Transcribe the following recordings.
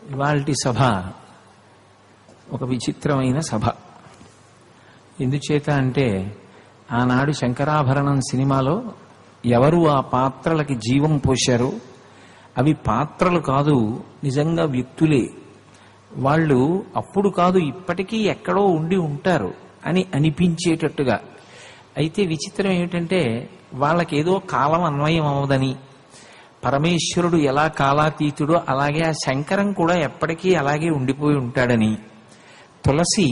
ఇవాల్టి సభ ఒక విచిత్రమైన సభ ఎందుచేత అంటే ఆనాడు శంకరాభరణం సినిమాలో ఎవరు ఆ పాత్రలకి జీవం పోశారో అవి పాత్రలు కాదు నిజంగా వ్యక్తులే వాళ్ళు అప్పుడు కాదు ఇప్పటికీ ఎక్కడో ఉండి ఉంటారు అని అనిపించేటట్టుగా అయితే విచిత్రం ఏమిటంటే వాళ్ళకేదో కాలం అన్వయం అవదని పరమేశ్వరుడు ఎలా కాలాతీతుడో అలాగే ఆ శంకరం కూడా ఎప్పటికీ అలాగే ఉండిపోయి ఉంటాడని తులసి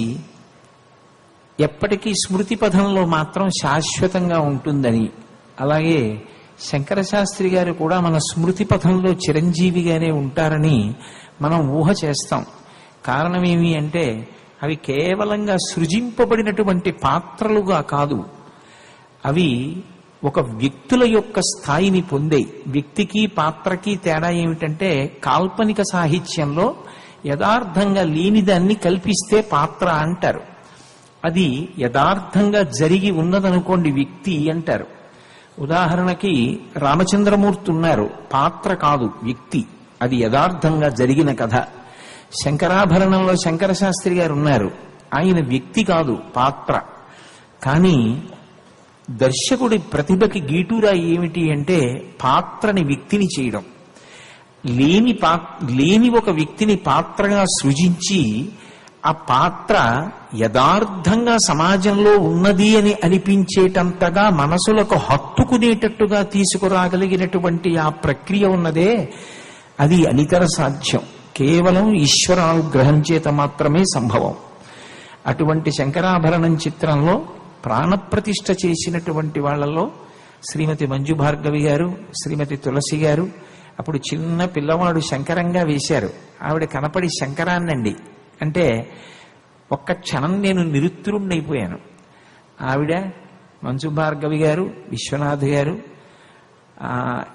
ఎప్పటికీ స్మృతి పథంలో మాత్రం శాశ్వతంగా ఉంటుందని అలాగే శంకర శాస్త్రి గారు కూడా మన స్మృతి పథంలో చిరంజీవిగానే ఉంటారని మనం ఊహ చేస్తాం కారణం ఏమి అంటే అవి కేవలంగా సృజింపబడినటువంటి పాత్రలుగా కాదు అవి ఒక వ్యక్తుల యొక్క స్థాయిని పొందాయి వ్యక్తికి పాత్రకి తేడా ఏమిటంటే కాల్పనిక సాహిత్యంలో యథార్థంగా లేనిదాన్ని కల్పిస్తే పాత్ర అంటారు అది యథార్థంగా జరిగి ఉన్నదనుకోండి వ్యక్తి అంటారు ఉదాహరణకి రామచంద్రమూర్తి ఉన్నారు పాత్ర కాదు వ్యక్తి అది యథార్థంగా జరిగిన కథ శంకరాభరణంలో శంకర శాస్త్రి గారు ఉన్నారు ఆయన వ్యక్తి కాదు పాత్ర కానీ దర్శకుడి ప్రతిభకి గీటూరా ఏమిటి అంటే పాత్రని వ్యక్తిని చేయడం లేని పా లేని ఒక వ్యక్తిని పాత్రగా సృజించి ఆ పాత్ర యథార్థంగా సమాజంలో ఉన్నది అని అనిపించేటంతగా మనసులకు హత్తుకునేటట్టుగా తీసుకురాగలిగినటువంటి ఆ ప్రక్రియ ఉన్నదే అది అనితర సాధ్యం కేవలం ఈశ్వరానుగ్రహం చేత మాత్రమే సంభవం అటువంటి శంకరాభరణం చిత్రంలో ప్రాణప్రతిష్ఠ చేసినటువంటి వాళ్ళలో శ్రీమతి మంజు భార్గవి గారు శ్రీమతి తులసి గారు అప్పుడు చిన్న పిల్లవాడు శంకరంగా వేశారు ఆవిడ కనపడి శంకరాన్నండి అంటే ఒక్క క్షణం నేను నిరుత్తరుణ్ణైపోయాను ఆవిడ మంజు భార్గవి గారు విశ్వనాథ్ గారు ఆ,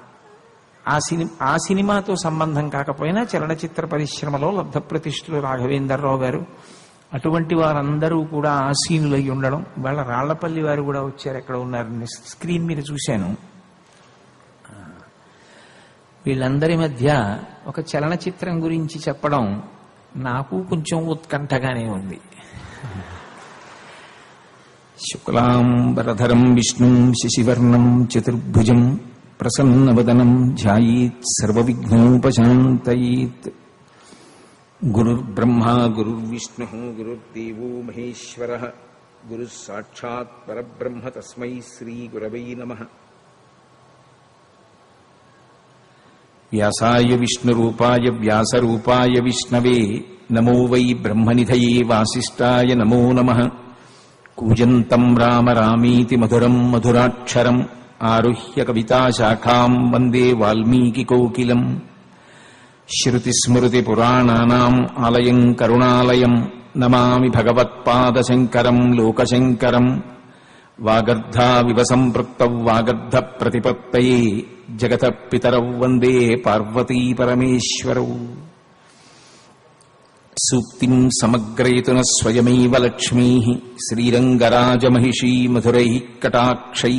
ఆ సిని ఆ సినిమాతో సంబంధం కాకపోయినా చలనచిత్ర పరిశ్రమలో లబ్ధ ప్రతిష్ఠులు రాఘవేంద్రరావు గారు అటువంటి వారందరూ కూడా ఆసీనులై ఉండడం వాళ్ళ రాళ్లపల్లి వారు కూడా వచ్చారు ఎక్కడ ఉన్నారు స్క్రీన్ మీద చూశాను వీళ్ళందరి మధ్య ఒక చలనచిత్రం గురించి చెప్పడం నాకు కొంచెం ఉత్కంఠగానే ఉంది శుక్లాంబరధరం విష్ణుం శశివర్ణం చతుర్భుజం ప్రసన్నవదనం ధ్యాయీత్ సర్వవిఘ్నోపశాంతయీత్ గురుర్బ్రహ్మా గురుర్విష్ణు గురుర్దేవో మహేశ్వర గురు సాక్షాత్ పరబ్రహ్మ తస్మై శ్రీ గురవై నమ వ్యాసాయ విష్ణురూపాయ వ్యాసరూపాయ విష్ణవే నమో వై బ్రహ్మనిధయే వాసిష్టాయ నమో నమ కూజంతం రామ రామీతి మధురం మధురాక్షరం ఆరుహ్య కవితాశాఖాం వందే వాల్మీకికోకిలం శృతిస్మృతిపురాణానాం ఆలయం కరుణాలయం నమామి భగవత్పాదశంకరం లోకశంకరం వాగర్ధావివ సంపృక్తౌ వాగర్ధ ప్రతిపత్తయే జగత పితరౌ వందే పార్వతీ పరమేశ్వరౌ సూక్తిం సమగ్రయతున స్వయమైవ లక్ష్మీ శ్రీరంగరాజమహిషీ మధురై కటాక్షై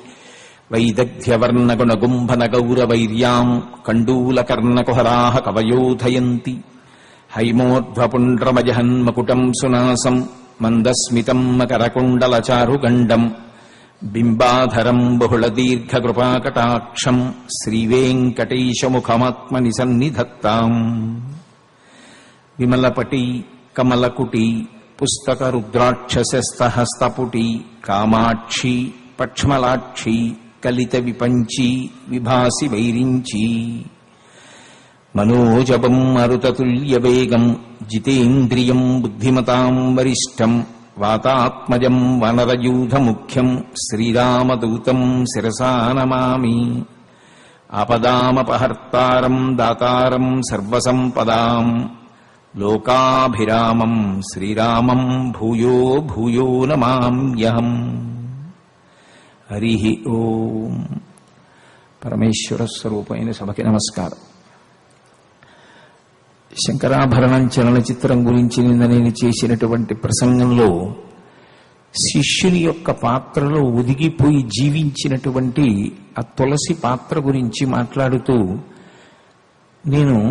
వైదగ్ధ్యవర్ణగుణగుంభనగౌరవైర్యాం కండూలకర్ణకుహరా కవయోధయంతి హైమోర్ధ్వపుండ్రమజహన్మకుటం సునాసం మందస్మితం మకరకుండలచారుగండం బింబాధరం బహుళదీర్ఘకృపాకటాక్షం శ్రీవేంకటేశముఖమాత్మని సన్నిధత్తాం విమలపటి కమలకుటి పుస్తక రుద్రాక్షసస్తహస్తపుటి కామాక్షి పక్ష్మలాక్షి కలిత విపంచి విభాసి వైరించి మనోజపం మరుతతుల్యవేగం జితేంద్రియం బుద్ధిమతాం వరిష్టం వాతాత్మజం వనరయూధముఖ్యం శ్రీరామదూతం శిరసా నమామి ఆపదామపహర్తారం దాతారం సర్వసంపదాం లోకాభిరామం శ్రీరామం భూయో భూయో నమామ్యహం హరి ఓం పరమేశ్వర స్వరూపమైన సభకి నమస్కారం శంకరాభరణం చలనచిత్రం గురించి నిన్న నేను చేసినటువంటి ప్రసంగంలో శిష్యుని యొక్క పాత్రలో ఒదిగిపోయి జీవించినటువంటి ఆ తులసి పాత్ర గురించి మాట్లాడుతూ నేను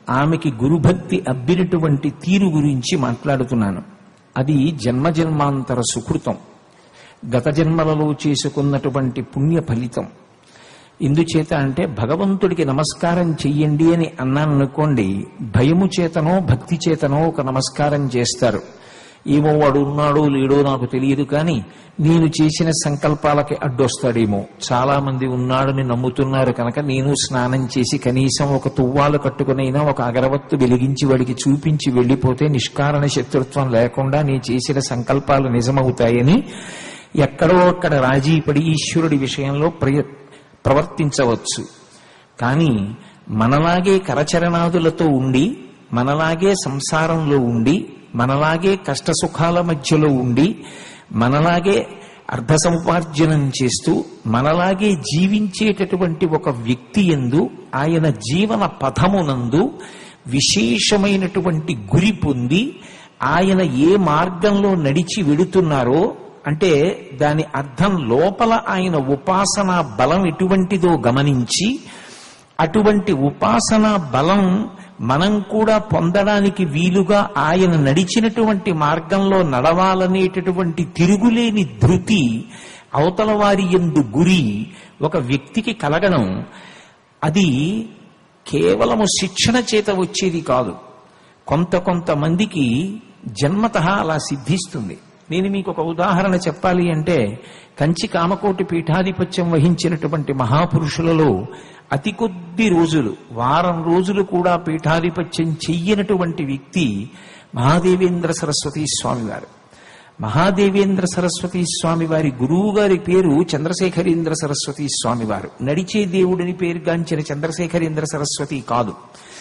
ఆమెకి గురుభక్తి అబ్బినటువంటి తీరు గురించి మాట్లాడుతున్నాను అది జన్మజన్మాంతర సుకృతం గత జన్మలలో చేసుకున్నటువంటి పుణ్య ఫలితం ఎందుచేత అంటే భగవంతుడికి నమస్కారం చెయ్యండి అని అన్నాను అనుకోండి భయము చేతనో భక్తి చేతనో ఒక నమస్కారం చేస్తారు ఏమో వాడు ఉన్నాడో లేడో నాకు తెలియదు కానీ నేను చేసిన సంకల్పాలకి అడ్డొస్తాడేమో చాలా మంది ఉన్నాడని నమ్ముతున్నారు కనుక నేను స్నానం చేసి కనీసం ఒక తువ్వాలు కట్టుకునైనా ఒక అగరవత్తు వెలిగించి వాడికి చూపించి వెళ్ళిపోతే నిష్కారణ శత్రుత్వం లేకుండా నేను చేసిన సంకల్పాలు నిజమవుతాయని ఎక్కడో అక్కడ రాజీ పడి ఈశ్వరుడి విషయంలో ప్రయ ప్రవర్తించవచ్చు కానీ మనలాగే కరచరణాదులతో ఉండి మనలాగే సంసారంలో ఉండి మనలాగే కష్ట సుఖాల మధ్యలో ఉండి మనలాగే అర్ధ సముపార్జనం చేస్తూ మనలాగే జీవించేటటువంటి ఒక వ్యక్తి ఎందు ఆయన జీవన పథమునందు విశేషమైనటువంటి గురి పొంది ఆయన ఏ మార్గంలో నడిచి వెడుతున్నారో అంటే దాని అర్థం లోపల ఆయన ఉపాసన బలం ఎటువంటిదో గమనించి అటువంటి ఉపాసన బలం మనం కూడా పొందడానికి వీలుగా ఆయన నడిచినటువంటి మార్గంలో నడవాలనేటటువంటి తిరుగులేని ధృతి అవతల వారి ఎందు గురి ఒక వ్యక్తికి కలగడం అది కేవలము శిక్షణ చేత వచ్చేది కాదు కొంత కొంతమందికి జన్మత అలా సిద్ధిస్తుంది నేను మీకు ఒక ఉదాహరణ చెప్పాలి అంటే కంచి కామకోటి పీఠాధిపత్యం వహించినటువంటి మహాపురుషులలో అతి కొద్ది రోజులు వారం రోజులు కూడా పీఠాధిపత్యం చెయ్యనటువంటి వ్యక్తి మహాదేవేంద్ర సరస్వతి స్వామి వారు మహాదేవేంద్ర సరస్వతి స్వామి వారి గురువు గారి పేరు చంద్రశేఖరేంద్ర సరస్వతి స్వామి వారు నడిచే దేవుడిని పేరుగాంచిన చంద్రశేఖరేంద్ర సరస్వతి కాదు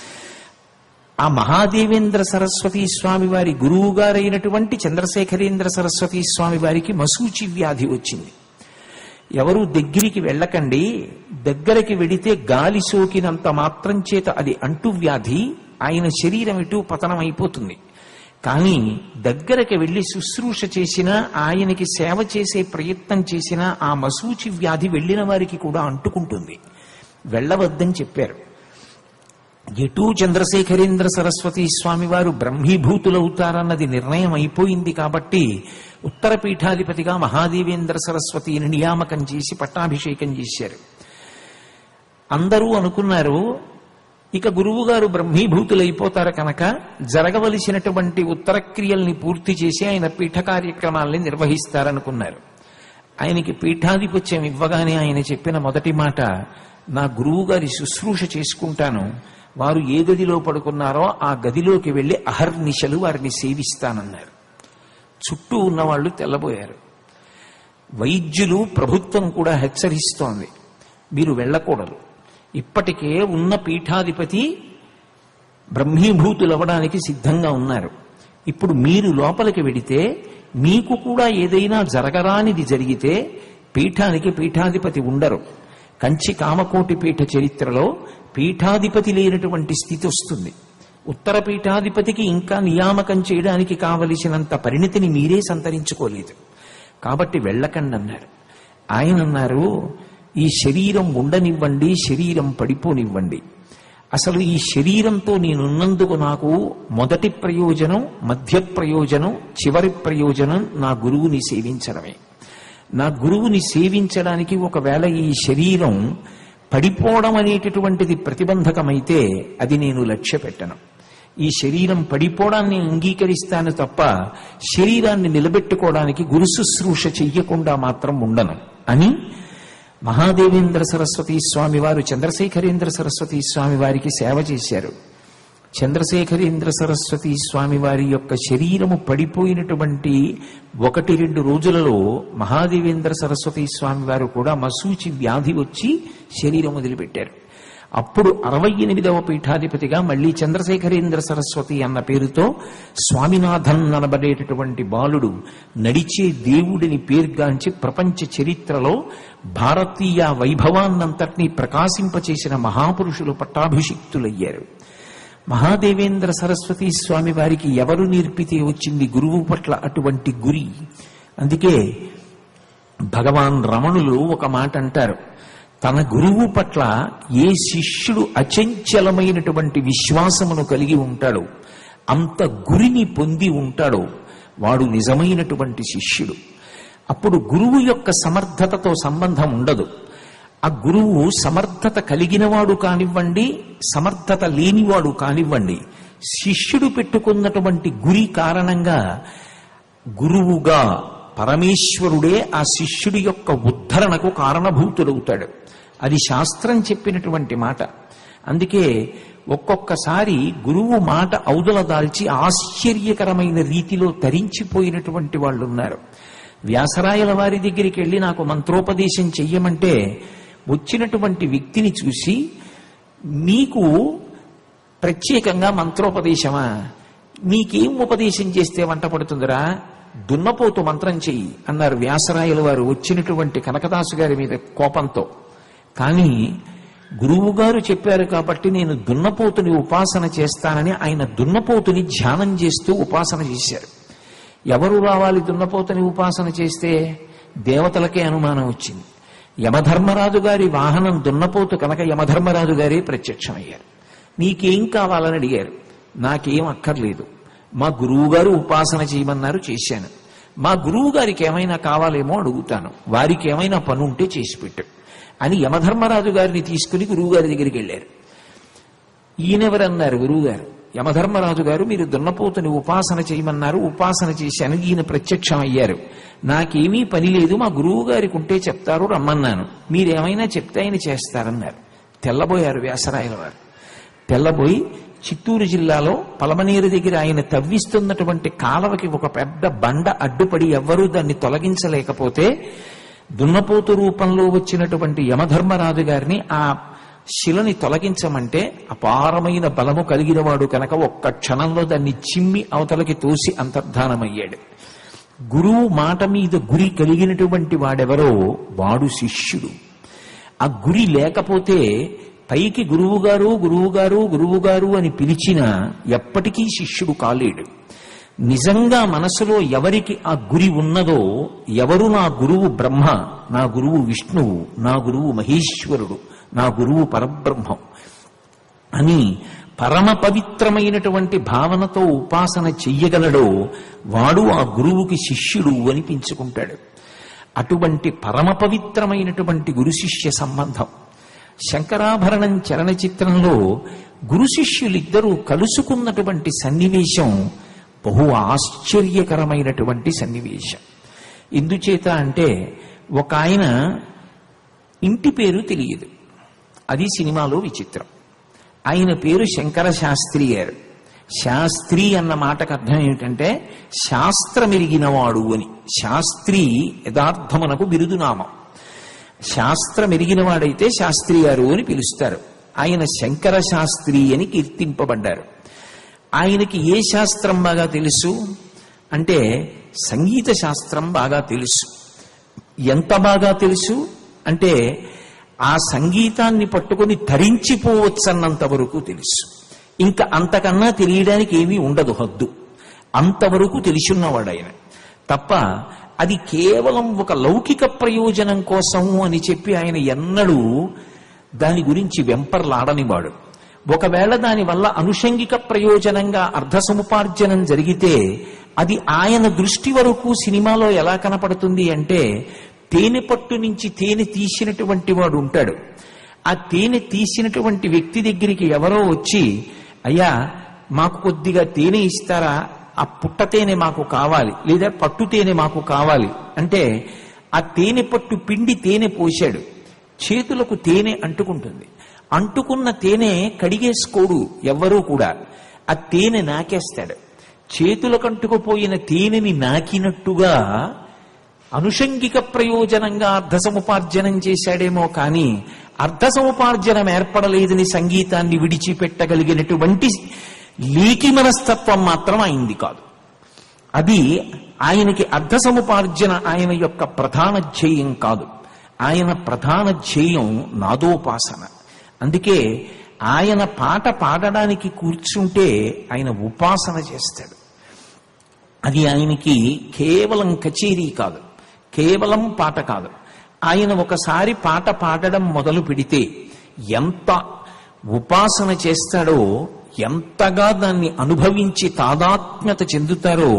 ఆ మహాదేవేంద్ర సరస్వతి స్వామి వారి గురువు గారైనటువంటి చంద్రశేఖరేంద్ర సరస్వతి స్వామి వారికి మసూచి వ్యాధి వచ్చింది ఎవరు దగ్గరికి వెళ్ళకండి దగ్గరికి వెడితే గాలి సోకినంత మాత్రం చేత అది అంటువ్యాధి ఆయన శరీరం ఇటు పతనం అయిపోతుంది కానీ దగ్గరికి వెళ్లి శుశ్రూష చేసినా ఆయనకి సేవ చేసే ప్రయత్నం చేసినా ఆ మసూచి వ్యాధి వెళ్ళిన వారికి కూడా అంటుకుంటుంది వెళ్ళవద్దని చెప్పారు ఎటూ చంద్రశేఖరేంద్ర సరస్వతి స్వామి వారు బ్రహ్మీభూతులవుతారన్నది నిర్ణయం అయిపోయింది కాబట్టి ఉత్తర పీఠాధిపతిగా మహాదేవేంద్ర సరస్వతిని నియామకం చేసి పట్టాభిషేకం చేశారు అందరూ అనుకున్నారు ఇక గురువు గారు బ్రహ్మీభూతులైపోతారు కనుక జరగవలసినటువంటి ఉత్తర క్రియల్ని పూర్తి చేసి ఆయన పీఠ కార్యక్రమాల్ని నిర్వహిస్తారనుకున్నారు ఆయనకి పీఠాధిపత్యం ఇవ్వగానే ఆయన చెప్పిన మొదటి మాట నా గురువు గారి శుశ్రూష చేసుకుంటాను వారు ఏ గదిలో పడుకున్నారో ఆ గదిలోకి వెళ్లి అహర్నిశలు వారిని సేవిస్తానన్నారు చుట్టూ ఉన్నవాళ్లు తెల్లబోయారు వైద్యులు ప్రభుత్వం కూడా హెచ్చరిస్తోంది మీరు వెళ్ళకూడదు ఇప్పటికే ఉన్న పీఠాధిపతి బ్రహ్మీభూతులవ్వడానికి సిద్ధంగా ఉన్నారు ఇప్పుడు మీరు లోపలికి వెడితే మీకు కూడా ఏదైనా జరగరానిది జరిగితే పీఠానికి పీఠాధిపతి ఉండరు కంచి కామకోటి పీఠ చరిత్రలో పీఠాధిపతి లేనటువంటి స్థితి వస్తుంది ఉత్తర పీఠాధిపతికి ఇంకా నియామకం చేయడానికి కావలసినంత పరిణితిని మీరే సంతరించుకోలేదు కాబట్టి వెళ్ళకండి అన్నారు ఆయన అన్నారు ఈ శరీరం ఉండనివ్వండి శరీరం పడిపోనివ్వండి అసలు ఈ శరీరంతో నేనున్నందుకు నాకు మొదటి ప్రయోజనం మధ్య ప్రయోజనం చివరి ప్రయోజనం నా గురువుని సేవించడమే నా గురువుని సేవించడానికి ఒకవేళ ఈ శరీరం పడిపోవడం అనేటటువంటిది ప్రతిబంధకమైతే అది నేను లక్ష్య పెట్టను ఈ శరీరం పడిపోవడాన్ని అంగీకరిస్తాను తప్ప శరీరాన్ని నిలబెట్టుకోవడానికి గురు శుశ్రూష చెయ్యకుండా మాత్రం ఉండను అని మహాదేవేంద్ర సరస్వతి స్వామి వారు చంద్రశేఖరేంద్ర సరస్వతి స్వామి వారికి సేవ చేశారు చంద్రశేఖరేంద్ర సరస్వతి స్వామి వారి యొక్క శరీరము పడిపోయినటువంటి ఒకటి రెండు రోజులలో మహాదేవేంద్ర సరస్వతి స్వామి వారు కూడా మసూచి వ్యాధి వచ్చి శరీరం వదిలిపెట్టారు అప్పుడు అరవై ఎనిమిదవ పీఠాధిపతిగా మళ్ళీ చంద్రశేఖరేంద్ర సరస్వతి అన్న పేరుతో స్వామినాథన్ అనబడేటటువంటి బాలుడు నడిచే దేవుడిని పేర్గాంచి ప్రపంచ చరిత్రలో భారతీయ వైభవాన్నంతటినీ ప్రకాశింపచేసిన మహాపురుషులు పట్టాభిషిక్తులయ్యారు మహాదేవేంద్ర సరస్వతి స్వామి వారికి ఎవరు నేర్పితే వచ్చింది గురువు పట్ల అటువంటి గురి అందుకే భగవాన్ రమణులు ఒక మాట అంటారు తన గురువు పట్ల ఏ శిష్యుడు అచంచలమైనటువంటి విశ్వాసమును కలిగి ఉంటాడో అంత గురిని పొంది ఉంటాడో వాడు నిజమైనటువంటి శిష్యుడు అప్పుడు గురువు యొక్క సమర్థతతో సంబంధం ఉండదు ఆ గురువు సమర్థత కలిగినవాడు కానివ్వండి సమర్థత లేనివాడు కానివ్వండి శిష్యుడు పెట్టుకున్నటువంటి గురి కారణంగా గురువుగా పరమేశ్వరుడే ఆ శిష్యుడి యొక్క ఉద్ధరణకు కారణభూతుడవుతాడు అది శాస్త్రం చెప్పినటువంటి మాట అందుకే ఒక్కొక్కసారి గురువు మాట ఔదల దాల్చి ఆశ్చర్యకరమైన రీతిలో తరించిపోయినటువంటి వాళ్ళు ఉన్నారు వ్యాసరాయల వారి దగ్గరికి వెళ్ళి నాకు మంత్రోపదేశం చెయ్యమంటే వచ్చినటువంటి వ్యక్తిని చూసి నీకు ప్రత్యేకంగా మంత్రోపదేశమా నీకేం ఉపదేశం చేస్తే వంట పడుతుందిరా దున్నపోతు మంత్రం చెయ్యి అన్నారు వ్యాసరాయల వారు వచ్చినటువంటి కనకదాసు గారి మీద కోపంతో కానీ గురువు గారు చెప్పారు కాబట్టి నేను దున్నపోతుని ఉపాసన చేస్తానని ఆయన దున్నపోతుని ధ్యానం చేస్తూ ఉపాసన చేశారు ఎవరు రావాలి దున్నపోతుని ఉపాసన చేస్తే దేవతలకే అనుమానం వచ్చింది యమధర్మరాజు గారి వాహనం దున్నపోతు కనుక యమధర్మరాజు గారే ప్రత్యక్షమయ్యారు నీకేం కావాలని అడిగారు నాకేం అక్కర్లేదు మా గురువు గారు ఉపాసన చేయమన్నారు చేశాను మా గురువు గారికి ఏమైనా కావాలేమో అడుగుతాను వారికి ఏమైనా పని ఉంటే చేసి పెట్టు అని యమధర్మరాజు గారిని తీసుకుని గురువు గారి దగ్గరికి వెళ్ళారు ఈయనెవరన్నారు గురువు గారు యమధర్మరాజు గారు మీరు దున్నపోతుని ఉపాసన చేయమన్నారు ఉపాసన చేశాను ఈయన ప్రత్యక్షం అయ్యారు నాకేమీ పని లేదు మా గురువు గారికి ఉంటే చెప్తారు రమ్మన్నాను మీరేమైనా చెప్తే ఆయన చేస్తారన్నారు తెల్లబోయారు వ్యాసరాయల వారు తెల్లబోయి చిత్తూరు జిల్లాలో పలమనేరు దగ్గర ఆయన తవ్విస్తున్నటువంటి కాలవకి ఒక పెద్ద బండ అడ్డుపడి ఎవ్వరూ దాన్ని తొలగించలేకపోతే దున్నపోతు రూపంలో వచ్చినటువంటి యమధర్మరాజు గారిని ఆ శిలని తొలగించమంటే అపారమైన బలము కలిగిన వాడు కనుక ఒక్క క్షణంలో దాన్ని చిమ్మి అవతలకి తోసి అంతర్ధానమయ్యాడు గురువు మాట మీద గురి కలిగినటువంటి వాడెవరో వాడు శిష్యుడు ఆ గురి లేకపోతే పైకి గురువుగారు గురువుగారు గురువుగారు అని పిలిచినా ఎప్పటికీ శిష్యుడు కాలేడు నిజంగా మనసులో ఎవరికి ఆ గురి ఉన్నదో ఎవరు నా గురువు బ్రహ్మ నా గురువు విష్ణువు నా గురువు మహేశ్వరుడు నా గురువు పరబ్రహ్మం అని పరమ పవిత్రమైనటువంటి భావనతో ఉపాసన చెయ్యగలడో వాడు ఆ గురువుకి శిష్యుడు అనిపించుకుంటాడు అటువంటి పరమ పవిత్రమైనటువంటి గురు శిష్య సంబంధం శంకరాభరణం చలనచిత్రంలో గురు శిష్యులిద్దరూ కలుసుకున్నటువంటి సన్నివేశం బహు ఆశ్చర్యకరమైనటువంటి సన్నివేశం ఎందుచేత అంటే ఒక ఆయన ఇంటి పేరు తెలియదు అది సినిమాలో విచిత్రం ఆయన పేరు శంకర శాస్త్రి గారు శాస్త్రి అన్న మాటకు అర్థం ఏమిటంటే శాస్త్రమెరిగినవాడు అని శాస్త్రి యథార్థమునకు బిరుదునామం శాస్త్రం ఎరిగినవాడైతే శాస్త్రి గారు అని పిలుస్తారు ఆయన శంకర శాస్త్రి అని కీర్తింపబడ్డారు ఆయనకి ఏ శాస్త్రం బాగా తెలుసు అంటే సంగీత శాస్త్రం బాగా తెలుసు ఎంత బాగా తెలుసు అంటే ఆ సంగీతాన్ని పట్టుకొని ధరించిపోవచ్చన్నంత వరకు తెలుసు ఇంకా అంతకన్నా తెలియడానికి ఏమీ ఉండదు హద్దు అంతవరకు తెలిసిన్నవాడు ఆయన తప్ప అది కేవలం ఒక లౌకిక ప్రయోజనం కోసము అని చెప్పి ఆయన ఎన్నడూ దాని గురించి వెంపర్లాడనివాడు ఒకవేళ దానివల్ల అనుషంగిక ప్రయోజనంగా అర్ధ సముపార్జనం జరిగితే అది ఆయన దృష్టి వరకు సినిమాలో ఎలా కనపడుతుంది అంటే తేనె పట్టు నుంచి తేనె తీసినటువంటి వాడు ఉంటాడు ఆ తేనె తీసినటువంటి వ్యక్తి దగ్గరికి ఎవరో వచ్చి అయ్యా మాకు కొద్దిగా తేనె ఇస్తారా ఆ పుట్ట తేనె మాకు కావాలి లేదా పట్టు తేనె మాకు కావాలి అంటే ఆ తేనె పట్టు పిండి తేనె పోశాడు చేతులకు తేనె అంటుకుంటుంది అంటుకున్న తేనె కడిగేసుకోడు ఎవ్వరూ కూడా ఆ తేనె నాకేస్తాడు చేతులకు అంటుకుపోయిన తేనెని నాకినట్టుగా అనుషంగిక ప్రయోజనంగా అర్ధ సముపార్జనం చేశాడేమో కానీ అర్ధ సముపార్జనం ఏర్పడలేదని సంగీతాన్ని విడిచిపెట్టగలిగినటువంటి లీకి మనస్తత్వం మాత్రం అయింది కాదు అది ఆయనకి అర్ధ సముపార్జన ఆయన యొక్క ప్రధాన ధ్యేయం కాదు ఆయన ప్రధాన ధ్యేయం నాదోపాసన అందుకే ఆయన పాట పాడడానికి కూర్చుంటే ఆయన ఉపాసన చేస్తాడు అది ఆయనకి కేవలం కచేరీ కాదు కేవలం పాట కాదు ఆయన ఒకసారి పాట పాడడం మొదలు పెడితే ఎంత ఉపాసన చేస్తాడో ఎంతగా దాన్ని అనుభవించి తాదాత్మ్యత చెందుతారో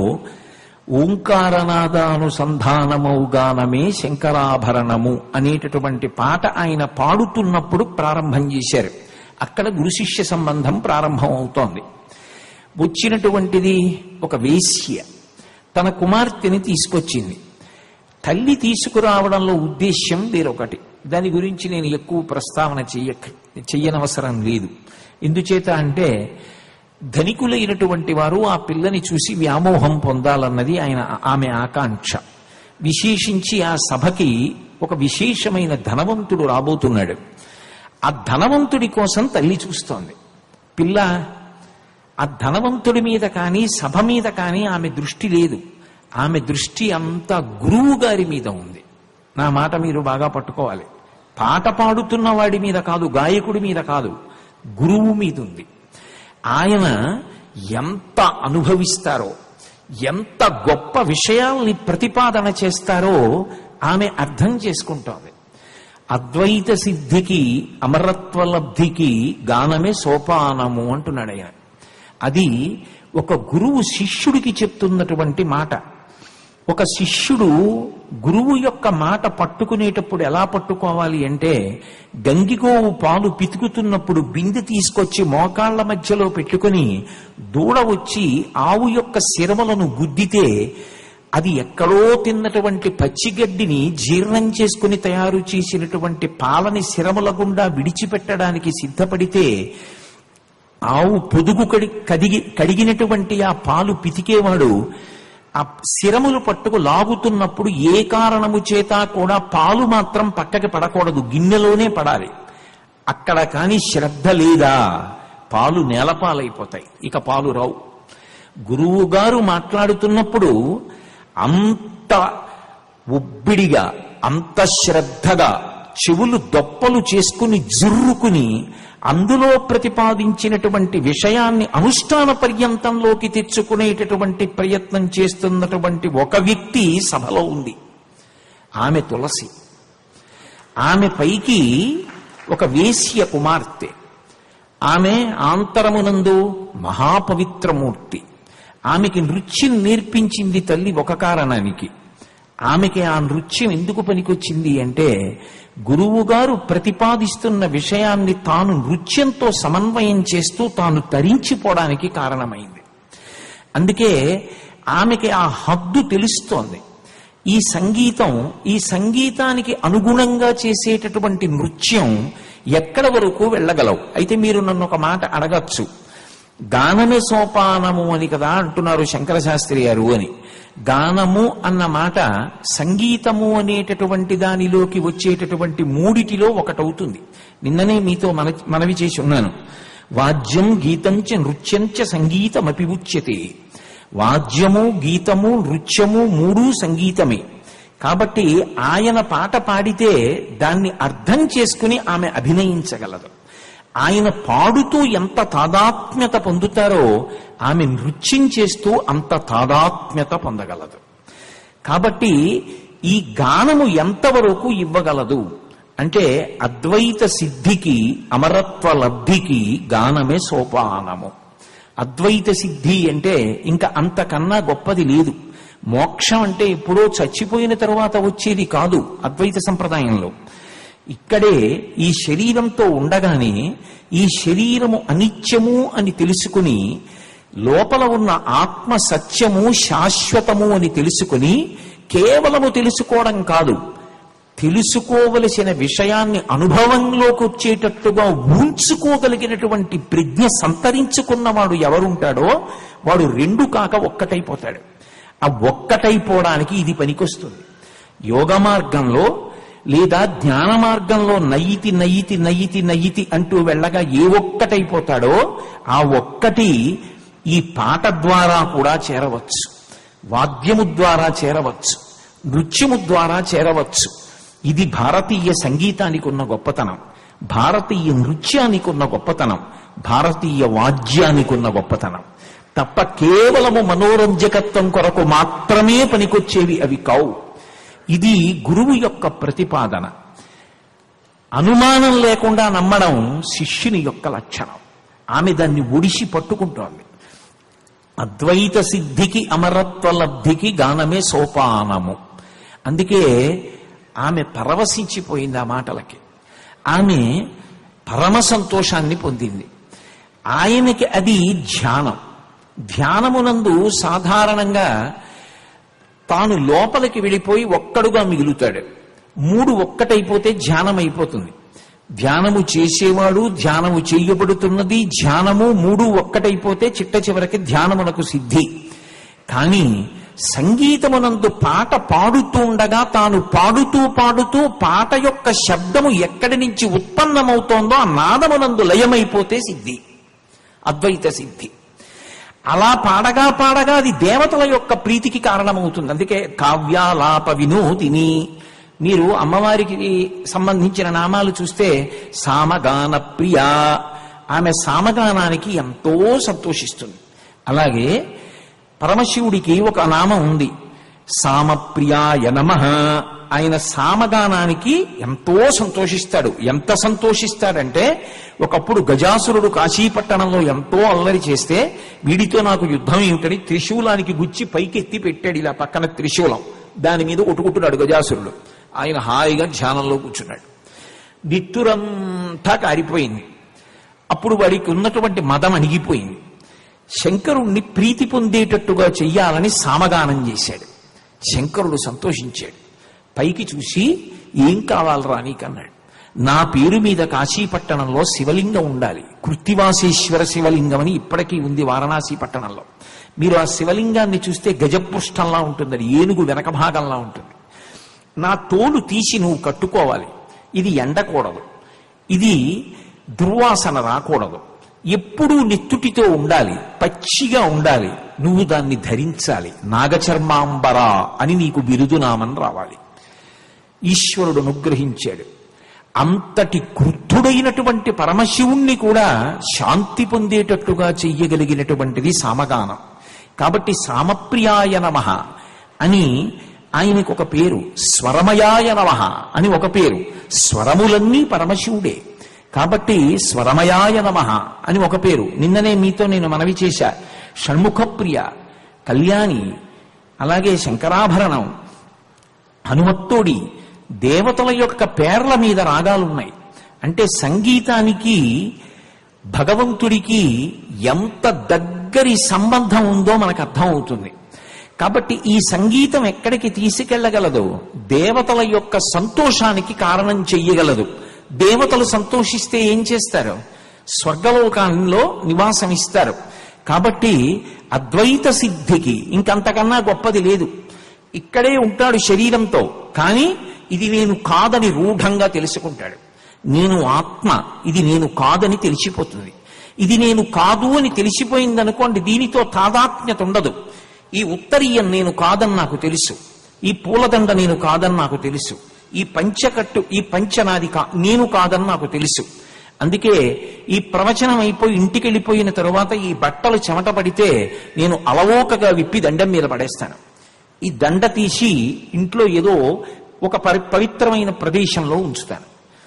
ఓంకారనాదానుసంధానమౌగానమే శంకరాభరణము అనేటటువంటి పాట ఆయన పాడుతున్నప్పుడు ప్రారంభం చేశారు అక్కడ గురు శిష్య సంబంధం ప్రారంభం అవుతోంది వచ్చినటువంటిది ఒక వేశ్య తన కుమార్తెని తీసుకొచ్చింది తల్లి తీసుకురావడంలో ఉద్దేశ్యం వేరొకటి దాని గురించి నేను ఎక్కువ ప్రస్తావన చెయ్య చెయ్యనవసరం లేదు ఎందుచేత అంటే ధనికులైనటువంటి వారు ఆ పిల్లని చూసి వ్యామోహం పొందాలన్నది ఆయన ఆమె ఆకాంక్ష విశేషించి ఆ సభకి ఒక విశేషమైన ధనవంతుడు రాబోతున్నాడు ఆ ధనవంతుడి కోసం తల్లి చూస్తోంది పిల్ల ఆ ధనవంతుడి మీద కానీ సభ మీద కానీ ఆమె దృష్టి లేదు ఆమె దృష్టి అంతా గురువు గారి మీద ఉంది నా మాట మీరు బాగా పట్టుకోవాలి పాట పాడుతున్న వాడి మీద కాదు గాయకుడి మీద కాదు గురువు మీద ఉంది ఆయన ఎంత అనుభవిస్తారో ఎంత గొప్ప విషయాల్ని ప్రతిపాదన చేస్తారో ఆమె అర్థం చేసుకుంటోంది అద్వైత సిద్ధికి అమరత్వ లబ్ధికి గానమే సోపానము అంటున్నాడు ఆయన అది ఒక గురువు శిష్యుడికి చెప్తున్నటువంటి మాట ఒక శిష్యుడు గురువు యొక్క మాట పట్టుకునేటప్పుడు ఎలా పట్టుకోవాలి అంటే గంగిగోవు పాలు పితుకుతున్నప్పుడు బిందె తీసుకొచ్చి మోకాళ్ల మధ్యలో పెట్టుకుని దూడ వచ్చి ఆవు యొక్క శిరవలను గుద్దితే అది ఎక్కడో తిన్నటువంటి పచ్చిగడ్డిని జీర్ణం చేసుకుని తయారు చేసినటువంటి పాలని శిరముల గుండా విడిచిపెట్టడానికి సిద్ధపడితే ఆవు పొదుగు కడి కడిగి కడిగినటువంటి ఆ పాలు పితికేవాడు ఆ శిరములు పట్టుకు లాగుతున్నప్పుడు ఏ కారణము చేత కూడా పాలు మాత్రం పక్కకి పడకూడదు గిన్నెలోనే పడాలి అక్కడ కాని శ్రద్ధ లేదా పాలు నేలపాలైపోతాయి ఇక పాలు రావు గురువు గారు మాట్లాడుతున్నప్పుడు అంత ఉబ్బిడిగా అంత శ్రద్ధగా చెవులు దొప్పలు చేసుకుని జుర్రుకుని అందులో ప్రతిపాదించినటువంటి విషయాన్ని అనుష్ఠాన పర్యంతంలోకి తెచ్చుకునేటటువంటి ప్రయత్నం చేస్తున్నటువంటి ఒక వ్యక్తి సభలో ఉంది ఆమె తులసి ఆమె పైకి ఒక వేశ్య కుమార్తె ఆమె ఆంతరమునందు మహాపవిత్రమూర్తి ఆమెకి నృత్యం నేర్పించింది తల్లి ఒక కారణానికి ఆమెకి ఆ నృత్యం ఎందుకు పనికొచ్చింది అంటే గురువు గారు ప్రతిపాదిస్తున్న విషయాన్ని తాను నృత్యంతో సమన్వయం చేస్తూ తాను తరించిపోవడానికి కారణమైంది అందుకే ఆమెకి ఆ హద్దు తెలుస్తోంది ఈ సంగీతం ఈ సంగీతానికి అనుగుణంగా చేసేటటువంటి నృత్యం ఎక్కడ వరకు వెళ్ళగలవు అయితే మీరు నన్ను ఒక మాట అడగచ్చు గానమే సోపానము అని కదా అంటున్నారు శంకర శాస్త్రి గారు అని గానము అన్న మాట సంగీతము అనేటటువంటి దానిలోకి వచ్చేటటువంటి మూడిటిలో ఒకటవుతుంది నిన్ననే మీతో మన మనవి చేసి ఉన్నాను వాద్యం గీతంచ నృత్యంచ సంగీతమపి ఉచ్యతే వాద్యము గీతము నృత్యము మూడు సంగీతమే కాబట్టి ఆయన పాట పాడితే దాన్ని అర్థం చేసుకుని ఆమె అభినయించగలదు ఆయన పాడుతూ ఎంత తాదాత్మ్యత పొందుతారో ఆమె నృత్యం చేస్తూ అంత తాదాత్మ్యత పొందగలదు కాబట్టి ఈ గానము ఎంతవరకు ఇవ్వగలదు అంటే అద్వైత సిద్ధికి అమరత్వ లబ్ధికి గానమే సోపానము అద్వైత సిద్ధి అంటే ఇంకా అంతకన్నా గొప్పది లేదు మోక్షం అంటే ఎప్పుడో చచ్చిపోయిన తరువాత వచ్చేది కాదు అద్వైత సంప్రదాయంలో ఇక్కడే ఈ శరీరంతో ఉండగానే ఈ శరీరము అనిత్యము అని తెలుసుకుని లోపల ఉన్న ఆత్మ సత్యము శాశ్వతము అని తెలుసుకుని కేవలము తెలుసుకోవడం కాదు తెలుసుకోవలసిన విషయాన్ని అనుభవంలోకి వచ్చేటట్టుగా ఊంచుకోగలిగినటువంటి ప్రజ్ఞ సంతరించుకున్నవాడు ఎవరుంటాడో వాడు రెండు కాక ఒక్కటైపోతాడు ఆ ఒక్కటైపోవడానికి ఇది పనికొస్తుంది యోగ మార్గంలో లేదా జ్ఞాన మార్గంలో నయ్యితి నయ్యితి నయ్యితి నయ్యితి అంటూ వెళ్ళగా ఏ ఒక్కటైపోతాడో ఆ ఒక్కటి ఈ పాట ద్వారా కూడా చేరవచ్చు వాద్యము ద్వారా చేరవచ్చు నృత్యము ద్వారా చేరవచ్చు ఇది భారతీయ సంగీతానికి ఉన్న గొప్పతనం భారతీయ నృత్యానికి ఉన్న గొప్పతనం భారతీయ వాద్యానికి ఉన్న గొప్పతనం తప్ప కేవలము మనోరంజకత్వం కొరకు మాత్రమే పనికొచ్చేవి అవి కావు ఇది గురువు యొక్క ప్రతిపాదన అనుమానం లేకుండా నమ్మడం శిష్యుని యొక్క లక్షణం ఆమె దాన్ని ఒడిసి పట్టుకుంటోంది అద్వైత సిద్ధికి అమరత్వ లబ్ధికి గానమే సోపానము అందుకే ఆమె పరవశించిపోయింది ఆ మాటలకి ఆమె పరమ సంతోషాన్ని పొందింది ఆయనకి అది ధ్యానం ధ్యానమునందు సాధారణంగా తాను లోపలికి వెళ్ళిపోయి ఒక్కడుగా మిగులుతాడు మూడు ఒక్కటైపోతే ధ్యానం అయిపోతుంది ధ్యానము చేసేవాడు ధ్యానము చెయ్యబడుతున్నది ధ్యానము మూడు ఒక్కటైపోతే చిట్ట చివరికి ధ్యానమునకు సిద్ధి కానీ సంగీతమునందు పాట పాడుతూ ఉండగా తాను పాడుతూ పాడుతూ పాట యొక్క శబ్దము ఎక్కడి నుంచి ఉత్పన్నమవుతోందో ఆ నాదమునందు లయమైపోతే సిద్ధి అద్వైత సిద్ధి అలా పాడగా పాడగా అది దేవతల యొక్క ప్రీతికి కారణమవుతుంది అందుకే కావ్యాలాప వినోదిని మీరు అమ్మవారికి సంబంధించిన నామాలు చూస్తే సామగాన ప్రియ ఆమె సామగానానికి ఎంతో సంతోషిస్తుంది అలాగే పరమశివుడికి ఒక నామం ఉంది సామప్రియాయ నమ ఆయన సామగానానికి ఎంతో సంతోషిస్తాడు ఎంత సంతోషిస్తాడంటే ఒకప్పుడు గజాసురుడు కాశీపట్టణంలో ఎంతో అల్లరి చేస్తే వీడితో నాకు యుద్ధం ఏమిటని త్రిశూలానికి గుచ్చి పైకెత్తి పెట్టాడు ఇలా పక్కన త్రిశూలం దాని మీద కొట్టుకుంటున్నాడు గజాసురుడు ఆయన హాయిగా ధ్యానంలో కూర్చున్నాడు నిత్తురంతా కారిపోయింది అప్పుడు వాడికి ఉన్నటువంటి మదం అణిగిపోయింది శంకరుణ్ణి ప్రీతి పొందేటట్టుగా చెయ్యాలని సామగానం చేశాడు శంకరుడు సంతోషించాడు పైకి చూసి ఏం కావాలరా నీకన్నాడు నా పేరు మీద కాశీపట్టణంలో శివలింగం ఉండాలి కృత్తివాసేశ్వర శివలింగం అని ఇప్పటికీ ఉంది వారణాసి పట్టణంలో మీరు ఆ శివలింగాన్ని చూస్తే గజపృష్టంలా ఉంటుంది అది ఏనుగు వెనక భాగంలా ఉంటుంది నా తోలు తీసి నువ్వు కట్టుకోవాలి ఇది ఎండకూడదు ఇది దుర్వాసన రాకూడదు ఎప్పుడూ నెత్తుటితో ఉండాలి పచ్చిగా ఉండాలి నువ్వు దాన్ని ధరించాలి నాగచర్మాంబరా అని నీకు బిరుదునామని రావాలి ఈశ్వరుడు అనుగ్రహించాడు అంతటి క్రుద్ధుడైనటువంటి పరమశివుణ్ణి కూడా శాంతి పొందేటట్టుగా చెయ్యగలిగినటువంటిది సామగానం కాబట్టి సామప్రియాయ నమ అని ఆయనకు ఒక పేరు స్వరమయాయ నమ అని ఒక పేరు స్వరములన్నీ పరమశివుడే కాబట్టి స్వరమయాయ నమ అని ఒక పేరు నిన్ననే మీతో నేను మనవి చేశా షణ్ముఖప్రియ కళ్యాణి అలాగే శంకరాభరణం హనుమత్తోడి దేవతల యొక్క పేర్ల మీద రాగాలున్నాయి అంటే సంగీతానికి భగవంతుడికి ఎంత దగ్గరి సంబంధం ఉందో మనకు అర్థం అవుతుంది కాబట్టి ఈ సంగీతం ఎక్కడికి తీసుకెళ్లగలదు దేవతల యొక్క సంతోషానికి కారణం చెయ్యగలదు దేవతలు సంతోషిస్తే ఏం చేస్తారు స్వర్గలోకంలో నివాసం ఇస్తారు కాబట్టి అద్వైత సిద్ధికి ఇంకంతకన్నా గొప్పది లేదు ఇక్కడే ఉంటాడు శరీరంతో కానీ ఇది నేను కాదని రూఢంగా తెలుసుకుంటాడు నేను ఆత్మ ఇది నేను కాదని తెలిసిపోతుంది ఇది నేను కాదు అని తెలిసిపోయిందనుకోండి దీనితో తాదాత్మ్యత ఉండదు ఈ ఉత్తరీయం నేను కాదని నాకు తెలుసు ఈ పూలదండ నేను కాదని నాకు తెలుసు ఈ పంచకట్టు ఈ పంచ నాది కా నేను కాదని నాకు తెలుసు అందుకే ఈ ప్రవచనం అయిపోయి ఇంటికి వెళ్ళిపోయిన తరువాత ఈ బట్టలు చెమట పడితే నేను అలవోకగా విప్పి దండం మీద పడేస్తాను ఈ దండ తీసి ఇంట్లో ఏదో ఒక పరి పవిత్రమైన ప్రదేశంలో ఉంచుతాను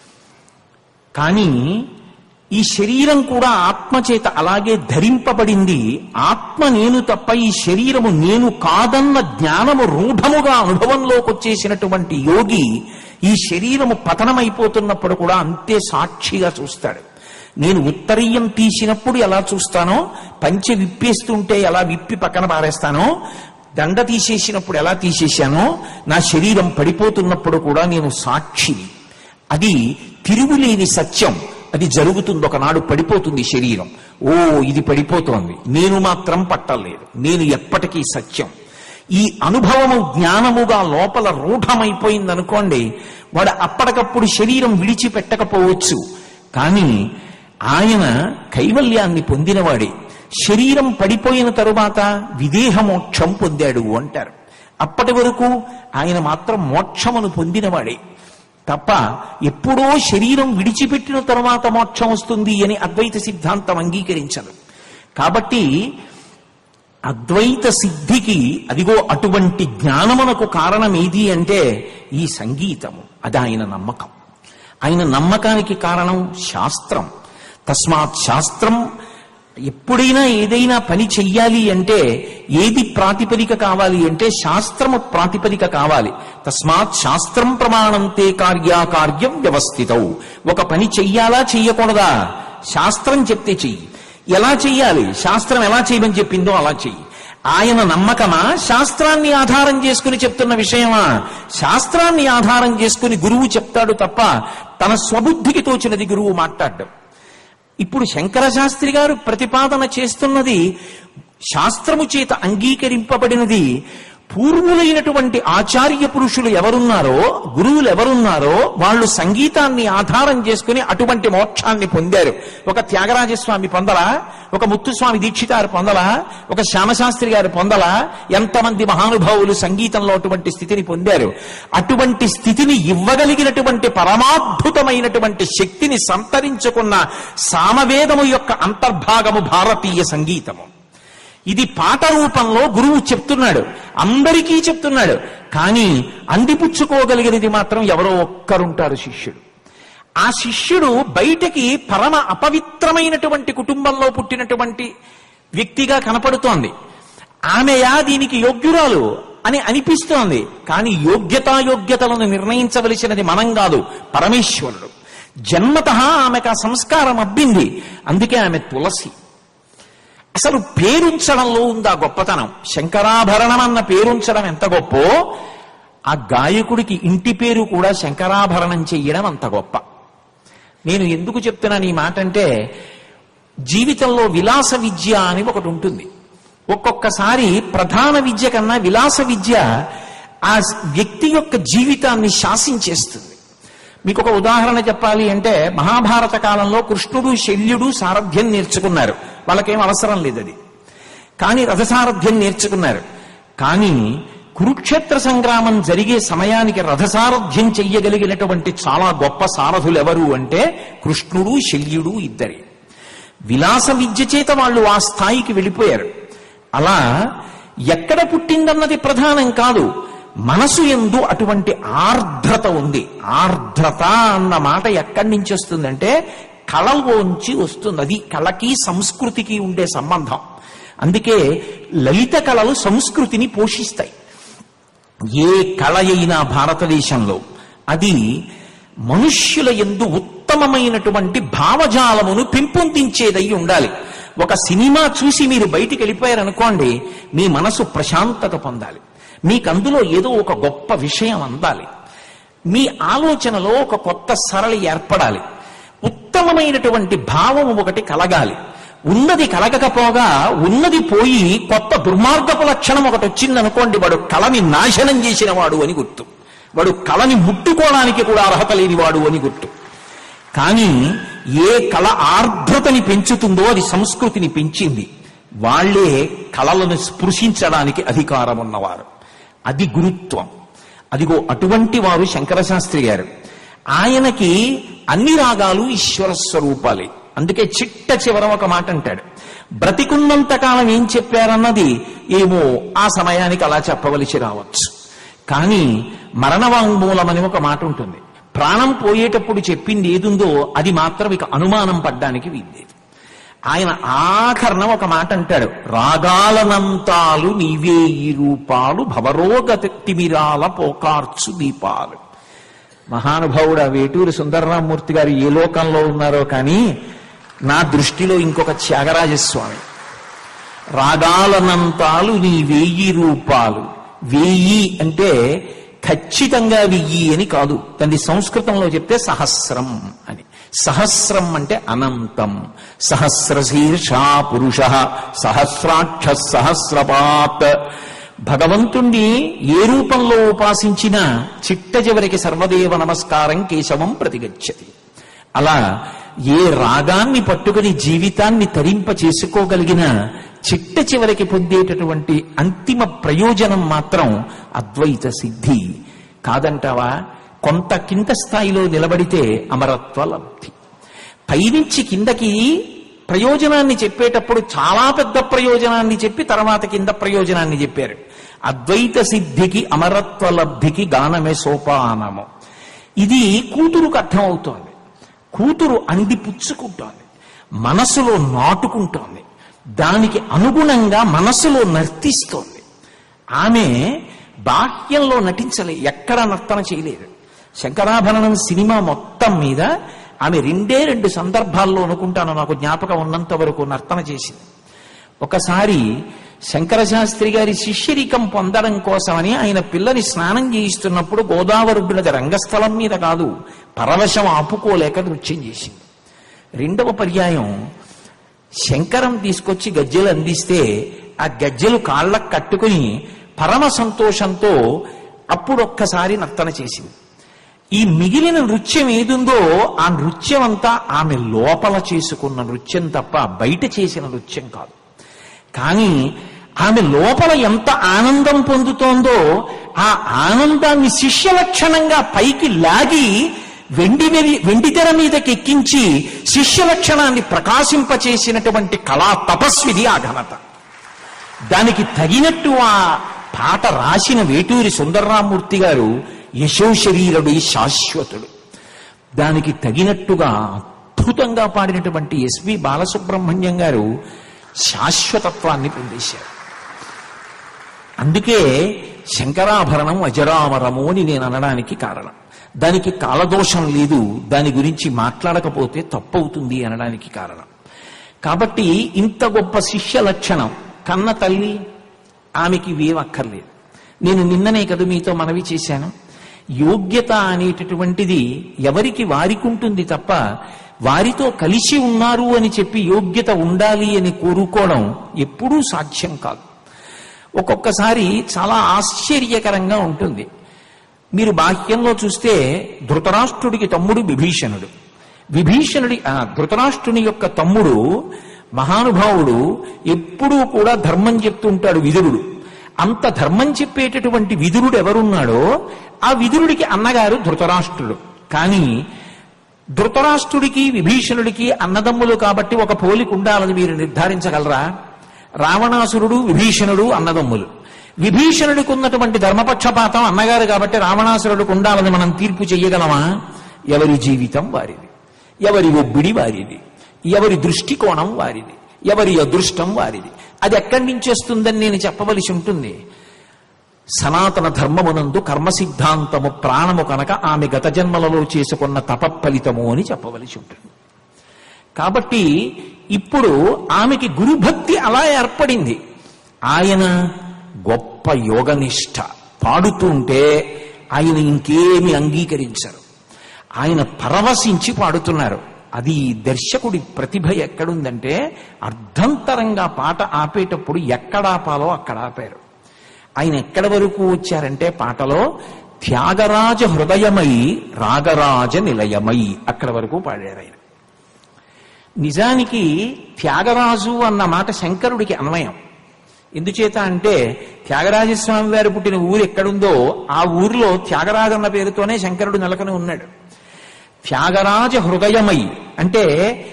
కానీ ఈ శరీరం కూడా ఆత్మ చేత అలాగే ధరింపబడింది ఆత్మ నేను తప్ప ఈ శరీరము నేను కాదన్న జ్ఞానము రూఢముగా అనుభవంలోకి వచ్చేసినటువంటి యోగి ఈ శరీరము పతనమైపోతున్నప్పుడు కూడా అంతే సాక్షిగా చూస్తాడు నేను ఉత్తరీయం తీసినప్పుడు ఎలా చూస్తానో పంచె విప్పేస్తుంటే ఎలా విప్పి పక్కన పారేస్తానో దండ తీసేసినప్పుడు ఎలా తీసేశానో నా శరీరం పడిపోతున్నప్పుడు కూడా నేను సాక్షిని అది తిరుగులేని సత్యం అది జరుగుతుంది ఒకనాడు పడిపోతుంది శరీరం ఓ ఇది పడిపోతోంది నేను మాత్రం పట్టలేదు నేను ఎప్పటికీ సత్యం ఈ అనుభవము జ్ఞానముగా లోపల రూఢమైపోయింది అనుకోండి వాడు అప్పటికప్పుడు శరీరం విడిచిపెట్టకపోవచ్చు కానీ ఆయన కైవల్యాన్ని పొందినవాడే శరీరం పడిపోయిన తరువాత విదేహ మోక్షం పొందాడు అంటారు అప్పటి వరకు ఆయన మాత్రం మోక్షమును పొందినవాడే తప్ప ఎప్పుడో శరీరం విడిచిపెట్టిన తరువాత మోక్షం వస్తుంది అని అద్వైత సిద్ధాంతం అంగీకరించదు కాబట్టి అద్వైత సిద్ధికి అదిగో అటువంటి జ్ఞానమునకు కారణం ఏది అంటే ఈ సంగీతము అది ఆయన నమ్మకం ఆయన నమ్మకానికి కారణం శాస్త్రం తస్మాత్ శాస్త్రం ఎప్పుడైనా ఏదైనా పని చెయ్యాలి అంటే ఏది ప్రాతిపదిక కావాలి అంటే శాస్త్రము ప్రాతిపదిక కావాలి తస్మాత్ శాస్త్రం ప్రమాణంతే కార్యాకార్యం వ్యవస్థితవు ఒక పని చెయ్యాలా చెయ్యకూడదా శాస్త్రం చెప్తే చెయ్యి ఎలా చెయ్యాలి శాస్త్రం ఎలా చేయమని చెప్పిందో అలా చెయ్యి ఆయన నమ్మకమా శాస్త్రాన్ని ఆధారం చేసుకుని చెప్తున్న విషయమా శాస్త్రాన్ని ఆధారం చేసుకుని గురువు చెప్తాడు తప్ప తన స్వబుద్ధికి తోచినది గురువు మాట్లాడ్డం ఇప్పుడు శంకర శాస్త్రి గారు ప్రతిపాదన చేస్తున్నది శాస్త్రము చేత అంగీకరింపబడినది పూర్వులైనటువంటి ఆచార్య పురుషులు ఎవరున్నారో గురువులు ఎవరున్నారో వాళ్ళు సంగీతాన్ని ఆధారం చేసుకుని అటువంటి మోక్షాన్ని పొందారు ఒక త్యాగరాజస్వామి పొందలా ఒక ముత్తుస్వామి దీక్షితారు పొందలా ఒక శ్యామశాస్త్రి గారు పొందలా ఎంతమంది మహానుభావులు సంగీతంలో అటువంటి స్థితిని పొందారు అటువంటి స్థితిని ఇవ్వగలిగినటువంటి పరమాద్భుతమైనటువంటి శక్తిని సంతరించుకున్న సామవేదము యొక్క అంతర్భాగము భారతీయ సంగీతము ఇది పాట రూపంలో గురువు చెప్తున్నాడు అందరికీ చెప్తున్నాడు కానీ అందిపుచ్చుకోగలిగినది మాత్రం ఎవరో ఒక్కరుంటారు శిష్యుడు ఆ శిష్యుడు బయటకి పరమ అపవిత్రమైనటువంటి కుటుంబంలో పుట్టినటువంటి వ్యక్తిగా కనపడుతోంది ఆమెయా దీనికి యోగ్యురాలు అని అనిపిస్తోంది కానీ యోగ్యతాయోగ్యతలను నిర్ణయించవలసినది మనం కాదు పరమేశ్వరుడు జన్మత ఆమెకు ఆ సంస్కారం అబ్బింది అందుకే ఆమె తులసి అసలు పేరుంచడంలో ఉంది ఆ గొప్పతనం శంకరాభరణం అన్న పేరుంచడం ఎంత గొప్పో ఆ గాయకుడికి ఇంటి పేరు కూడా శంకరాభరణం చెయ్యడం అంత గొప్ప నేను ఎందుకు చెప్తున్నాను ఈ మాట అంటే జీవితంలో విలాస విద్య అని ఒకటి ఉంటుంది ఒక్కొక్కసారి ప్రధాన విద్య కన్నా విలాస విద్య ఆ వ్యక్తి యొక్క జీవితాన్ని శాసించేస్తుంది మీకు ఒక ఉదాహరణ చెప్పాలి అంటే మహాభారత కాలంలో కృష్ణుడు శల్యుడు సారథ్యం నేర్చుకున్నారు వాళ్ళకేం అవసరం లేదు అది కానీ రథసారథ్యం నేర్చుకున్నారు కానీ కురుక్షేత్ర సంగ్రామం జరిగే సమయానికి రథసారథ్యం చెయ్యగలిగినటువంటి చాలా గొప్ప సారథులు ఎవరు అంటే కృష్ణుడు శల్యుడు ఇద్దరే విలాస విద్య చేత వాళ్ళు ఆ స్థాయికి వెళ్ళిపోయారు అలా ఎక్కడ పుట్టిందన్నది ప్రధానం కాదు మనసు ఎందు అటువంటి ఆర్ద్రత ఉంది ఆర్ద్రత అన్న మాట ఎక్కడి నుంచి వస్తుందంటే కళలోంచి వస్తుంది అది కళకి సంస్కృతికి ఉండే సంబంధం అందుకే లలిత కళలు సంస్కృతిని పోషిస్తాయి ఏ కళ అయినా భారతదేశంలో అది మనుష్యుల ఎందు ఉత్తమమైనటువంటి భావజాలమును పెంపొందించేదై ఉండాలి ఒక సినిమా చూసి మీరు బయటికి వెళ్ళిపోయారనుకోండి మీ మనసు ప్రశాంతత పొందాలి మీకు అందులో ఏదో ఒక గొప్ప విషయం అందాలి మీ ఆలోచనలో ఒక కొత్త సరళి ఏర్పడాలి ఉత్తమమైనటువంటి భావం ఒకటి కలగాలి ఉన్నది కలగకపోగా ఉన్నది పోయి కొత్త దుర్మార్గపు లక్షణం ఒకటి వచ్చిందనుకోండి వాడు కళని నాశనం చేసిన వాడు అని గుర్తు వాడు కళని ముట్టుకోవడానికి కూడా అర్హత లేనివాడు అని గుర్తు కానీ ఏ కళ ఆర్ద్రతని పెంచుతుందో అది సంస్కృతిని పెంచింది వాళ్లే కళలను స్పృశించడానికి అధికారం ఉన్నవారు అది గురుత్వం అదిగో అటువంటి వారు శంకర శాస్త్రి గారు ఆయనకి అన్ని రాగాలు ఈశ్వర స్వరూపాలే అందుకే చిట్ట చివర ఒక మాట అంటాడు బ్రతికున్నంత కాలం ఏం చెప్పారన్నది ఏమో ఆ సమయానికి అలా చెప్పవలసి రావచ్చు కానీ మరణవాంగ్మూలం అని ఒక మాట ఉంటుంది ప్రాణం పోయేటప్పుడు చెప్పింది ఏదుందో అది మాత్రం ఇక అనుమానం పడ్డానికి వీల్లేదు ఆయన ఆఖరణ ఒక మాట అంటాడు రాగాలనంతాలు నీవే ఈ రూపాలు భవరోగ తిమిరాల పోకార్చు దీపాలు మహానుభావుడు ఆ వేటూరి సుందరరామూర్తి గారు ఏ లోకంలో ఉన్నారో కానీ నా దృష్టిలో ఇంకొక త్యాగరాజస్వామి రాగాలనంతాలు నీ వెయ్యి రూపాలు వెయ్యి అంటే ఖచ్చితంగా వెయ్యి అని కాదు దాన్ని సంస్కృతంలో చెప్తే సహస్రం అని సహస్రం అంటే అనంతం సహస్రశీర్షా పురుష సహస్రాక్ష సహస్రపాత్ భగవంతుణ్ణి ఏ రూపంలో ఉపాసించినా చిట్ట చివరికి సర్వదేవ నమస్కారం కేశవం ప్రతిగచ్చతి అలా ఏ రాగాన్ని పట్టుకుని జీవితాన్ని తరింప చేసుకోగలిగిన చిట్ట చివరికి పొందేటటువంటి అంతిమ ప్రయోజనం మాత్రం అద్వైత సిద్ధి కాదంటావా కొంత కింద స్థాయిలో నిలబడితే అమరత్వ లబ్ధి పైనుంచి కిందకి ప్రయోజనాన్ని చెప్పేటప్పుడు చాలా పెద్ద ప్రయోజనాన్ని చెప్పి తర్వాత కింద ప్రయోజనాన్ని చెప్పారు అద్వైత సిద్ధికి అమరత్వ లబ్ధికి గానమే సోపానము ఇది కూతురుకు అర్థమవుతోంది కూతురు అంది పుచ్చుకుంటోంది మనసులో నాటుకుంటోంది దానికి అనుగుణంగా మనసులో నర్తిస్తోంది ఆమె బాహ్యంలో నటించలే ఎక్కడ నర్తన చేయలేదు శంకరాభరణం సినిమా మొత్తం మీద ఆమె రెండే రెండు సందర్భాల్లో అనుకుంటాను నాకు జ్ఞాపకం ఉన్నంత వరకు నర్తన చేసింది ఒకసారి శంకరశాస్త్రి గారి శిష్యరికం పొందడం కోసమని ఆయన పిల్లని స్నానం చేయిస్తున్నప్పుడు గోదావరుడునది రంగస్థలం మీద కాదు పరవశం ఆపుకోలేక నృత్యం చేసింది రెండవ పర్యాయం శంకరం తీసుకొచ్చి గజ్జెలు అందిస్తే ఆ గజ్జెలు కాళ్ళకు కట్టుకుని పరమ సంతోషంతో అప్పుడొక్కసారి నర్తన చేసింది ఈ మిగిలిన నృత్యం ఏదుందో ఆ నృత్యం అంతా ఆమె లోపల చేసుకున్న నృత్యం తప్ప బయట చేసిన నృత్యం కాదు కానీ ఆమె లోపల ఎంత ఆనందం పొందుతోందో ఆ ఆనందాన్ని శిష్య లక్షణంగా పైకి లాగి వెండి మెరి- వెండి తెర మీదకి ఎక్కించి శిష్య లక్షణాన్ని ప్రకాశింపచేసినటువంటి కళా తపస్విది ఆ ఘనత దానికి తగినట్టు ఆ పాట రాసిన వేటూరి సుందర్రామూర్తి గారు యశో శరీరుడి శాశ్వతుడు దానికి తగినట్టుగా అద్భుతంగా పాడినటువంటి ఎస్వి బాలసుబ్రహ్మణ్యం గారు శాశ్వతత్వాన్ని పొందేశారు అందుకే శంకరాభరణం అజరామరము అని నేను అనడానికి కారణం దానికి కాలదోషం లేదు దాని గురించి మాట్లాడకపోతే తప్పవుతుంది అనడానికి కారణం కాబట్టి ఇంత గొప్ప శిష్య లక్షణం కన్న తల్లి ఆమెకి ఇవేం అక్కర్లేదు నేను నిన్ననే కదా మీతో మనవి చేశాను యోగ్యత అనేటటువంటిది ఎవరికి వారికి ఉంటుంది తప్ప వారితో కలిసి ఉన్నారు అని చెప్పి యోగ్యత ఉండాలి అని కోరుకోవడం ఎప్పుడూ సాధ్యం కాదు ఒక్కొక్కసారి చాలా ఆశ్చర్యకరంగా ఉంటుంది మీరు బాహ్యంలో చూస్తే ధృతరాష్ట్రుడికి తమ్ముడు విభీషణుడు విభీషణుడి ఆ, ధృతరాష్ట్రుని యొక్క తమ్ముడు మహానుభావుడు ఎప్పుడూ కూడా ధర్మం చెప్తుంటాడు విదురుడు అంత ధర్మం చెప్పేటటువంటి విదురుడు ఎవరున్నాడో ఆ విదురుడికి అన్నగారు ధృతరాష్ట్రుడు కానీ ధృతరాష్ట్రుడికి విభీషణుడికి అన్నదమ్ములు కాబట్టి ఒక పోలిక ఉండాలని మీరు నిర్ధారించగలరా రావణాసురుడు విభీషణుడు అన్నదమ్ములు విభీషణుడికి ఉన్నటువంటి ధర్మపక్షపాతం అన్నగారు కాబట్టి రావణాసురుడికి ఉండాలని మనం తీర్పు చెయ్యగలమా ఎవరి జీవితం వారిది ఎవరి ఒబ్బిడి వారిది ఎవరి దృష్టికోణం వారిది ఎవరి అదృష్టం వారిది అది ఎక్కడి నుంచి వస్తుందని నేను చెప్పవలసి ఉంటుంది సనాతన ధర్మమునందు కర్మ సిద్ధాంతము ప్రాణము కనుక ఆమె గత జన్మలలో చేసుకున్న తపఫలితము అని చెప్పవలసి ఉంటుంది కాబట్టి ఇప్పుడు ఆమెకి గురుభక్తి అలా ఏర్పడింది ఆయన గొప్ప యోగనిష్ట పాడుతుంటే ఆయన ఇంకేమి అంగీకరించరు ఆయన పరవశించి పాడుతున్నారు అది దర్శకుడి ప్రతిభ ఎక్కడుందంటే అర్ధంతరంగా పాట ఆపేటప్పుడు ఎక్కడాపాలో అక్కడ ఆపారు ఆయన ఎక్కడి వరకు వచ్చారంటే పాటలో త్యాగరాజ హృదయమై రాగరాజ నిలయమై అక్కడ వరకు పాడారు ఆయన నిజానికి త్యాగరాజు అన్న మాట శంకరుడికి అన్వయం ఎందుచేత అంటే త్యాగరాజస్వామి వారు పుట్టిన ఊరు ఎక్కడుందో ఆ ఊరిలో త్యాగరాజు అన్న పేరుతోనే శంకరుడు నెలకొని ఉన్నాడు త్యాగరాజ హృదయమై అంటే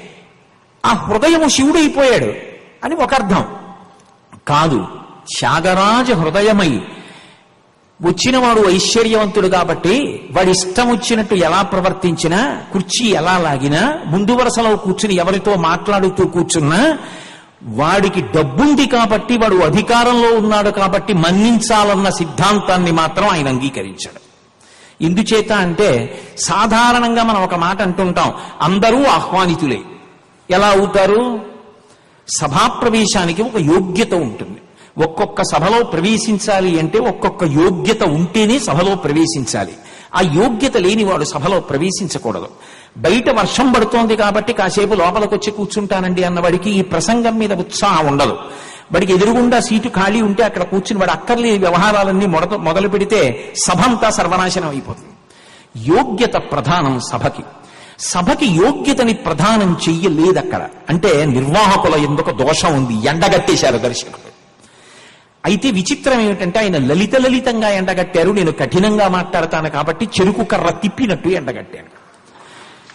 ఆ హృదయము శివుడైపోయాడు అని ఒక అర్థం కాదు త్యాగరాజ హృదయమై వచ్చినవాడు ఐశ్వర్యవంతుడు కాబట్టి వాడి ఇష్టం వచ్చినట్టు ఎలా ప్రవర్తించినా కుర్చీ ఎలా లాగినా ముందు వరుసలో కూర్చుని ఎవరితో మాట్లాడుతూ కూర్చున్నా వాడికి డబ్బుంది కాబట్టి వాడు అధికారంలో ఉన్నాడు కాబట్టి మన్నించాలన్న సిద్ధాంతాన్ని మాత్రం ఆయన అంగీకరించాడు ఎందుచేత అంటే సాధారణంగా మనం ఒక మాట అంటుంటాం అందరూ ఆహ్వానితులే ఎలా అవుతారు సభాప్రవేశానికి ఒక యోగ్యత ఉంటుంది ఒక్కొక్క సభలో ప్రవేశించాలి అంటే ఒక్కొక్క యోగ్యత ఉంటేనే సభలో ప్రవేశించాలి ఆ యోగ్యత లేనివాడు సభలో ప్రవేశించకూడదు బయట వర్షం పడుతోంది కాబట్టి కాసేపు లోపలికి వచ్చి కూర్చుంటానండి అన్నవాడికి ఈ ప్రసంగం మీద ఉత్సాహం ఉండదు వాడికి ఎదురుగుండా సీటు ఖాళీ ఉంటే అక్కడ కూర్చుని వాడు అక్కర్లేని వ్యవహారాలన్నీ మొదట మొదలు పెడితే సభ అంతా సర్వనాశనం అయిపోతుంది యోగ్యత ప్రధానం సభకి సభకి యోగ్యతని ప్రధానం చెయ్యలేదు అక్కడ అంటే నిర్వాహకుల ఎందుకు దోషం ఉంది ఎండగట్టేశారు దర్శకుడు అయితే విచిత్రం ఏమిటంటే ఆయన లలిత లలితంగా ఎండగట్టారు నేను కఠినంగా మాట్లాడతాను కాబట్టి చెరుకు కర్ర తిప్పినట్టు ఎండగట్టాను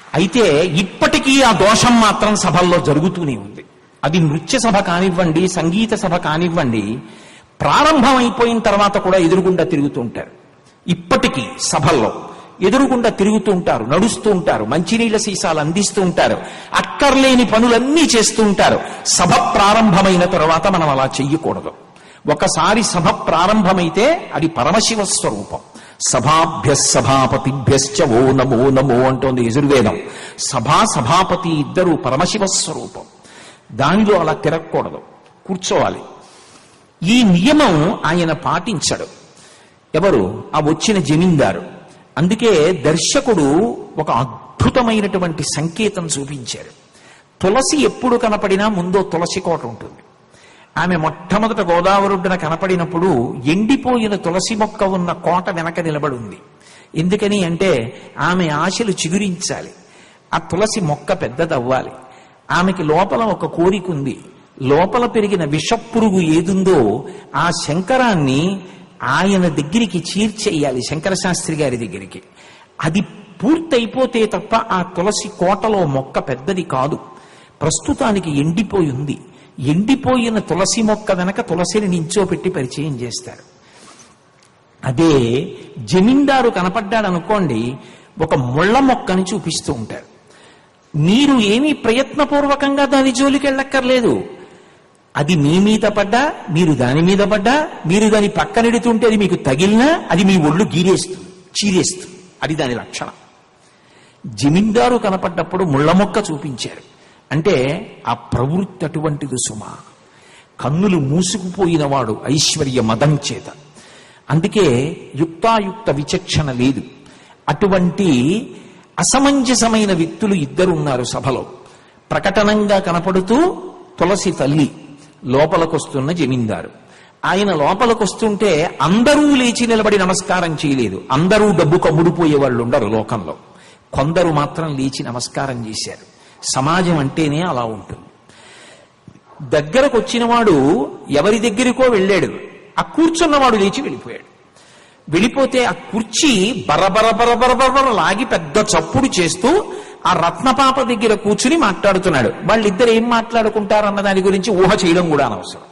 అయితే ఇప్పటికీ ఆ దోషం మాత్రం సభల్లో జరుగుతూనే ఉంది అది నృత్య సభ కానివ్వండి సంగీత సభ కానివ్వండి ప్రారంభం అయిపోయిన తర్వాత కూడా ఎదురుగుండా తిరుగుతూ ఉంటారు ఇప్పటికీ సభల్లో ఎదురుగుండా తిరుగుతూ ఉంటారు నడుస్తూ ఉంటారు మంచినీళ్ళ సీసాలు అందిస్తూ ఉంటారు అక్కర్లేని పనులన్నీ చేస్తూ ఉంటారు సభ ప్రారంభమైన తర్వాత మనం అలా చెయ్యకూడదు ఒకసారి సభ ప్రారంభమైతే అది పరమశివ స్వరూపం సభాభ్య సభాపతిభ్యశ్చ ఓ నమో నమో అంటోంది యజుర్వేదం సభా సభాపతి ఇద్దరు పరమశివ స్వరూపం దానిలో అలా తిరగకూడదు కూర్చోవాలి ఈ నియమం ఆయన పాటించడు ఎవరు ఆ వచ్చిన జమీందారు అందుకే దర్శకుడు ఒక అద్భుతమైనటువంటి సంకేతం చూపించారు తులసి ఎప్పుడు కనపడినా ముందో తులసి కోట ఉంటుంది ఆమె మొట్టమొదట గోదావరుడ్డున కనపడినప్పుడు ఎండిపోయిన తులసి మొక్క ఉన్న కోట వెనక నిలబడి ఉంది ఎందుకని అంటే ఆమె ఆశలు చిగురించాలి ఆ తులసి మొక్క పెద్దదవ్వాలి ఆమెకి లోపల ఒక కోరిక ఉంది లోపల పెరిగిన విషపురుగు ఏదుందో ఆ శంకరాన్ని ఆయన దగ్గరికి చీర్చేయాలి శంకర శాస్త్రి గారి దగ్గరికి అది పూర్తయిపోతే తప్ప ఆ తులసి కోటలో మొక్క పెద్దది కాదు ప్రస్తుతానికి ఎండిపోయి ఉంది ఎండిపోయిన తులసి మొక్క వెనక తులసిని నించోపెట్టి పరిచయం చేస్తారు అదే జమీందారు కనపడ్డాడు అనుకోండి ఒక ముళ్ళ మొక్కని చూపిస్తూ ఉంటారు మీరు ఏమీ ప్రయత్నపూర్వకంగా దాని జోలికి వెళ్ళక్కర్లేదు అది మీ మీద పడ్డా మీరు దాని మీద పడ్డా మీరు దాని పక్కనెడుతుంటే అది మీకు తగిలినా అది మీ ఒళ్ళు గీరేస్తుంది చీరేస్తుంది అది దాని లక్షణం జమీందారు కనపడ్డప్పుడు ముళ్ళ మొక్క చూపించారు అంటే ఆ ప్రవృత్తి అటువంటిది సుమా కన్నులు మూసుకుపోయినవాడు ఐశ్వర్య మదం చేత అందుకే యుక్తాయుక్త విచక్షణ లేదు అటువంటి అసమంజసమైన వ్యక్తులు ఇద్దరున్నారు సభలో ప్రకటనంగా కనపడుతూ తులసి తల్లి లోపలకొస్తున్న జమీందారు ఆయన లోపలికొస్తుంటే అందరూ లేచి నిలబడి నమస్కారం చేయలేదు అందరూ డబ్బు కమ్ముడిపోయే వాళ్ళు ఉండరు లోకంలో కొందరు మాత్రం లేచి నమస్కారం చేశారు సమాజం అంటేనే అలా ఉంటుంది దగ్గరకు వచ్చినవాడు ఎవరి దగ్గరికో వెళ్ళాడు ఆ కూర్చున్నవాడు లేచి వెళ్ళిపోయాడు వెళ్ళిపోతే ఆ కుర్చీ బరబర బరబర బరబర లాగి పెద్ద చప్పుడు చేస్తూ ఆ రత్నపాప దగ్గర కూర్చుని మాట్లాడుతున్నాడు వాళ్ళిద్దరు ఏం మాట్లాడుకుంటారన్న దాని గురించి ఊహ చేయడం కూడా అనవసరం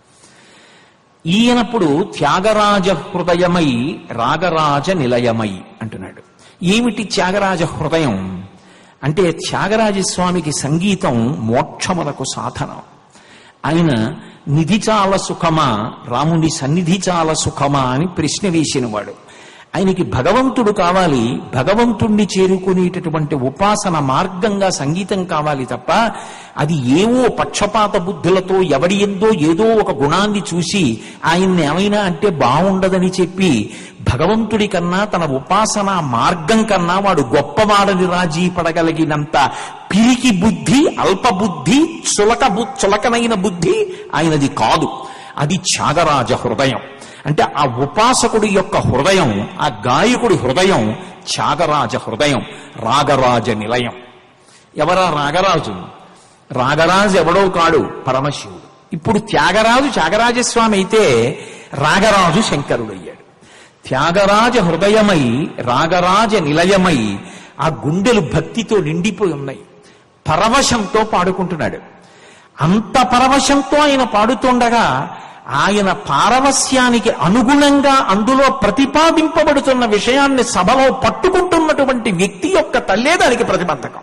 ఈయనప్పుడు త్యాగరాజ హృదయమై రాగరాజ నిలయమై అంటున్నాడు ఏమిటి త్యాగరాజ హృదయం అంటే త్యాగరాజస్వామికి సంగీతం మోక్షములకు సాధనం ఆయన నిధి చాలా సుఖమా రాముని సన్నిధి చాలా సుఖమా అని ప్రశ్న వేసినవాడు ఆయనకి భగవంతుడు కావాలి భగవంతుణ్ణి చేరుకునేటటువంటి ఉపాసన మార్గంగా సంగీతం కావాలి తప్ప అది ఏవో పక్షపాత బుద్ధులతో ఎవడి ఎందో ఏదో ఒక గుణాన్ని చూసి ఆయన్ని ఏమైనా అంటే బాగుండదని చెప్పి భగవంతుడి కన్నా తన ఉపాసన మార్గం కన్నా వాడు గొప్పవాడని రాజీ పడగలిగినంత పిరికి బుద్ధి అల్ప బుద్ధి చులక బు చులకనైన బుద్ధి ఆయనది కాదు అది త్యాగరాజ హృదయం అంటే ఆ ఉపాసకుడి యొక్క హృదయం ఆ గాయకుడి హృదయం త్యాగరాజ హృదయం రాగరాజ నిలయం ఎవరా రాగరాజు రాగరాజు ఎవడో కాడు పరమశివుడు ఇప్పుడు త్యాగరాజు త్యాగరాజస్వామి అయితే రాగరాజు శంకరుడయ్యాడు త్యాగరాజ హృదయమై రాగరాజ నిలయమై ఆ గుండెలు భక్తితో నిండిపోయి ఉన్నాయి పరవశంతో పాడుకుంటున్నాడు అంత పరవశంతో ఆయన పాడుతుండగా ఆయన పారవస్యానికి అనుగుణంగా అందులో ప్రతిపాదింపబడుతున్న విషయాన్ని సభలో పట్టుకుంటున్నటువంటి వ్యక్తి యొక్క తల్లే దానికి ప్రతిబంధకం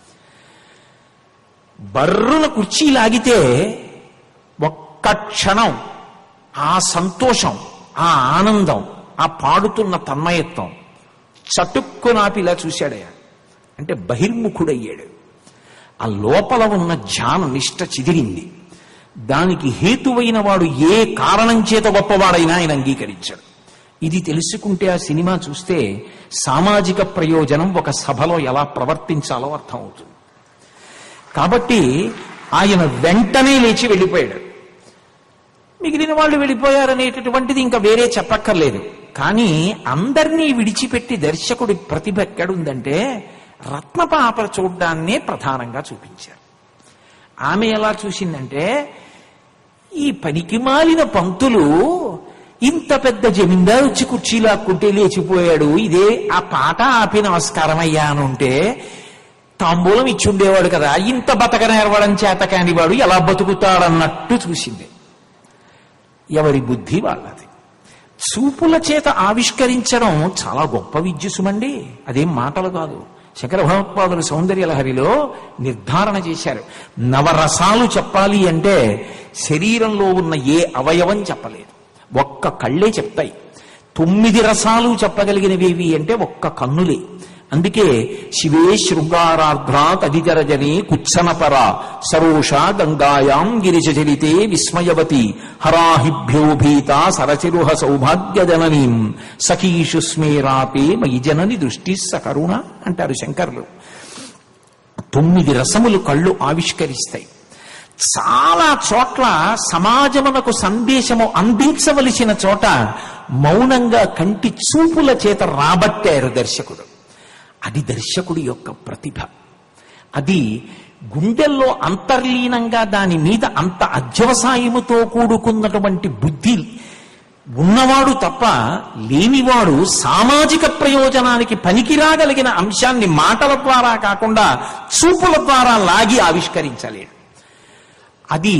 బర్రున కుర్చీ లాగితే ఒక్క క్షణం ఆ సంతోషం ఆ ఆనందం ఆ పాడుతున్న తన్మయత్వం చటుక్కునాపి ఇలా చూశాడయ్యా అంటే బహిర్ముఖుడయ్యాడు ఆ లోపల ఉన్న ధ్యాన నిష్ట చిదిరింది దానికి హేతువైన వాడు ఏ కారణం చేత గొప్పవాడైనా ఆయన అంగీకరించాడు ఇది తెలుసుకుంటే ఆ సినిమా చూస్తే సామాజిక ప్రయోజనం ఒక సభలో ఎలా ప్రవర్తించాలో అర్థమవుతుంది కాబట్టి ఆయన వెంటనే లేచి వెళ్ళిపోయాడు మిగిలిన వాళ్ళు వెళ్ళిపోయారనేటటువంటిది ఇంకా వేరే చెప్పక్కర్లేదు కానీ అందరినీ విడిచిపెట్టి దర్శకుడి ప్రతిభ ఎక్కడుందంటే రత్నపాప చూడ్డాన్నే ప్రధానంగా చూపించారు ఆమె ఎలా చూసిందంటే ఈ పనికి మాలిన పంతులు ఇంత పెద్ద జమీందారు వచ్చి కుర్చీలో కుంటే లేచిపోయాడు ఇదే ఆ పాట ఆపి నమస్కారం అయ్యా అని ఉంటే తాంబూలం ఇచ్చి ఉండేవాడు కదా ఇంత బతకనేరవడం చేత కానివాడు ఎలా బతుకుతాడన్నట్టు చూసింది ఎవరి బుద్ధి వాళ్ళది చూపుల చేత ఆవిష్కరించడం చాలా గొప్ప విద్య సుమండి అదేం మాటలు కాదు శంకర భగవత్పాదులు సౌందర్య లహరిలో నిర్ధారణ చేశారు నవరసాలు చెప్పాలి అంటే శరీరంలో ఉన్న ఏ అవయవం చెప్పలేదు ఒక్క కళ్ళే చెప్తాయి తొమ్మిది రసాలు చెప్పగలిగినవేవి అంటే ఒక్క కన్నులే అందుకే శివే శృంగారార్ధ్రా తదితరజనే కుత్సనపర సరోష గంగాయాం గిరిజలితే విస్మయవతి హరాహిభ్యో భీత సరసిరుహ సౌభాగ్య జననీం సఖీషు స్మేరాపే మయి జనని దృష్టి సకరుణ అంటారు శంకర్లు తొమ్మిది రసములు కళ్ళు ఆవిష్కరిస్తాయి చాలా చోట్ల సమాజమునకు సందేశము అందించవలసిన చోట మౌనంగా కంటి చూపుల చేత రాబట్టారు దర్శకుడు అది దర్శకుడి యొక్క ప్రతిభ అది గుండెల్లో అంతర్లీనంగా దాని మీద అంత అధ్యవసాయముతో కూడుకున్నటువంటి బుద్ధి ఉన్నవాడు తప్ప లేనివాడు సామాజిక ప్రయోజనానికి పనికిరాగలిగిన అంశాన్ని మాటల ద్వారా కాకుండా చూపుల ద్వారా లాగి ఆవిష్కరించలేడు అది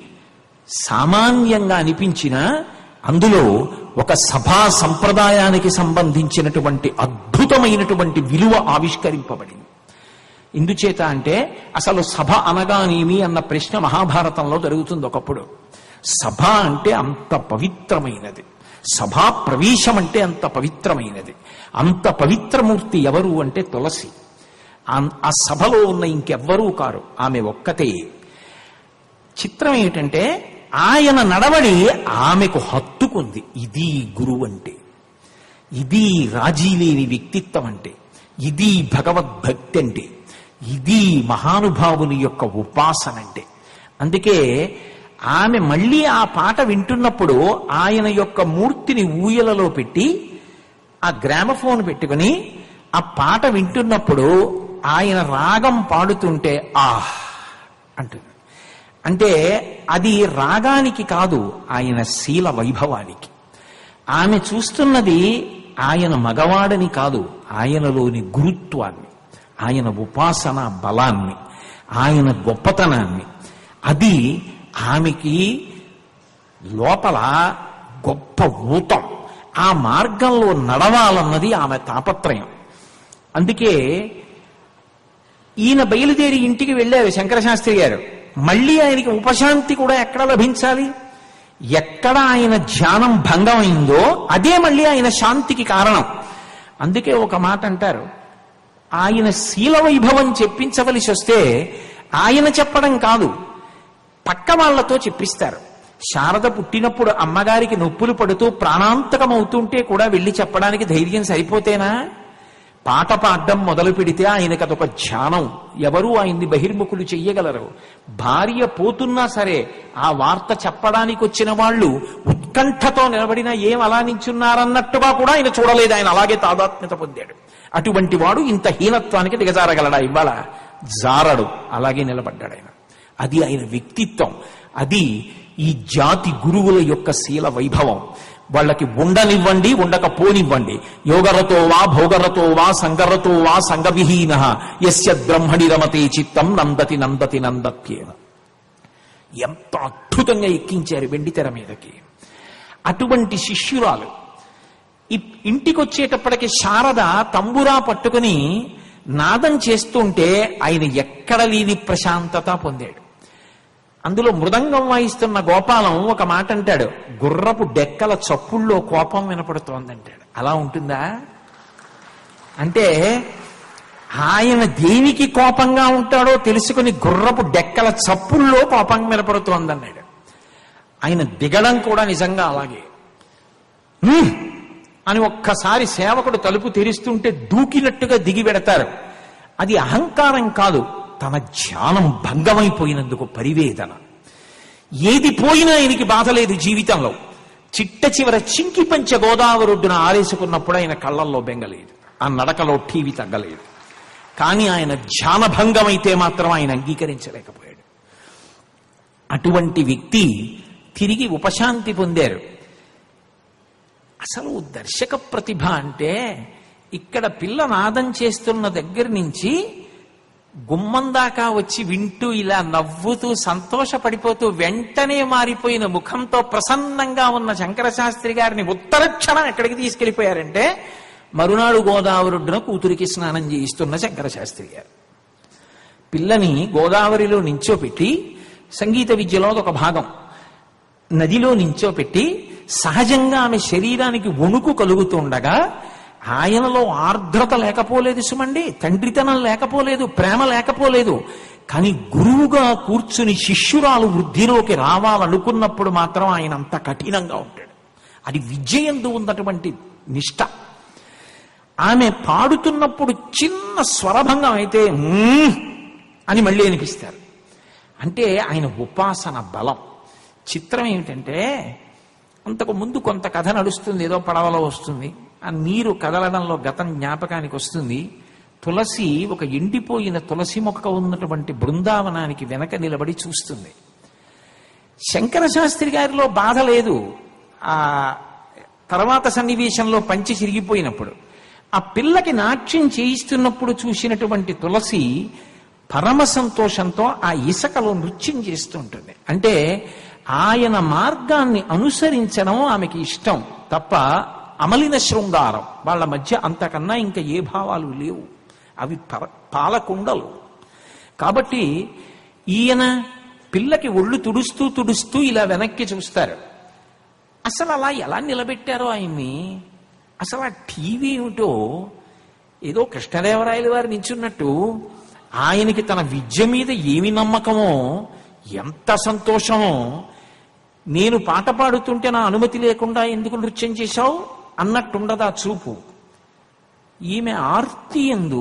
సామాన్యంగా అనిపించిన అందులో ఒక సభా సంప్రదాయానికి సంబంధించినటువంటి అద్భుతమైనటువంటి విలువ ఆవిష్కరింపబడింది ఎందుచేత అంటే అసలు సభ అనగానేమి అన్న ప్రశ్న మహాభారతంలో జరుగుతుంది ఒకప్పుడు సభ అంటే అంత పవిత్రమైనది సభా ప్రవేశం అంటే అంత పవిత్రమైనది అంత పవిత్రమూర్తి ఎవరు అంటే తులసి ఆ- ఆ సభలో ఉన్న ఇంకెవ్వరూ కారు ఆమె ఒక్కతే చిత్రం ఏమిటంటే ఆయన నడవడి ఆమెకు హత్తుకుంది ఇది గురువు అంటే ఇది రాజీ లేని వ్యక్తిత్వం అంటే ఇది భగవద్భక్తి అంటే ఇది మహానుభావుని యొక్క ఉపాసన అంటే అందుకే ఆమె మళ్ళీ ఆ పాట వింటున్నప్పుడు ఆయన యొక్క మూర్తిని ఊయలలో పెట్టి ఆ గ్రామఫోన్ పెట్టుకుని ఆ పాట వింటున్నప్పుడు ఆయన రాగం పాడుతుంటే ఆహ్ అంటుంది అంటే అది రాగానికి కాదు ఆయన శీల వైభవానికి ఆమె చూస్తున్నది ఆయన మగవాడని కాదు ఆయనలోని గురుత్వాన్ని ఆయన ఉపాసన బలాన్ని ఆయన గొప్పతనాన్ని అది ఆమెకి లోపల గొప్ప ఊతం ఆ మార్గంలో నడవాలన్నది ఆమె తాపత్రయం అందుకే ఈయన బయలుదేరి ఇంటికి వెళ్ళారు శంకరశాస్త్రి గారు మళ్ళీ ఆయనకి ఉపశాంతి కూడా ఎక్కడ లభించాలి ఎక్కడ ఆయన ధ్యానం భంగమైందో అదే మళ్ళీ ఆయన శాంతికి కారణం అందుకే ఒక మాట అంటారు ఆయన శీల వైభవం చెప్పించవలసి వస్తే ఆయన చెప్పడం కాదు పక్క వాళ్లతో చెప్పిస్తారు శారద పుట్టినప్పుడు అమ్మగారికి నొప్పులు పడుతూ ప్రాణాంతకం అవుతుంటే కూడా వెళ్ళి చెప్పడానికి ధైర్యం సరిపోతేనా పాట పాడడం మొదలు పెడితే ఆయనకు అదొక ధ్యానం ఎవరు ఆయన్ని బహిర్ముఖులు చెయ్యగలరు భార్య పోతున్నా సరే ఆ వార్త చెప్పడానికి వచ్చిన వాళ్ళు ఉత్కంఠతో నిలబడినా ఏం అలా నించున్నారన్నట్టుగా కూడా ఆయన చూడలేదు ఆయన అలాగే తాదాత్మ్యత పొందాడు అటువంటి వాడు ఇంత హీనత్వానికి దిగజారగలడా ఇవాళ జారడు అలాగే నిలబడ్డాడు ఆయన అది ఆయన వ్యక్తిత్వం అది ఈ జాతి గురువుల యొక్క శీల వైభవం వాళ్ళకి ఉండనివ్వండి ఉండకపోనివ్వండి యోగరతో వా భోగరతో వా సంగరతో వా సంగవిహీన యస్య బ్రహ్మణి రమతే చిత్తం నందతి నందతి నందత్యేన ఎంత అద్భుతంగా ఎక్కించారు వెండి తెర మీదకి అటువంటి శిష్యురాలు ఇ- ఇంటికొచ్చేటప్పటికి శారద తంబురా పట్టుకుని నాదం చేస్తుంటే ఆయన ఎక్కడ లేని ప్రశాంతత పొందాడు అందులో మృదంగం వాయిస్తున్న గోపాలం ఒక మాట అంటాడు గుర్రపు డెక్కల చప్పుల్లో కోపం వినపడుతోందంటాడు అలా ఉంటుందా అంటే ఆయన దేనికి కోపంగా ఉంటాడో తెలుసుకుని గుర్రపు డెక్కల చప్పుల్లో కోపం వినపడుతోందన్నాడు ఆయన దిగడం కూడా నిజంగా అలాగే "హ్మ్" అని ఒక్కసారి సేవకుడు తలుపు తెరుస్తుంటే దూకినట్టుగా దిగి పెడతారు అది అహంకారం కాదు తన ధ్యానం భంగమైపోయినందుకు పరివేదన ఏది పోయినా ఆయనకి బాధ లేదు జీవితంలో చిట్ట చివర చింకి పంచ గోదావరొడ్డున ఆరేసుకున్నప్పుడు ఆయన కళ్ళల్లో బెంగలేదు ఆ నడకలో టీవీ తగ్గలేదు కానీ ఆయన ధ్యానభంగమైతే మాత్రం ఆయన అంగీకరించలేకపోయాడు అటువంటి వ్యక్తి తిరిగి ఉపశాంతి పొందారు అసలు దర్శక ప్రతిభ అంటే ఇక్కడ పిల్ల నాదం చేస్తున్న దగ్గర నుంచి గుమ్మం దాకా వచ్చి వింటూ ఇలా నవ్వుతూ సంతోషపడిపోతూ వెంటనే మారిపోయిన ముఖంతో ప్రసన్నంగా ఉన్న శంకర శాస్త్రి గారిని ఉత్తరక్షణం ఎక్కడికి తీసుకెళ్లిపోయారంటే మరునాడు గోదావరుడ్డున కూతురికి స్నానం చేయిస్తున్న శంకర శాస్త్రి గారు పిల్లని గోదావరిలో నించోపెట్టి సంగీత విద్యలో ఒక భాగం నదిలో నించోపెట్టి సహజంగా ఆమె శరీరానికి వణుకు కలుగుతుండగా ఆయనలో ఆర్ద్రత లేకపోలేదు సుమండి తండ్రితనం లేకపోలేదు ప్రేమ లేకపోలేదు కానీ గురువుగా కూర్చుని శిష్యురాలు వృద్ధిలోకి రావాలనుకున్నప్పుడు మాత్రం ఆయన అంత కఠినంగా ఉంటాడు అది విద్య ఎందు ఉన్నటువంటి నిష్ట ఆమె పాడుతున్నప్పుడు చిన్న స్వరభంగం అయితే "మ్మ్" అని మళ్ళీ అనిపిస్తారు అంటే ఆయన ఉపాసన బలం చిత్రం ఏమిటంటే అంతకు ముందు కొంత కథ నడుస్తుంది ఏదో పడవలో వస్తుంది ఆ నీరు కదలడంలో గతం జ్ఞాపకానికి వస్తుంది తులసి ఒక ఎండిపోయిన తులసి మొక్క ఉన్నటువంటి బృందావనానికి వెనక నిలబడి చూస్తుంది శంకర శాస్త్రి గారిలో బాధ లేదు ఆ తర్వాత సన్నివేశంలో పంచి చిరిగిపోయినప్పుడు ఆ పిల్లకి నాట్యం చేయిస్తున్నప్పుడు చూసినటువంటి తులసి పరమ సంతోషంతో ఆ ఇసకలో నృత్యం చేస్తుంటుంది అంటే ఆయన మార్గాన్ని అనుసరించడం ఆమెకి ఇష్టం తప్ప అమలిన శృంగారం వాళ్ళ మధ్య అంతకన్నా ఇంకా ఏ భావాలు లేవు అవి పర పాలకుండలు కాబట్టి ఈయన పిల్లకి ఒళ్ళు తుడుస్తూ తుడుస్తూ ఇలా వెనక్కి చూస్తారు అసలు అలా ఎలా నిలబెట్టారో ఆయన్ని అసలు ఆ టీవీ ఏమిటో ఏదో కృష్ణదేవరాయల వారు నించున్నట్టు ఆయనకి తన విద్య మీద ఏమి నమ్మకమో ఎంత సంతోషమో నేను పాట పాడుతుంటే నా అనుమతి లేకుండా ఎందుకు నృత్యం చేశావు అన్నట్టుండదా చూపు ఈమె ఆర్తి ఎందు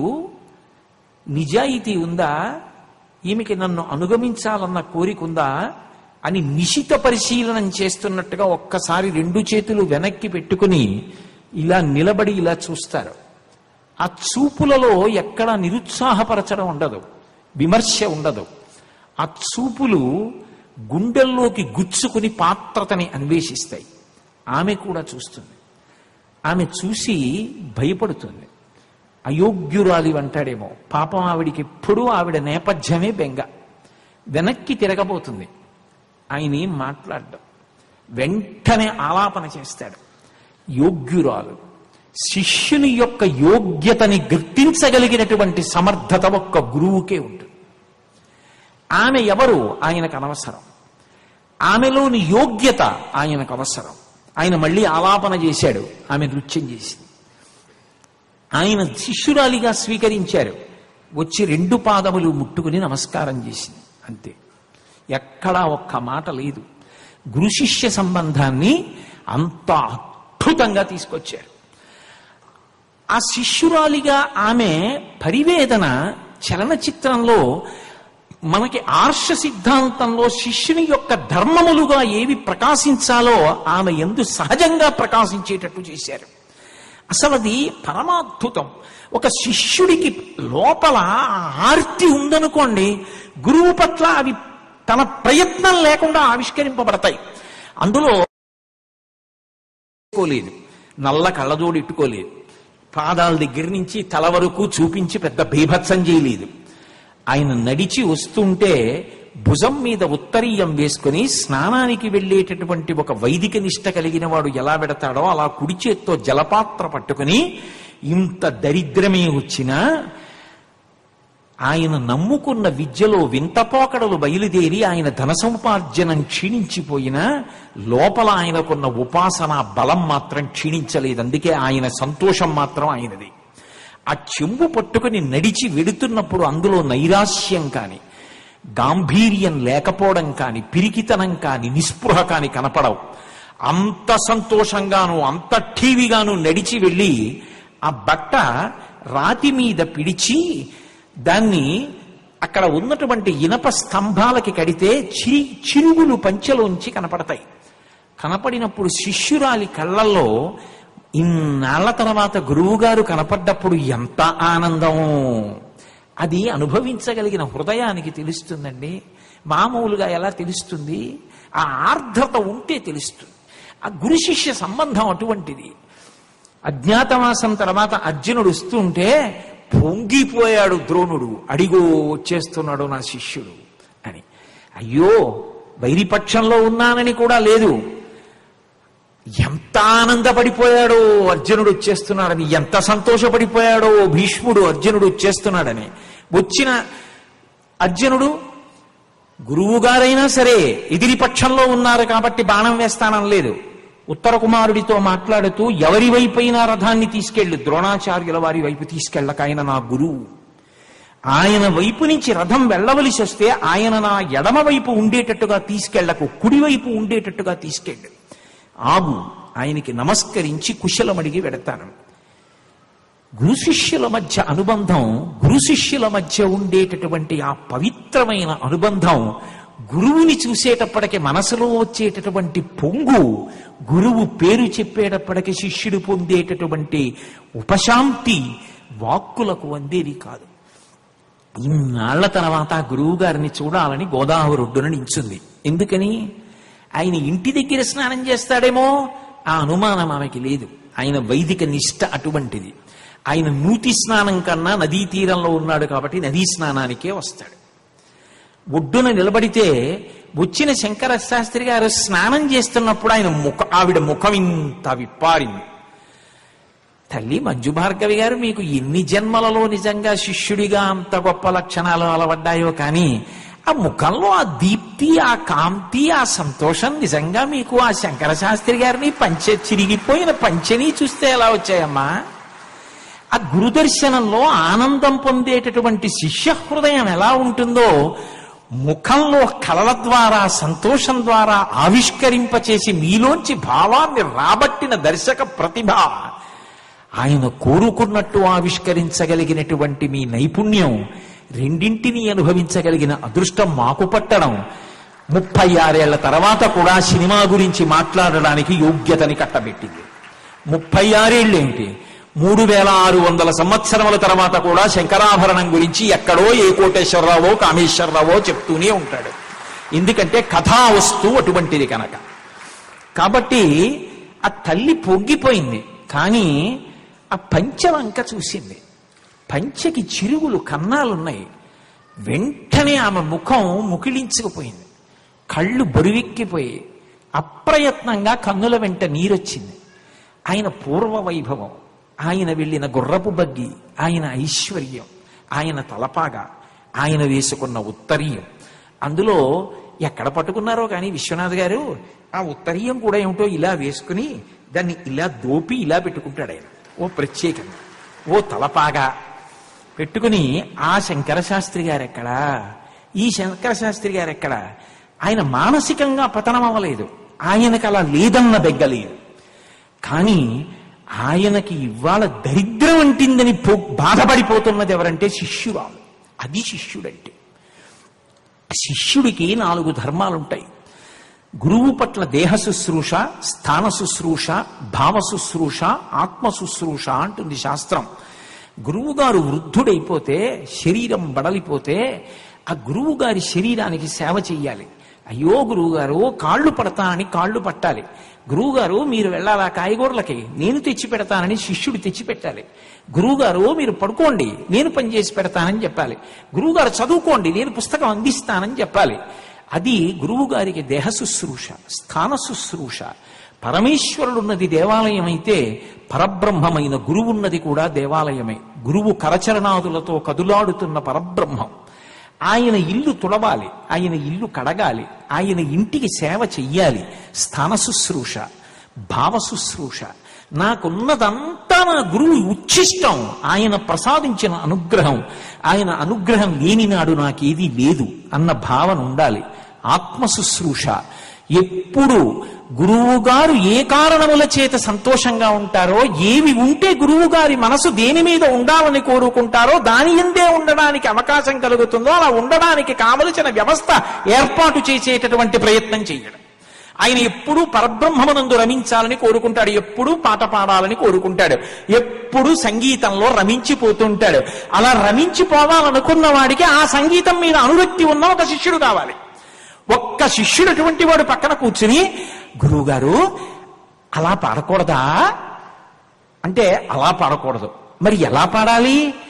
నిజాయితీ ఉందా ఈమెకి నన్ను అనుగమించాలన్న కోరిక ఉందా అని నిశిత పరిశీలనం చేస్తున్నట్టుగా ఒక్కసారి రెండు చేతులు వెనక్కి పెట్టుకుని ఇలా నిలబడి ఇలా చూస్తారు ఆ చూపులలో ఎక్కడ నిరుత్సాహపరచడం ఉండదు విమర్శ ఉండదు ఆ చూపులు గుండెల్లోకి గుచ్చుకుని పాత్రతని అన్వేషిస్తాయి ఆమె కూడా చూస్తుంది ఆమె చూసి భయపడుతుంది అయోగ్యురాలి అంటాడేమో పాపం ఆవిడికి ఎప్పుడూ ఆవిడ నేపథ్యమే బెంగ వెనక్కి తిరగబోతుంది ఆయన ఏం మాట్లాడడం వెంటనే ఆలాపన చేస్తాడు యోగ్యురాలు శిష్యుని యొక్క యోగ్యతని గుర్తించగలిగినటువంటి సమర్థత ఒక్క గురువుకే ఉంటుంది ఆమె ఎవరు ఆయనకు అనవసరం ఆమెలోని యోగ్యత ఆయనకు అవసరం ఆయన మళ్ళీ ఆలాపన చేశాడు ఆమె నృత్యం చేసింది ఆయన శిష్యురాలిగా స్వీకరించారు వచ్చి రెండు పాదములు ముట్టుకుని నమస్కారం చేసింది అంతే ఎక్కడా ఒక్క మాట లేదు గురు శిష్య సంబంధాన్ని అంత అద్భుతంగా తీసుకొచ్చారు ఆ శిష్యురాలిగా ఆమె పరివేదన చలనచిత్రంలో మనకి ఆర్ష సిద్ధాంతంలో శిష్యుని యొక్క ధర్మములుగా ఏవి ప్రకాశించాలో ఆమె ఎందు సహజంగా ప్రకాశించేటట్టు చేశారు అసలు అది పరమాద్భుతం ఒక శిష్యుడికి లోపల ఆ ఆర్తి ఉందనుకోండి గురువు పట్ల అవి తన ప్రయత్నం లేకుండా ఆవిష్కరింపబడతాయి అందులో ఇట్టుకోలేదు నల్ల కళ్ళజోడు ఇట్టుకోలేదు పాదాల దగ్గర నుంచి తల వరకు చూపించి పెద్ద బీభత్సం చేయలేదు ఆయన నడిచి వస్తుంటే భుజం మీద ఉత్తరీయం వేసుకుని స్నానానికి వెళ్ళేటటువంటి ఒక వైదిక నిష్ట కలిగిన వాడు ఎలా పెడతాడో అలా కుడి చేత్తో జలపాత్ర పట్టుకుని ఇంత దరిద్రమే వచ్చినా ఆయన నమ్ముకున్న విద్యలో వింతపోకడలు బయలుదేరి ఆయన ధన సముపార్జనం క్షీణించిపోయినా లోపల ఆయనకున్న ఉపాసన బలం మాత్రం క్షీణించలేదు అందుకే ఆయన సంతోషం మాత్రం ఆయనది ఆ చెంబు పట్టుకుని నడిచి వెడుతున్నప్పుడు అందులో నైరాశ్యం కాని గాంభీర్యం లేకపోవడం కాని పిరికితనం కాని నిస్పృహ కాని కనపడవు అంత సంతోషంగాను అంత ఠీవిగాను నడిచి వెళ్ళి ఆ బట్ట రాతి మీద పిడిచి దాన్ని అక్కడ ఉన్నటువంటి ఇనప స్తంభాలకి కడితే చిరి చిరుగులు పంచెలోంచి కనపడతాయి కనపడినప్పుడు శిష్యురాలి కళ్ళల్లో ఇన్నాళ్ల తర్వాత గురువుగారు కనపడ్డప్పుడు ఎంత ఆనందం అది అనుభవించగలిగిన హృదయానికి తెలుస్తుందండి మామూలుగా ఎలా తెలుస్తుంది ఆ ఆర్ద్రత ఉంటే తెలుస్తుంది ఆ గురు శిష్య సంబంధం అటువంటిది అజ్ఞాతవాసం తర్వాత అర్జునుడు వస్తుంటే పొంగిపోయాడు ద్రోణుడు అడిగో వచ్చేస్తున్నాడు నా శిష్యుడు అని అయ్యో వైరిపక్షంలో ఉన్నానని కూడా లేదు ఎంత ఆనందపడిపోయాడో అర్జునుడు వచ్చేస్తున్నాడని ఎంత సంతోషపడిపోయాడో భీష్ముడు అర్జునుడు వచ్చేస్తున్నాడని వచ్చిన అర్జునుడు గురువు గారైనా సరే ఎదిరి పక్షంలో ఉన్నారు కాబట్టి బాణం వేస్తానం లేదు ఉత్తర కుమారుడితో మాట్లాడుతూ ఎవరి వైపైనా రథాన్ని తీసుకెళ్ళు ద్రోణాచార్యుల వారి వైపు తీసుకెళ్ళక ఆయన నా గురువు ఆయన వైపు నుంచి రథం వెళ్ళవలసి వస్తే ఆయన నా ఎడమ వైపు ఉండేటట్టుగా తీసుకెళ్లకు కుడివైపు ఉండేటట్టుగా తీసుకెళ్ళు ఆగు ఆయనకి నమస్కరించి కుశలమడిగి వెడతాను గురు శిష్యుల మధ్య అనుబంధం గురు శిష్యుల మధ్య ఉండేటటువంటి ఆ పవిత్రమైన అనుబంధం గురువుని చూసేటప్పటికి మనసులో వచ్చేటటువంటి పొంగు గురువు పేరు చెప్పేటప్పటికి శిష్యుడు పొందేటటువంటి ఉపశాంతి వాక్కులకు అందేది కాదు ఇన్నాళ్ల తర్వాత ఆ గురువు గారిని చూడాలని గోదావరి ఒడ్డున నించుంది ఎందుకని ఆయన ఇంటి దగ్గర స్నానం చేస్తాడేమో ఆ అనుమానం ఆమెకి లేదు ఆయన వైదిక నిష్ట అటువంటిది ఆయన నూతి స్నానం కన్నా నదీ తీరంలో ఉన్నాడు కాబట్టి నదీ స్నానానికే వస్తాడు ఒడ్డున నిలబడితే వచ్చిన శంకర శాస్త్రి గారు స్నానం చేస్తున్నప్పుడు ఆయన ముఖ ఆవిడ ముఖం ఇంత విప్పారింది తల్లి మంజు భార్గవి గారు మీకు ఎన్ని జన్మలలో నిజంగా శిష్యుడిగా అంత గొప్ప లక్షణాలు అలవడ్డాయో కానీ ఆ ముఖంలో ఆ దీప్తి ఆ కాంతి ఆ సంతోషం నిజంగా మీకు ఆ శంకర శాస్త్రి గారిని పంచె చిరిగిపోయిన పంచెని చూస్తే ఎలా వచ్చాయమ్మా ఆ గురుదర్శనంలో ఆనందం పొందేటటువంటి శిష్య హృదయం ఎలా ఉంటుందో ముఖంలో కళల ద్వారా సంతోషం ద్వారా ఆవిష్కరింపచేసి మీలోంచి భావాన్ని రాబట్టిన దర్శక ప్రతిభ ఆయన కోరుకున్నట్టు ఆవిష్కరించగలిగినటువంటి మీ నైపుణ్యం రెండింటినీ అనుభవించగలిగిన అదృష్టం మాకు పట్టడం ముప్పై ఆరేళ్ల తర్వాత కూడా సినిమా గురించి మాట్లాడడానికి యోగ్యతని కట్టబెట్టింది ముప్పై ఆరేళ్ళేమిటి మూడు వేల ఆరు వందల సంవత్సరముల తర్వాత కూడా శంకరాభరణం గురించి ఎక్కడో ఏ కోటేశ్వరరావో కామేశ్వరరావో చెప్తూనే ఉంటాడు ఎందుకంటే కథా వస్తువు అటువంటిది కనుక కాబట్టి ఆ తల్లి పొంగిపోయింది కానీ ఆ పంచవంక చూసింది పంచకి చిరుగులు కన్నాలున్నాయి వెంటనే ఆమె ముఖం ముకిలించుకుపోయింది కళ్ళు బరువెక్కిపోయి అప్రయత్నంగా కన్నుల వెంట నీరొచ్చింది ఆయన పూర్వ వైభవం ఆయన వెళ్ళిన గుర్రపు బగ్గి ఆయన ఐశ్వర్యం ఆయన తలపాగా ఆయన వేసుకున్న ఉత్తరీయం అందులో ఎక్కడ పట్టుకున్నారో కానీ విశ్వనాథ్ గారు ఆ ఉత్తరీయం కూడా ఏమిటో ఇలా వేసుకుని దాన్ని ఇలా దోపి ఇలా పెట్టుకుంటాడు ఆయన ఓ ప్రత్యేకంగా ఓ తలపాగా పెట్టుకుని ఆ శంకర శాస్త్రి గారు ఎక్కడా ఈ శంకర శాస్త్రి గారు ఎక్కడా ఆయన మానసికంగా పతనం అవ్వలేదు ఆయనకు అలా లేదన్న బెగ్గలేదు కానీ ఆయనకి ఇవాళ దరిద్రం అంటిందని పో- బాధపడిపోతున్నది ఎవరంటే శిష్యురాలు అది శిష్యుడంటే శిష్యుడికి నాలుగు ధర్మాలుంటాయి గురువు పట్ల దేహ శుశ్రూష స్థాన శుశ్రూష భావ శుశ్రూష ఆత్మ శుశ్రూష అంటుంది శాస్త్రం గురువు గారు వృద్ధుడైపోతే శరీరం బడలిపోతే ఆ గురువు గారి శరీరానికి సేవ చెయ్యాలి అయ్యో గురువుగారు కాళ్ళు పడతానని కాళ్ళు పట్టాలి గురువుగారు మీరు వెళ్ళాలా కాయగూరలకి నేను తెచ్చి పెడతానని శిష్యుడు తెచ్చి పెట్టాలి గురువుగారు మీరు పడుకోండి నేను పని చేసి పెడతానని చెప్పాలి గురువుగారు చదువుకోండి నేను పుస్తకం అందిస్తానని చెప్పాలి అది గురువు గారికి దేహ శుశ్రూష స్థాన శుశ్రూష పరమేశ్వరుడున్నది దేవాలయం అయితే పరబ్రహ్మమైన గురువున్నది కూడా దేవాలయమే గురువు కరచరణాదులతో కదులాడుతున్న పరబ్రహ్మం ఆయన ఇల్లు తుడవాలి ఆయన ఇల్లు కడగాలి ఆయన ఇంటికి సేవ చెయ్యాలి స్థాన శుశ్రూష భావ శుశ్రూష నాకున్నదంతా నా గురువు ఉచ్ఛిష్టం ఆయన ప్రసాదించిన అనుగ్రహం ఆయన అనుగ్రహం లేని నాడు నాకేది లేదు అన్న భావన ఉండాలి ఆత్మ శుశ్రూష ఎప్పుడు గురువు గారు ఏ కారణముల చేత సంతోషంగా ఉంటారో ఏవి ఉంటే గురువు గారి మనసు దేని మీద ఉండాలని కోరుకుంటారో దాని ఎందే ఉండడానికి అవకాశం కలుగుతుందో అలా ఉండడానికి కావలసిన వ్యవస్థ ఏర్పాటు చేసేటటువంటి ప్రయత్నం చేయడం ఆయన ఎప్పుడూ పరబ్రహ్మమునందు రమించాలని కోరుకుంటాడు ఎప్పుడూ పాట పాడాలని కోరుకుంటాడు ఎప్పుడూ సంగీతంలో రమించిపోతుంటాడు అలా రమించిపోవాలనుకున్న వాడికి ఆ సంగీతం మీద అనురక్తి ఉన్న ఒక శిష్యుడు కావాలి ఒక్క శిష్యుడు అటువంటి వాడు పక్కన కూర్చుని గురువుగారు అలా పాడకూడదా అంటే అలా పాడకూడదు మరి ఎలా పాడాలి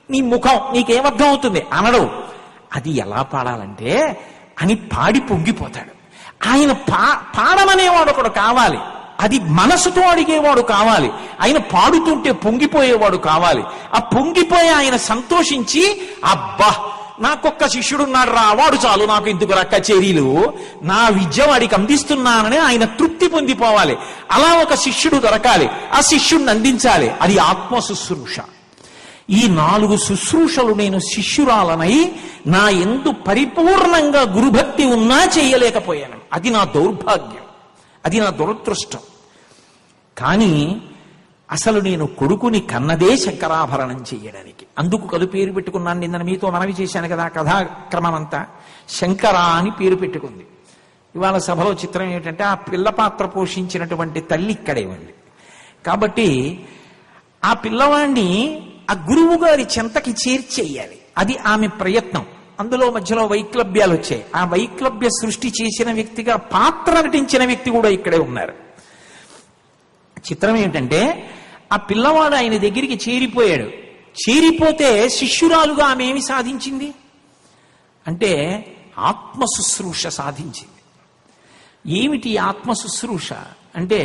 నీ ముఖం నీకేమర్థం అవుతుంది అనడు అది ఎలా పాడాలంటే అని పాడి పొంగిపోతాడు ఆయన పా పాడమనేవాడు ఒకడు కావాలి అది మనసుతో అడిగేవాడు కావాలి ఆయన పాడుతుంటే పొంగిపోయేవాడు కావాలి ఆ పొంగిపోయి ఆయన సంతోషించి అబ్బా నాకొక్క శిష్యుడున్నాడు రా వాడు చాలు నాకు ఇందుకు రా కచేరీలు నా విద్య వాడికి అందిస్తున్నానని ఆయన తృప్తి పొందిపోవాలి అలా ఒక శిష్యుడు దొరకాలి ఆ శిష్యుడిని అందించాలి అది ఆత్మ శుశ్రూష ఈ నాలుగు శుశ్రూషలు నేను శిష్యురాలనై నా ఎందు పరిపూర్ణంగా గురుభక్తి ఉన్నా చేయలేకపోయాను అది నా దౌర్భాగ్యం అది నా దురదృష్టం కానీ అసలు నేను కొడుకుని కన్నదే శంకరాభరణం చెయ్యడానికి అందుకు కలు పేరు పెట్టుకున్నాను నిన్న మీతో మనవి చేశాను కదా కథాక్రమం అంతా శంకర అని పేరు పెట్టుకుంది ఇవాళ సభలో చిత్రం ఏంటంటే ఆ పిల్ల పాత్ర పోషించినటువంటి తల్లి ఇక్కడే ఉంది కాబట్టి ఆ పిల్లవాణ్ణి ఆ గురువు గారి చెంతకి చేర్చేయాలి అది ఆమె ప్రయత్నం అందులో మధ్యలో వైక్లభ్యాలు వచ్చాయి ఆ వైక్లభ్య సృష్టి చేసిన వ్యక్తిగా పాత్ర నటించిన వ్యక్తి కూడా ఇక్కడే ఉన్నారు చిత్రం ఏంటంటే ఆ పిల్లవాడు ఆయన దగ్గరికి చేరిపోయాడు చేరిపోతే శిష్యురాలుగా ఆమె ఏమి సాధించింది అంటే ఆత్మ శుశ్రూష సాధించింది ఏమిటి ఆత్మ శుశ్రూష అంటే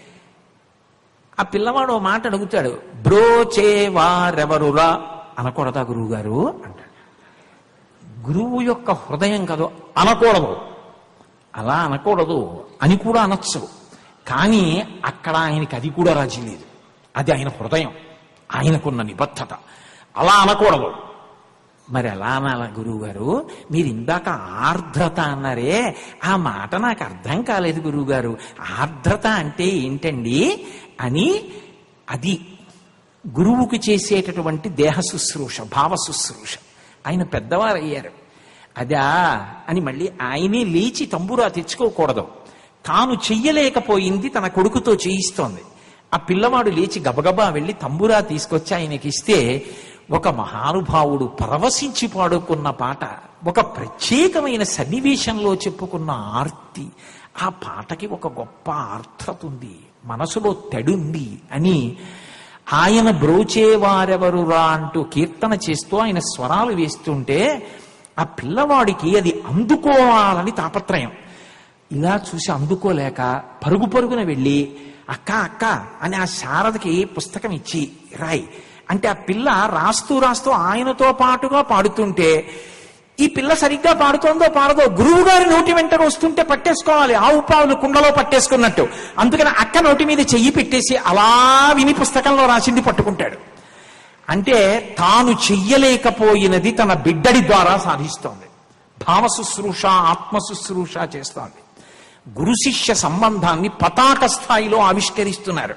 ఆ పిల్లవాడు ఓ మాట అడుగుతాడు బ్రోచే వారెవరురా అనకూడదా గురువు గారు అంటాడు గురువు యొక్క హృదయం కదో అనకూడదు అలా అనకూడదు అని కూడా అనొచ్చు కానీ అక్కడ ఆయనకి అది కూడా రాజీ లేదు అది ఆయన హృదయం ఆయనకున్న నిబద్ధత అలా అనకూడదు మరి ఎలా అనాల గురువు గారు మీరు ఇందాక ఆర్ద్రత అన్నారే ఆ మాట నాకు అర్థం కాలేదు గురువు గారు ఆర్ద్రత అంటే ఏంటండి అని అది గురువుకి చేసేటటువంటి దేహ శుశ్రూష భావ శుశ్రూష ఆయన పెద్దవారు అయ్యారు అదా అని మళ్ళీ ఆయనే లేచి తంబురా తెచ్చుకోకూడదు తాను చెయ్యలేకపోయింది తన కొడుకుతో చేయిస్తోంది ఆ పిల్లవాడు లేచి గబగబా వెళ్ళి తంబురా తీసుకొచ్చి ఆయనకి ఇస్తే ఒక మహానుభావుడు పరవశించి పాడుకున్న పాట ఒక ప్రత్యేకమైన సన్నివేశంలో చెప్పుకున్న ఆర్తి ఆ పాటకి ఒక గొప్ప ఆర్థత ఉంది మనసులో తెడుంది అని ఆయన బ్రోచేవారెవరురా అంటూ కీర్తన చేస్తూ ఆయన స్వరాలు వేస్తుంటే ఆ పిల్లవాడికి అది అందుకోవాలని తాపత్రయం ఇలా చూసి అందుకోలేక పరుగు పరుగున వెళ్ళి అక్క అక్క అని ఆ శారదకి పుస్తకం ఇచ్చి రాయి అంటే ఆ పిల్ల రాస్తూ రాస్తూ ఆయనతో పాటుగా పాడుతుంటే ఈ పిల్ల సరిగ్గా పాడుతోందో పాడదో గురువు గారి నోటి వెంట వస్తుంటే పట్టేసుకోవాలి ఆవు పావులు కుండలో పట్టేసుకున్నట్టు అందుకని అక్క నోటి మీద చెయ్యి పెట్టేసి అలా విని పుస్తకంలో రాసింది పట్టుకుంటాడు అంటే తాను చెయ్యలేకపోయినది తన బిడ్డడి ద్వారా సాధిస్తోంది భావ శుశ్రూష ఆత్మ శుశ్రూష చేస్తోంది గురు శిష్య సంబంధాన్ని పతాక స్థాయిలో ఆవిష్కరిస్తున్నారు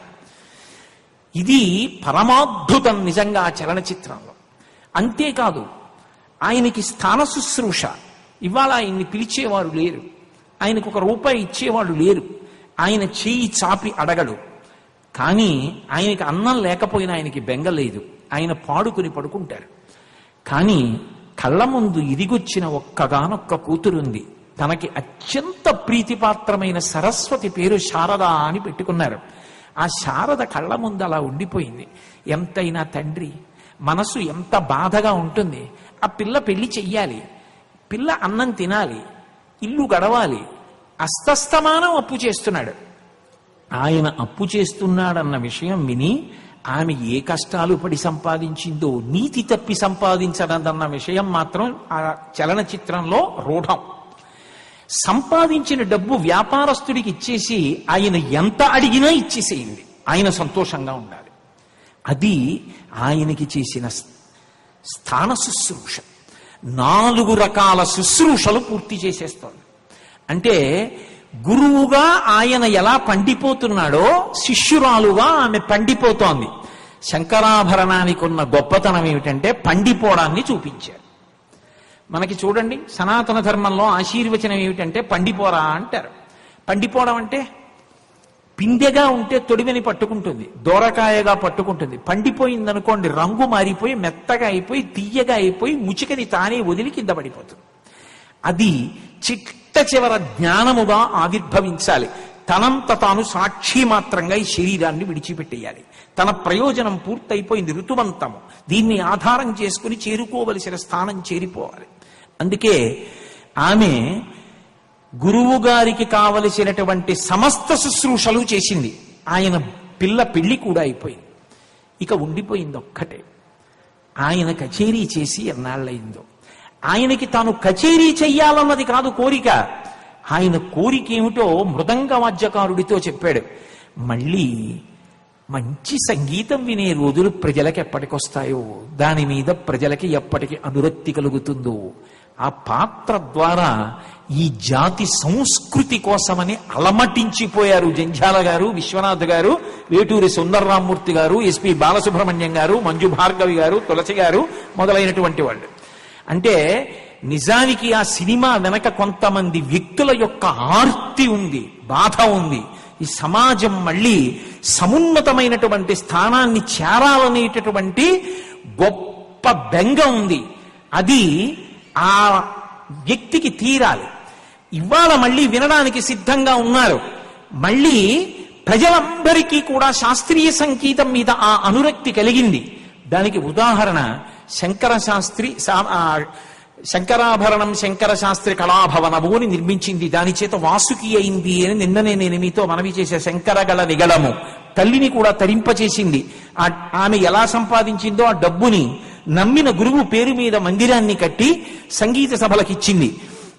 ఇది పరమాద్భుతం నిజంగా ఆ చలనచిత్రంలో అంతేకాదు ఆయనకి స్థాన శుశ్రూష ఇవాళ ఆయన్ని పిలిచేవారు లేరు ఆయనకు ఒక రూపాయి ఇచ్చేవాళ్ళు లేరు ఆయన చేయి చాపి అడగడు కానీ ఆయనకి అన్నం లేకపోయినా ఆయనకి బెంగ లేదు ఆయన పాడుకుని పడుకుంటారు కానీ కళ్ళ ముందు ఇదిగొచ్చిన ఒక్కగానొక్క కూతురుంది తనకి అత్యంత ప్రీతిపాత్రమైన సరస్వతి పేరు శారద అని పెట్టుకున్నారు ఆ శారద కళ్ళ ముందు అలా ఉండిపోయింది ఎంతైనా తండ్రి మనసు ఎంత బాధగా ఉంటుంది ఆ పిల్ల పెళ్లి చెయ్యాలి పిల్ల అన్నం తినాలి ఇల్లు గడవాలి అస్తస్తమానం అప్పు చేస్తున్నాడు ఆయన అప్పు చేస్తున్నాడన్న విషయం విని ఆమె ఏ కష్టాలు పడి సంపాదించిందో నీతి తప్పి సంపాదించదన్న విషయం మాత్రం ఆ చలనచిత్రంలో రూఢం సంపాదించిన డబ్బు వ్యాపారస్తుడికి ఇచ్చేసి ఆయన ఎంత అడిగినా ఇచ్చేసేయండి ఆయన సంతోషంగా ఉండాలి అది ఆయనకి చేసిన స్థాన శుశ్రూష నాలుగు రకాల శుశ్రూషలు పూర్తి చేసేస్తోంది అంటే గురువుగా ఆయన ఎలా పండిపోతున్నాడో శిష్యురాలుగా ఆమె పండిపోతోంది శంకరాభరణానికి ఉన్న గొప్పతనం ఏమిటంటే పండిపోవడాన్ని చూపించారు మనకి చూడండి సనాతన ధర్మంలో ఆశీర్వచనం ఏమిటంటే పండిపోరా అంటారు పండిపోవడం అంటే పిందెగా ఉంటే తొడివని పట్టుకుంటుంది దూరకాయగా పట్టుకుంటుంది పండిపోయింది అనుకోండి రంగు మారిపోయి మెత్తగా అయిపోయి తీయగా అయిపోయి ముచికని తానే వదిలి కింద పడిపోతుంది అది చిట్ట చివర జ్ఞానముగా ఆవిర్భవించాలి తనంత తాను సాక్షి మాత్రంగా ఈ శరీరాన్ని విడిచిపెట్టేయాలి తన ప్రయోజనం పూర్తయిపోయింది ఋతువంతము దీన్ని ఆధారం చేసుకుని చేరుకోవలసిన స్థానం చేరిపోవాలి అందుకే ఆమె గురువు గారికి కావలసినటువంటి సమస్త శుశ్రూషలు చేసింది ఆయన పిల్ల పెళ్లి కూడా అయిపోయింది ఇక ఉండిపోయింది ఒక్కటే ఆయన కచేరీ చేసి ఎన్నాళ్ళయిందో ఆయనకి తాను కచేరీ చెయ్యాలన్నది కాదు కోరిక ఆయన కోరిక ఏమిటో మృదంగ వాద్యకారుడితో చెప్పాడు మళ్ళీ మంచి సంగీతం వినే రోజులు ప్రజలకి ఎప్పటికొస్తాయో దాని మీద ప్రజలకి ఎప్పటికి అనురక్తి కలుగుతుందో ఆ పాత్ర ద్వారా ఈ జాతి సంస్కృతి కోసమని అలమటించిపోయారు జంఝాల గారు విశ్వనాథ్ గారు వేటూరి సుందర్రామూర్తి గారు ఎస్పి బాలసుబ్రహ్మణ్యం గారు మంజు భార్గవి గారు తులసి గారు మొదలైనటువంటి వాళ్ళు అంటే నిజానికి ఆ సినిమా వెనక కొంతమంది వ్యక్తుల యొక్క ఆర్తి ఉంది బాధ ఉంది ఈ సమాజం మళ్ళీ సమున్నతమైనటువంటి స్థానాన్ని చేరాలనేటటువంటి గొప్ప బెంగ ఉంది అది ఆ వ్యక్తికి తీరాలి ఇవాళ మళ్ళీ వినడానికి సిద్ధంగా ఉన్నారు మళ్ళీ ప్రజలందరికీ కూడా శాస్త్రీయ సంగీతం మీద ఆ అనురక్తి కలిగింది దానికి ఉదాహరణ శంకర శాస్త్రి సా- ఆ శంకరాభరణం శంకర శాస్త్రి కళాభవనము అని నిర్మించింది దాని చేత వాసుకి అయింది అని నిన్ననే నేను మీతో మనవి చేసే శంకరగల నిగళము తల్లిని కూడా తరింపచేసింది ఆ- ఆమె ఎలా సంపాదించిందో ఆ డబ్బుని నమ్మిన గురువు పేరు మీద మందిరాన్ని కట్టి సంగీత సభలకిచ్చింది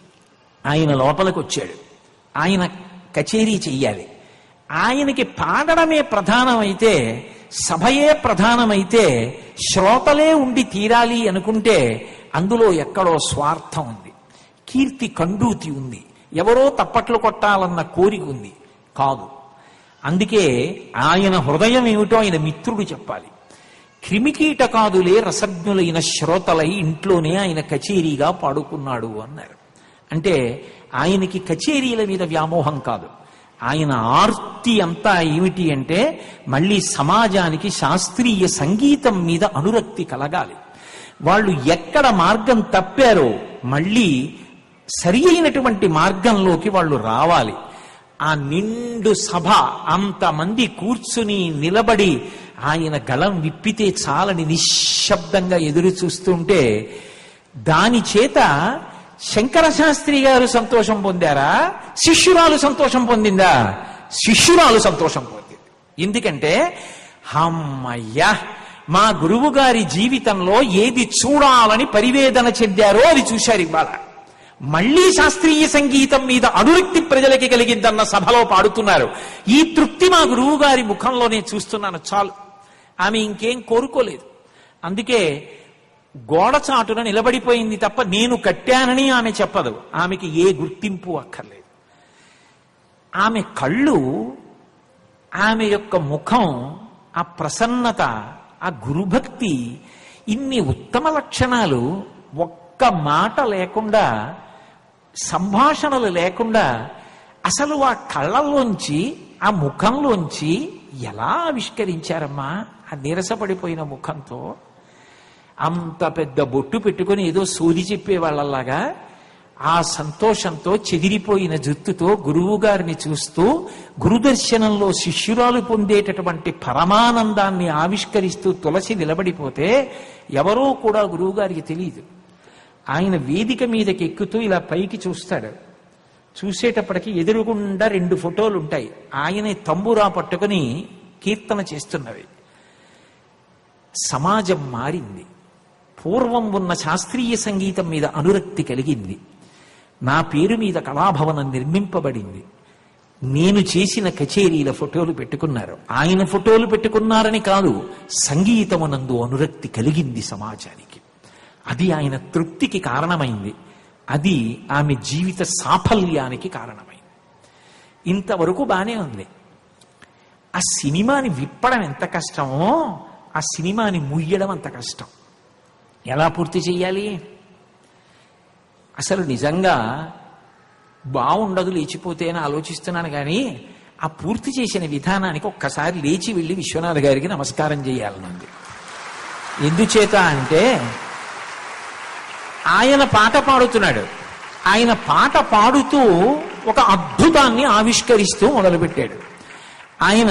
ఆయన లోపలికి వచ్చాడు ఆయన కచేరీ చెయ్యాలి ఆయనకి పాడడమే ప్రధానమైతే సభయే ప్రధానమైతే శ్రోతలే ఉండి తీరాలి అనుకుంటే అందులో ఎక్కడో స్వార్థం ఉంది కీర్తి కండూతి ఉంది ఎవరో తప్పట్లు కొట్టాలన్న కోరిక ఉంది కాదు అందుకే ఆయన హృదయం ఏమిటో ఆయన మిత్రుడు చెప్పాలి క్రిమికీటకాదులే రసజ్ఞులైన శ్రోతలై ఇంట్లోనే ఆయన కచేరీగా పాడుకున్నాడు అన్నారు అంటే ఆయనకి కచేరీల మీద వ్యామోహం కాదు ఆయన ఆర్తి అంతా ఏమిటి అంటే మళ్ళీ సమాజానికి శాస్త్రీయ సంగీతం మీద అనురక్తి కలగాలి వాళ్ళు ఎక్కడ మార్గం తప్పారో మళ్ళీ సరి అయినటువంటి మార్గంలోకి వాళ్ళు రావాలి ఆ నిండు సభ అంతమంది కూర్చుని నిలబడి ఆయన గళం విప్పితే చాలని నిశ్శబ్దంగా ఎదురు చూస్తుంటే దాని చేత శంకర శాస్త్రి గారు సంతోషం పొందారా శిష్యురాలు సంతోషం పొందిందా శిష్యురాలు సంతోషం పొందింది ఎందుకంటే హమ్మయ్యా మా గురువు గారి జీవితంలో ఏది చూడాలని పరివేదన చెందారో అది చూశారు ఇవాళ మళ్ళీ శాస్త్రీయ సంగీతం మీద అనురక్తి ప్రజలకి కలిగిందన్న సభలో పాడుతున్నారు ఈ తృప్తి మా గురువు గారి ముఖంలోనే చూస్తున్నాను చాలు ఆమె ఇంకేం కోరుకోలేదు అందుకే గోడ చాటున నిలబడిపోయింది తప్ప నేను కట్టానని ఆమె చెప్పదు ఆమెకి ఏ గుర్తింపు అక్కర్లేదు ఆమె కళ్ళు ఆమె యొక్క ముఖం ఆ ప్రసన్నత ఆ గురుభక్తి ఇన్ని ఉత్తమ లక్షణాలు ఒక్క మాట లేకుండా సంభాషణలు లేకుండా అసలు ఆ కళ్ళల్లోంచి ఆ ముఖంలోంచి ఎలా ఆవిష్కరించారమ్మా ఆ నీరసపడిపోయిన ముఖంతో అంత పెద్ద బొట్టు పెట్టుకొని ఏదో సూది చెప్పే వాళ్ళలాగా ఆ సంతోషంతో చెదిరిపోయిన జుత్తుతో గురువు గారిని చూస్తూ గురుదర్శనంలో శిష్యురాలు పొందేటటువంటి పరమానందాన్ని ఆవిష్కరిస్తూ తులసి నిలబడిపోతే ఎవరో కూడా గురువు గారికి తెలియదు ఆయన వేదిక మీదకి ఎక్కుతూ ఇలా పైకి చూస్తాడు చూసేటప్పటికి ఎదురుగుండా రెండు ఫోటోలు ఉంటాయి ఆయనే తంబురా పట్టుకుని కీర్తన చేస్తున్నవి సమాజం మారింది పూర్వం ఉన్న శాస్త్రీయ సంగీతం మీద అనురక్తి కలిగింది నా పేరు మీద కళాభవనం నిర్మింపబడింది నేను చేసిన కచేరీల ఫోటోలు పెట్టుకున్నారు ఆయన ఫోటోలు పెట్టుకున్నారని కాదు సంగీతమునందు అనురక్తి కలిగింది సమాజానికి అది ఆయన తృప్తికి కారణమైంది అది ఆమె జీవిత సాఫల్యానికి కారణమైంది ఇంతవరకు బానే ఉంది ఆ సినిమాని విప్పడం ఎంత కష్టమో ఆ సినిమాని ముయ్యడం అంత కష్టం ఎలా పూర్తి చేయాలి అసలు నిజంగా బాగుండదు లేచిపోతే అని ఆలోచిస్తున్నాను కానీ ఆ పూర్తి చేసిన విధానానికి ఒక్కసారి లేచి వెళ్ళి విశ్వనాథ్ గారికి నమస్కారం చేయాలనుంది ఎందుచేత అంటే ఆయన పాట పాడుతున్నాడు ఆయన పాట పాడుతూ ఒక అద్భుతాన్ని ఆవిష్కరిస్తూ మొదలుపెట్టాడు ఆయన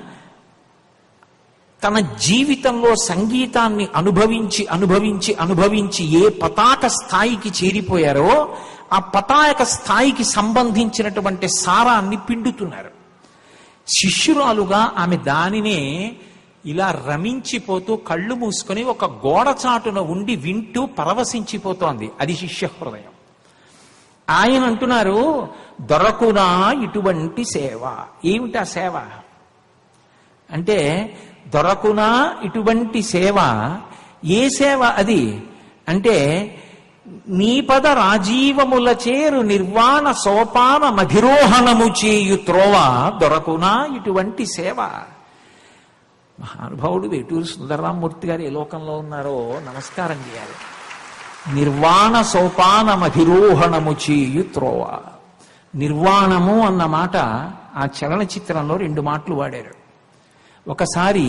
తన జీవితంలో సంగీతాన్ని అనుభవించి అనుభవించి అనుభవించి ఏ పతాక స్థాయికి చేరిపోయారో ఆ పతాక స్థాయికి సంబంధించినటువంటి సారాన్ని పిండుతున్నారు శిష్యురాలుగా ఆమె దానినే ఇలా రమించిపోతూ కళ్ళు మూసుకొని ఒక గోడ చాటున ఉండి వింటూ పరవశించిపోతోంది అది శిష్య హృదయం ఆయన అంటున్నారు దొరకునా ఇటువంటి సేవ ఏమిటా సేవ అంటే దొరకునా ఇటువంటి సేవ ఏ సేవ అది అంటే నీ పద రాజీవముల చేరు నిర్వాణ సోపాన మధిరోహణము చేయు త్రోవ దొరకునా ఇటువంటి సేవ మహానుభావుడు వేటూరు సుందరరామూర్తి గారు ఏ లోకంలో ఉన్నారో నమస్కారం చేయాలి నిర్వాణ సోపానమధిరోహణము చేయు త్రోవ నిర్వాణము అన్న మాట ఆ చలనచిత్రంలో రెండు మాటలు వాడారు ఒకసారి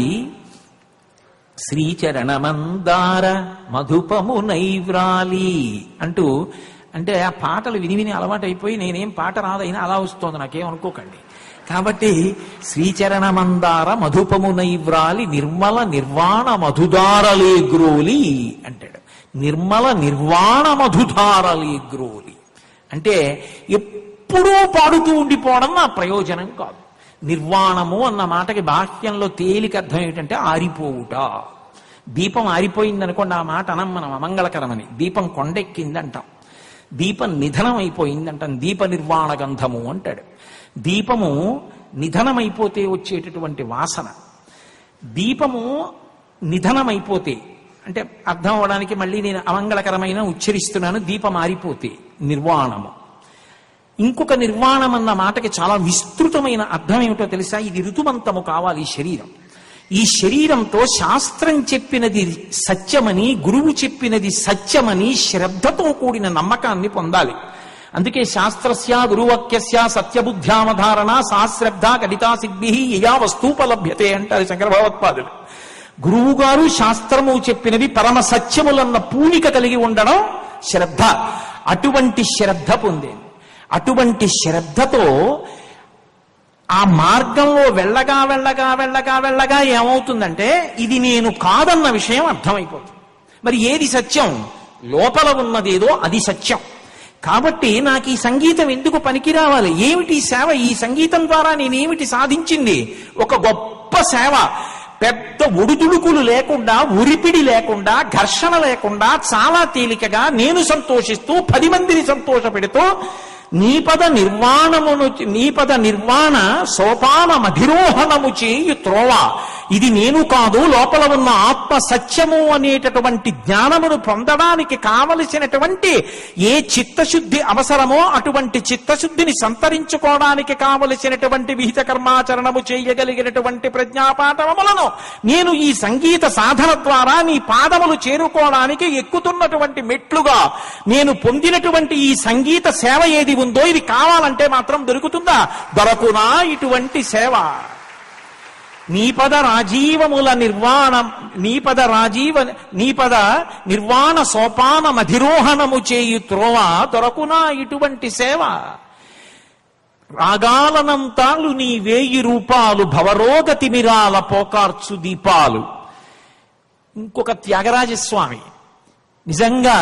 శ్రీచరణమందార మధుపము నైవ్రాలి అంటూ అంటే ఆ పాటలు విని విని అలవాటైపోయి నేనేం పాట రాదైనా అలా వస్తోంది నాకేం అనుకోకండి కాబట్టి శ్రీచరణమందార మధుపము నైవ్రాలి నిర్మల నిర్వాణ మధుదారలే గ్రోలి అంటాడు నిర్మల నిర్వాణ మధుధారలే గ్రోలి అంటే ఎప్పుడూ పాడుతూ ఉండిపోవడం నా ప్రయోజనం కాదు నిర్వాణము అన్న మాటకి బాహ్యంలో తేలిక అర్థం ఏమిటంటే ఆరిపోవుట దీపం ఆరిపోయింది అనుకోండి ఆ మాట అనం మనం అమంగళకరమని దీపం కొండెక్కింది అంటాం దీపం నిధనం అయిపోయింది అంటాం దీప నిర్వాణ గంధము అంటాడు దీపము నిధనమైపోతే వచ్చేటటువంటి వాసన దీపము నిధనమైపోతే అంటే అర్థం అవడానికి మళ్ళీ నేను అమంగళకరమైన ఉచ్చరిస్తున్నాను దీపం ఆరిపోతే నిర్వాణము ఇంకొక నిర్వాణం అన్న మాటకి చాలా విస్తృతమైన అర్థం ఏమిటో తెలుసా ఇది ఋతుమంతము కావాలి ఈ శరీరం ఈ శరీరంతో శాస్త్రం చెప్పినది సత్యమని గురువు చెప్పినది సత్యమని శ్రద్ధతో కూడిన నమ్మకాన్ని పొందాలి అందుకే శాస్త్రస్య గురువాక్యస్య సత్యబుద్ధ్యామధారణ సాశ్రద్ధ కడితా సిద్ధి యయా వస్తూపలభ్యతే అంటారు శంకర భగవత్పాదులు గురువు గారు శాస్త్రము చెప్పినవి పరమ సత్యములన్న పూనిక కలిగి ఉండడం శ్రద్ధ అటువంటి శ్రద్ధ పొందేది అటువంటి శ్రద్ధతో ఆ మార్గంలో వెళ్ళగా వెళ్ళగా వెళ్ళగా వెళ్ళగా ఏమవుతుందంటే ఇది నేను కాదన్న విషయం అర్థమైపోతుంది మరి ఏది సత్యం లోపల ఉన్నదేదో అది సత్యం కాబట్టి నాకు ఈ సంగీతం ఎందుకు పనికి రావాలి ఏమిటి ఈ సేవ ఈ సంగీతం ద్వారా నేనేమిటి సాధించింది ఒక గొప్ప సేవ పెద్ద ఒడుదుడుకులు లేకుండా ఉరిపిడి లేకుండా ఘర్షణ లేకుండా చాలా తేలికగా నేను సంతోషిస్తూ పది మందిని సంతోషపెడుతూ నీపద నిర్వాణమును నీపద నిర్వాణ సోపాన మధిరోహణము చేయు త్రోవ ఇది నేను కాదు లోపల ఉన్న ఆత్మ సత్యము అనేటటువంటి జ్ఞానమును పొందడానికి కావలసినటువంటి ఏ చిత్తశుద్ధి అవసరమో అటువంటి చిత్తశుద్ధిని సంతరించుకోవడానికి కావలసినటువంటి విహిత కర్మాచరణము చేయగలిగినటువంటి ప్రజ్ఞాపాఠములను నేను ఈ సంగీత సాధన ద్వారా నీ పాదములు చేరుకోవడానికి ఎక్కుతున్నటువంటి మెట్లుగా నేను పొందినటువంటి ఈ సంగీత సేవ ఏది ఉందో ఇది కావాలంటే మాత్రం దొరుకుతుందా దొరకునా ఇటువంటి సేవ నీపద రాజీవముల నిర్వాణం నీపద రాజీవ నీపద నిర్వాణ సోపాన మధిరోహణము చేయు త్రోవ దొరకునా ఇటువంటి సేవ రాగాలనంతాలు నీ వేయి రూపాలు భవరోగతి మిరాల పోకార్చు దీపాలు ఇంకొక త్యాగరాజస్వామి నిజంగా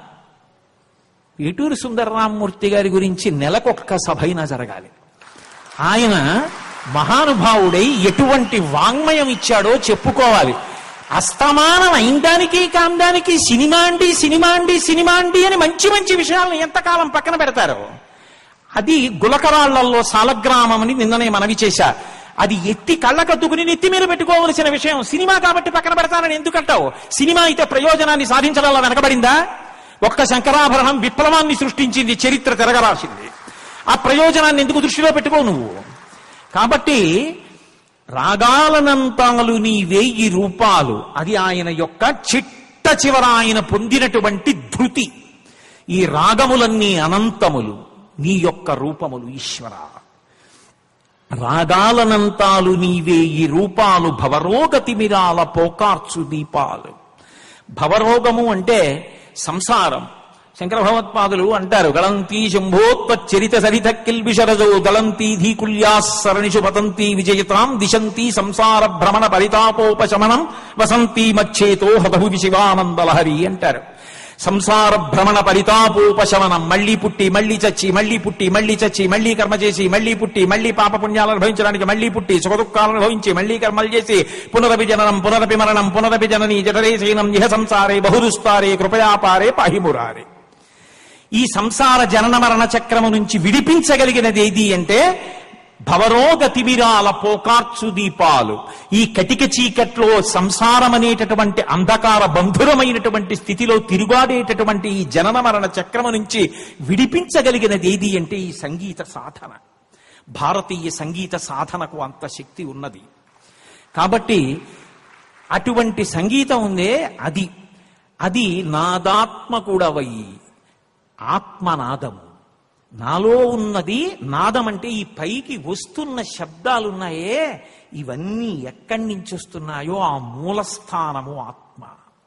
ఏటూరు సుందరరామమూర్తి గారి గురించి నెలకొక్క సభైనా జరగాలి ఆయన మహానుభావుడై ఎటువంటి వాంగ్మయం ఇచ్చాడో చెప్పుకోవాలి అస్తమానం అయిందానికి కాందానికి సినిమా అండి సినిమా అండి సినిమా అండి అని మంచి మంచి విషయాలను ఎంతకాలం పక్కన పెడతారు అది గులకరాళ్లలో సాలగ్రామం అని నిన్ననే మనవి చేశా అది ఎత్తి కళ్ళకద్దుకుని నెత్తి మీద పెట్టుకోవలసిన విషయం సినిమా కాబట్టి పక్కన పెడతానని ఎందుకంటావు సినిమా అయితే ప్రయోజనాన్ని సాధించడంలో వెనకబడిందా ఒక్క శంకరాభరణం విప్లవాన్ని సృష్టించింది చరిత్ర తిరగరాసింది ఆ ప్రయోజనాన్ని ఎందుకు దృష్టిలో పెట్టుకో నువ్వు కాబట్టి రాగాలనంతాలు నీ వెయ్యి రూపాలు అది ఆయన యొక్క చిట్ట చివర ఆయన పొందినటువంటి ధృతి ఈ రాగములన్నీ అనంతములు నీ యొక్క రూపములు ఈశ్వర రాగాలనంతాలు నీవే ఈ రూపాలు భవరోగతిమిరాల పోకార్చు దీపాలు భవరోగము అంటే సంసారం శంకర భగవత్పాదులు అంటారు గళంతి శంభోత్వచ్చరిత సరిత కిల్బిషరజో దళంతి ధీకుల్యా సరణిషు పతంతి విజయతాం దిశంతి సంసార భ్రమణ పరితాపోపశమనం వసంతి మచ్చేతో హృదహు శివానందలహరి అంటారు సంసార భ్రమణ పరితాపోపశమనం మళ్ళీ పుట్టి మళ్ళీ చచ్చి మళ్ళీ పుట్టి మళ్ళీ చచ్చి మళ్ళీ కర్మ చేసి మళ్ళీ పుట్టి మళ్ళీ పాప పుణ్యాలను అనుభవించడానికి మళ్ళీ పుట్టి సుఖదుఖాలను అనుభవించి మళ్ళీ కర్మలు చేసి పునరపి జననం పునరపి మరణం పునరపి జనని జఠరే శయనం ఇహ సంసారే బహుదుస్తారే కృపయాపారే పాహిమురారే ఈ సంసార జనన మరణ చక్రము నుంచి విడిపించగలిగినది ఏది అంటే భవరోగ తిమిరాల పోకార్చు దీపాలు ఈ కటిక చీకట్లో సంసారం అనేటటువంటి అంధకార బంధురమైనటువంటి స్థితిలో తిరుగాడేటటువంటి ఈ జనన మరణ చక్రము నుంచి విడిపించగలిగినది ఏది అంటే ఈ సంగీత సాధన భారతీయ సంగీత సాధనకు అంత శక్తి ఉన్నది కాబట్టి అటువంటి సంగీతం ఉందే అది అది నాదాత్మకుడవై ఆత్మనాదము నాలో ఉన్నది నాదం అంటే ఈ పైకి వస్తున్న శబ్దాలున్నాయే ఇవన్నీ ఎక్కడి నుంచి వస్తున్నాయో ఆ మూలస్థానము ఆత్మ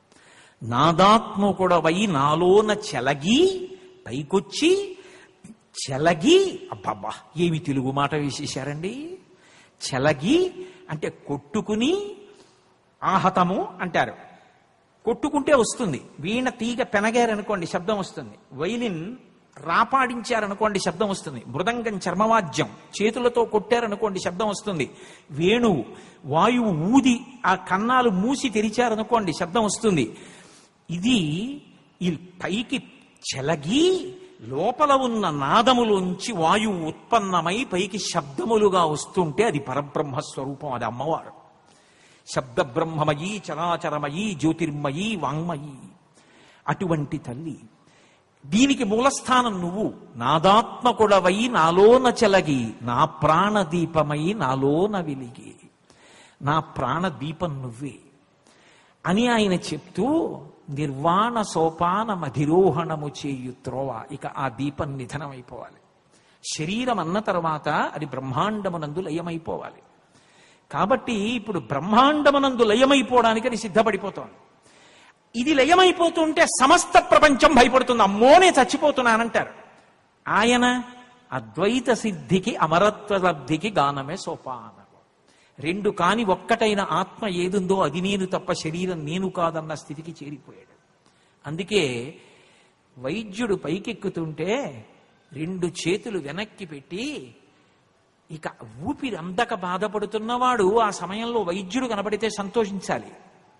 నాదాత్మకుడవై నాలోన చెలగి పైకొచ్చి చెలగి అబ్బబ్బా ఏమి తెలుగు మాట వేసేశారండి చెలగి అంటే కొట్టుకుని ఆహతము అంటారు కొట్టుకుంటే వస్తుంది వీణ తీగ పెనగారనుకోండి శబ్దం వస్తుంది వైలిన్ రాపాడించారనుకోండి శబ్దం వస్తుంది మృదంగం చర్మవాద్యం చేతులతో కొట్టారనుకోండి శబ్దం వస్తుంది వేణువు వాయువు ఊది ఆ కన్నాలు మూసి తెరిచారనుకోండి శబ్దం వస్తుంది ఇది ఈ పైకి చెలగి లోపల ఉన్న నాదములోంచి వాయువు ఉత్పన్నమై పైకి శబ్దములుగా వస్తుంటే అది పరబ్రహ్మ స్వరూపం అది అమ్మవారు శబ్ద బ్రహ్మమయీ చరాచరమయీ జ్యోతిర్మయీ వాంగ్మయీ అటువంటి తల్లి దీనికి మూలస్థానం నువ్వు నాదాత్మకుడవై నాలోన చెలగి నా ప్రాణదీపమై నాలోన వెలిగి నా ప్రాణదీపం నువ్వే అని ఆయన చెప్తూ నిర్వాణ సోపాన మధిరోహణము చేయు త్రోవ ఇక ఆ దీపం నిధనమైపోవాలి శరీరం అన్న తర్వాత అది బ్రహ్మాండమునందు లయమైపోవాలి కాబట్టి ఇప్పుడు బ్రహ్మాండమునందు లయమైపోవడానికి అది సిద్ధపడిపోతోంది ఇది లయమైపోతుంటే సమస్త ప్రపంచం భయపడుతుంది అమ్మోనే చచ్చిపోతున్నానంటారు ఆయన అద్వైత సిద్ధికి అమరత్వ లబ్ధికి గానమే సోపానము రెండు కాని ఒక్కటైన ఆత్మ ఏదుందో అది నేను తప్ప శరీరం నేను కాదన్న స్థితికి చేరిపోయాడు అందుకే వైద్యుడు పైకెక్కుతుంటే రెండు చేతులు వెనక్కి పెట్టి ఇక ఊపిరి అందక బాధపడుతున్నవాడు ఆ సమయంలో వైద్యుడు కనబడితే సంతోషించాలి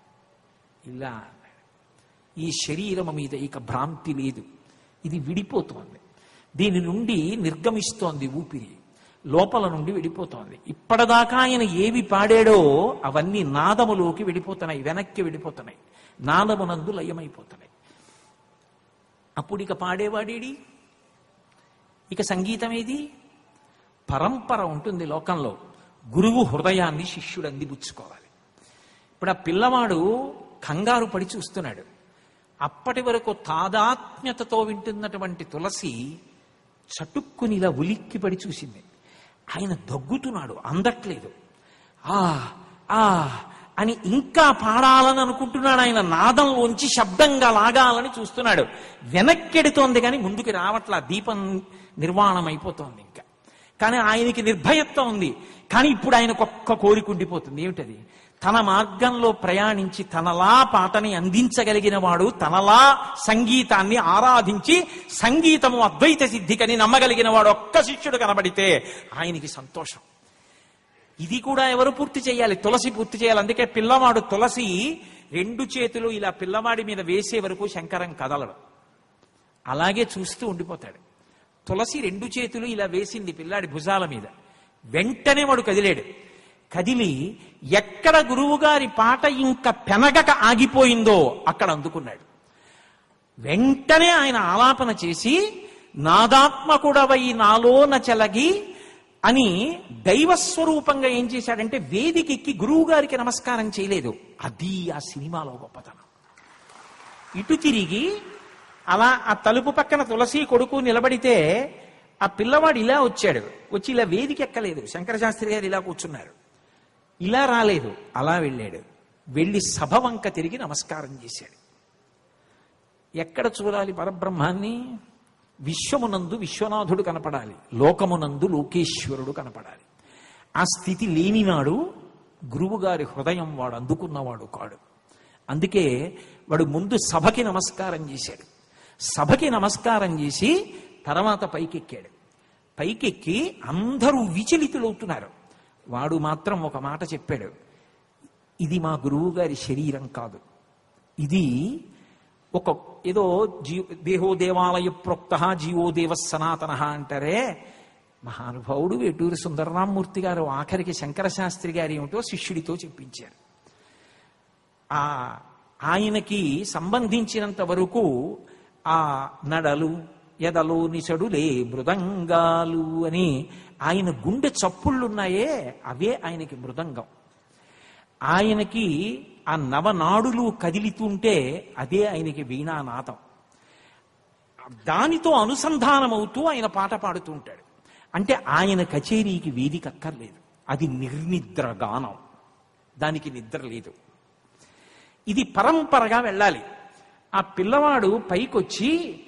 ఇలా ఈ శరీరము మీద ఇక భ్రాంతి లేదు ఇది విడిపోతోంది దీని నుండి నిర్గమిస్తోంది ఊపిరి లోపల నుండి విడిపోతోంది ఇప్పటిదాకా ఆయన ఏవి పాడాడో అవన్నీ నాదములోకి విడిపోతున్నాయి వెనక్కి విడిపోతున్నాయి నాదమునందు లయమైపోతున్నాయి అప్పుడు ఇక పాడేవాడేడి ఇక సంగీతం ఏది పరంపర ఉంటుంది లోకంలో గురువు హృదయాన్ని శిష్యుడు అందిపుచ్చుకోవాలి ఇప్పుడు ఆ పిల్లవాడు కంగారు పడి చూస్తున్నాడు అప్పటి వరకు తాదాత్మ్యతతో వింటున్నటువంటి తులసి చటుక్కుని ఇలా ఉలిక్కి పడి చూసింది ఆయన దగ్గుతున్నాడు అందట్లేదు ఆ ఆ అని ఇంకా పాడాలని అనుకుంటున్నాడు ఆయన నాదంలోంచి శబ్దంగా లాగాలని చూస్తున్నాడు వెనక్కెడుతోంది కానీ ముందుకు రావట్లా దీపం నిర్వాణం అయిపోతోంది ఇంకా కానీ ఆయనకి నిర్భయత్వం ఉంది కానీ ఇప్పుడు ఆయనకు ఒక్క కోరిక ఉండిపోతుంది ఏమిటది తన మార్గంలో ప్రయాణించి తనలా పాటని అందించగలిగిన వాడు తనలా సంగీతాన్ని ఆరాధించి సంగీతము అద్వైత సిద్ధికని నమ్మగలిగిన వాడు ఒక్క శిష్యుడు కనబడితే ఆయనకి సంతోషం ఇది కూడా ఎవరు పూర్తి చేయాలి తులసి పూర్తి చేయాలి అందుకే పిల్లవాడు తులసి రెండు చేతులు ఇలా పిల్లవాడి మీద వేసే వరకు శంకరం కదలడు అలాగే చూస్తూ ఉండిపోతాడు తులసి రెండు చేతులు ఇలా వేసింది పిల్లాడి భుజాల మీద వెంటనే వాడు కదిలాడు కదిలి ఎక్కడ గురువుగారి పాట ఇంకా పెనగక ఆగిపోయిందో అక్కడ అందుకున్నాడు వెంటనే ఆయన ఆలాపన చేసి నాదాత్మకుడవై నాలోన చెలగి అని దైవస్వరూపంగా ఏం చేశాడంటే వేదికెక్కి గురువు గారికి నమస్కారం చేయలేదు అది ఆ సినిమాలో గొప్పతనం ఇటు తిరిగి అలా ఆ తలుపు పక్కన తులసి కొడుకు నిలబడితే ఆ పిల్లవాడు ఇలా వచ్చాడు వచ్చి ఇలా వేదిక ఎక్కలేదు శంకరశాస్త్రి గారు ఇలా కూర్చున్నారు ఇలా రాలేదు అలా వెళ్ళాడు వెళ్ళి సభ వంక తిరిగి నమస్కారం చేశాడు ఎక్కడ చూడాలి పరబ్రహ్మాన్ని విశ్వమునందు విశ్వనాథుడు కనపడాలి లోకమునందు లోకేశ్వరుడు కనపడాలి ఆ స్థితి లేనినాడు గురువుగారి హృదయం వాడు అందుకున్నవాడు కాడు అందుకే వాడు ముందు సభకి నమస్కారం చేశాడు సభకి నమస్కారం చేసి తర్వాత పైకెక్కాడు పైకెక్కి అందరూ విచలితులవుతున్నారు వాడు మాత్రం ఒక మాట చెప్పాడు ఇది మా గురువు గారి శరీరం కాదు ఇది ఒక ఏదో జీ దేహో దేవాలయ ప్రోక్త జీవో దేవ సనాతన అంటారే మహానుభావుడు వేటూరి సుందరరామూర్తి గారు ఆఖరికి శంకర శాస్త్రి గారు ఏమిటో శిష్యుడితో చెప్పించారు ఆ ఆయనకి సంబంధించినంత వరకు ఆ నడలు ఎదలు నిసడులే మృదంగాలు అని ఆయన గుండె చప్పుళ్ళున్నాయే అవే ఆయనకి మృదంగం ఆయనకి ఆ నవనాడులు కదిలితుంటే అదే ఆయనకి వీణానాదం దానితో అనుసంధానమవుతూ ఆయన పాట పాడుతూ ఉంటాడు అంటే ఆయన కచేరీకి వేదిక అక్కర్లేదు అది నిర్నిద్ర గానం దానికి నిద్ర లేదు ఇది పరంపరగా వెళ్ళాలి ఆ పిల్లవాడు పైకొచ్చి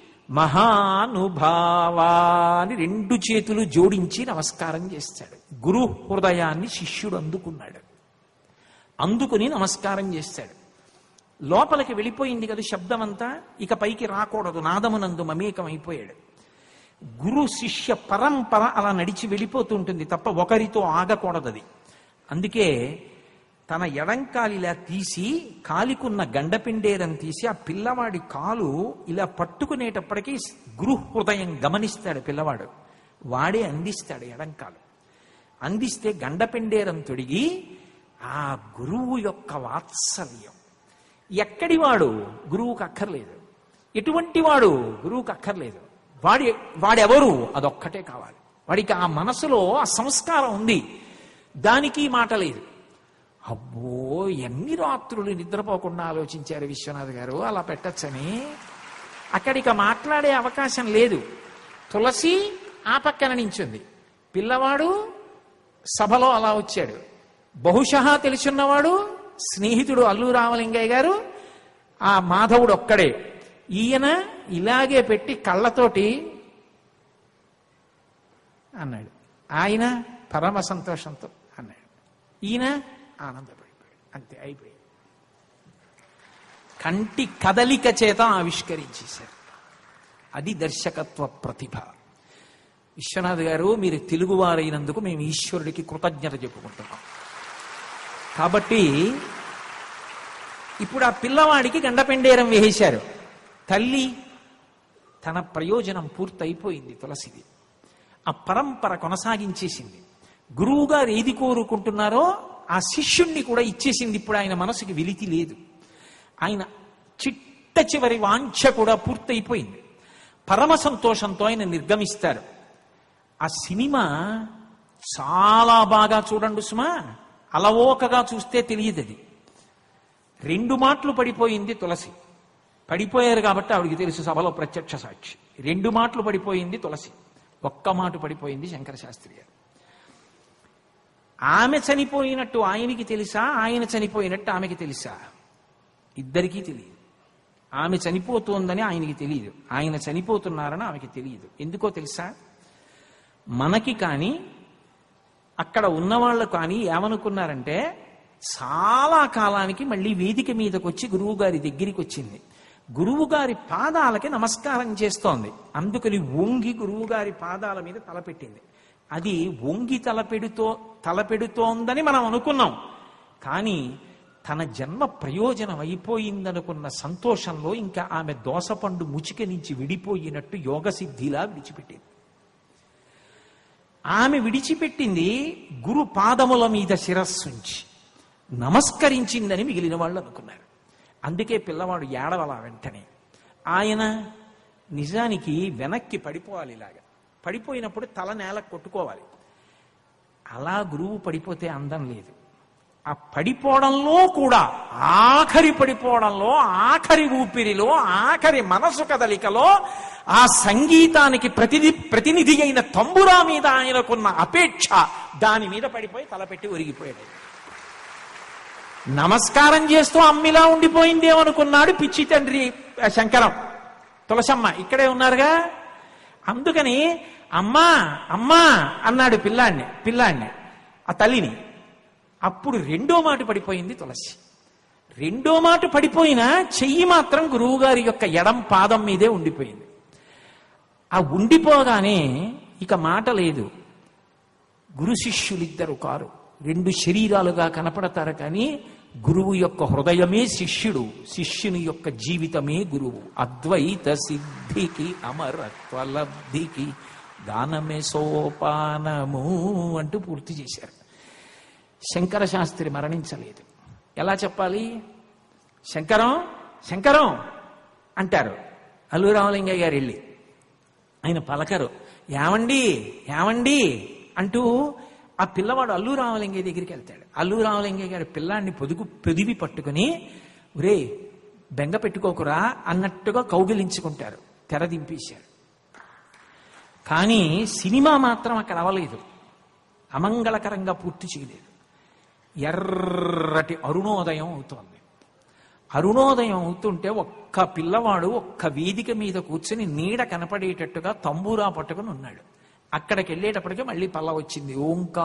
మహానుభావా అని రెండు చేతులు జోడించి నమస్కారం చేస్తాడు గురు హృదయాన్ని శిష్యుడు అందుకున్నాడు అందుకుని నమస్కారం చేస్తాడు లోపలికి వెళ్ళిపోయింది కదా శబ్దం అంతా ఇక పైకి రాకూడదు నాదమునందు మమేకం అయిపోయాడు గురు శిష్య పరంపర అలా నడిచి వెళ్ళిపోతుంటుంది తప్ప ఒకరితో ఆగకూడదు అది అందుకే తన ఎడంకాలు ఇలా తీసి కాలికున్న గండపిండేరం తీసి ఆ పిల్లవాడి కాలు ఇలా పట్టుకునేటప్పటికీ గురు హృదయం గమనిస్తాడు పిల్లవాడు వాడే అందిస్తాడు ఎడంకాలు అందిస్తే గండపిండేరం తొడిగి ఆ గురువు యొక్క వాత్సల్యం ఎక్కడి వాడు గురువుకు అక్కర్లేదు ఎటువంటి వాడు గురువుకు అక్కర్లేదు వాడి వాడెవరు అదొక్కటే కావాలి వాడికి ఆ మనసులో ఆ సంస్కారం ఉంది దానికి మాట లేదు అబ్బో ఎన్ని రాత్రులు నిద్రపోకుండా ఆలోచించారు విశ్వనాథ్ గారు అలా పెట్టచ్చని అక్కడిక మాట్లాడే అవకాశం లేదు తులసి ఆ పక్కన నించుంది పిల్లవాడు సభలో అలా వచ్చాడు బహుశా తెలుసున్నవాడు స్నేహితుడు అల్లు రామలింగయ్య గారు ఆ మాధవుడు ఒక్కడే ఈయన ఇలాగే పెట్టి కళ్ళతోటి అన్నాడు ఆయన పరమ సంతోషంతో అన్నాడు ఈయన ఆనందపడిపోయాడు అంతే అయిపోయింది కంటి కదలిక చేత ఆవిష్కరించేశారు అది దర్శకత్వ ప్రతిభ విశ్వనాథ్ గారు మీరు తెలుగువారైనందుకు మేము ఈశ్వరుడికి కృతజ్ఞత చెప్పుకుంటున్నాం కాబట్టి ఇప్పుడు ఆ పిల్లవాడికి గండపెండేరం వేసేశారు తల్లి తన ప్రయోజనం పూర్తయిపోయింది తులసిది ఆ పరంపర కొనసాగించేసింది గురువు గారు ఏది కోరుకుంటున్నారో ఆ శిష్యుణ్ణి కూడా ఇచ్చేసింది ఇప్పుడు ఆయన మనసుకి వెలితి లేదు ఆయన చిట్ట చివరి వాంఛ కూడా పూర్తయిపోయింది పరమ సంతోషంతో ఆయన నిర్గమిస్తారు ఆ సినిమా చాలా బాగా చూడండి సుమా అలవోకగా చూస్తే తెలియదు అది రెండు మాటలు పడిపోయింది తులసి పడిపోయారు కాబట్టి ఆవిడికి తెలుసు సభలో ప్రత్యక్ష సాక్షి రెండు మాటలు పడిపోయింది తులసి ఒక్క మాట పడిపోయింది శంకర శాస్త్రి గారు ఆమె చనిపోయినట్టు ఆయనకి తెలుసా ఆయన చనిపోయినట్టు ఆమెకి తెలుసా ఇద్దరికీ తెలియదు ఆమె చనిపోతోందని ఆయనకి తెలియదు ఆయన చనిపోతున్నారని ఆమెకి తెలియదు ఎందుకో తెలుసా మనకి కానీ అక్కడ ఉన్నవాళ్ళు కానీ ఏమనుకున్నారంటే చాలా కాలానికి మళ్ళీ వేదిక మీదకి వచ్చి గురువు గారి దగ్గరికి వచ్చింది గురువు గారి పాదాలకి నమస్కారం చేస్తోంది అందుకని వంగి గురువు గారి పాదాల మీద తలపెట్టింది అది వంగి తలపెడుతో తలపెడుతోందని మనం అనుకున్నాం కానీ తన జన్మ ప్రయోజనం అయిపోయిందనుకున్న సంతోషంలో ఇంకా ఆమె దోసపండు ముచిక నుంచి విడిపోయినట్టు యోగ సిద్ధిలా విడిచిపెట్టింది ఆమె విడిచిపెట్టింది గురు పాదముల మీద శిరస్సుంచి నమస్కరించిందని మిగిలిన వాళ్ళు అనుకున్నారు అందుకే పిల్లవాడు ఏడవలా వెంటనే ఆయన నిజానికి వెనక్కి పడిపోవాలి ఇలాగా పడిపోయినప్పుడు తల నేల కొట్టుకోవాలి అలా గురువు పడిపోతే అందం లేదు ఆ పడిపోవడంలో కూడా ఆఖరి పడిపోవడంలో ఆఖరి ఊపిరిలో ఆఖరి మనసు కదలికలో ఆ సంగీతానికి ప్రతినిధి ప్రతినిధి అయిన తంబురా మీద ఆయనకున్న అపేక్ష దాని మీద పడిపోయి తలపెట్టి ఒరిగిపోయాడు నమస్కారం చేస్తూ అమ్మిలా ఉండిపోయిందేమనుకున్నాడు పిచ్చి తండ్రి శంకరం తులసమ్మ ఇక్కడే ఉన్నారుగా అందుకని అమ్మా అమ్మా అన్నాడు పిల్లాడిని పిల్లాడిని ఆ తల్లిని అప్పుడు రెండో మాట పడిపోయింది తులసి రెండో మాట పడిపోయినా చెయ్యి మాత్రం గురువుగారి యొక్క ఎడం పాదం మీదే ఉండిపోయింది ఆ ఉండిపోగానే ఇక మాట లేదు గురు శిష్యులిద్దరు కారు రెండు శరీరాలుగా కనపడతారు కానీ గురువు యొక్క హృదయమే శిష్యుడు శిష్యుని యొక్క జీవితమే గురువు అద్వైత సిద్ధికి అమరత్వ లబ్ధికి దానమే సోపానము అంటూ పూర్తి చేశారు శంకర శాస్త్రి మరణించలేదు ఎలా చెప్పాలి శంకరం శంకరం అంటారు అల్లు రామలింగయ్య గారు వెళ్ళి ఆయన పలకరు ఏమండి ఏమండి అంటూ ఆ పిల్లవాడు అల్లు రామలింగయ్య దగ్గరికి వెళ్తాడు అల్లు రామలింగయ్య గారి పిల్లాన్ని పొదుగు పొదివి పట్టుకుని ఒరే బెంగ పెట్టుకోకురా అన్నట్టుగా కౌగిలించుకుంటారు తెర దింపేశారు కానీ సినిమా మాత్రం అక్కడ అవ్వలేదు అమంగళకరంగా పూర్తి చేయలేదు ఎర్రటి అరుణోదయం అవుతోంది అరుణోదయం అవుతుంటే ఒక్క పిల్లవాడు ఒక్క వేదిక మీద కూర్చుని నీడ కనపడేటట్టుగా తంబూరా పట్టుకుని ఉన్నాడు అక్కడికి వెళ్ళేటప్పటికి మళ్ళీ పల్ల వచ్చింది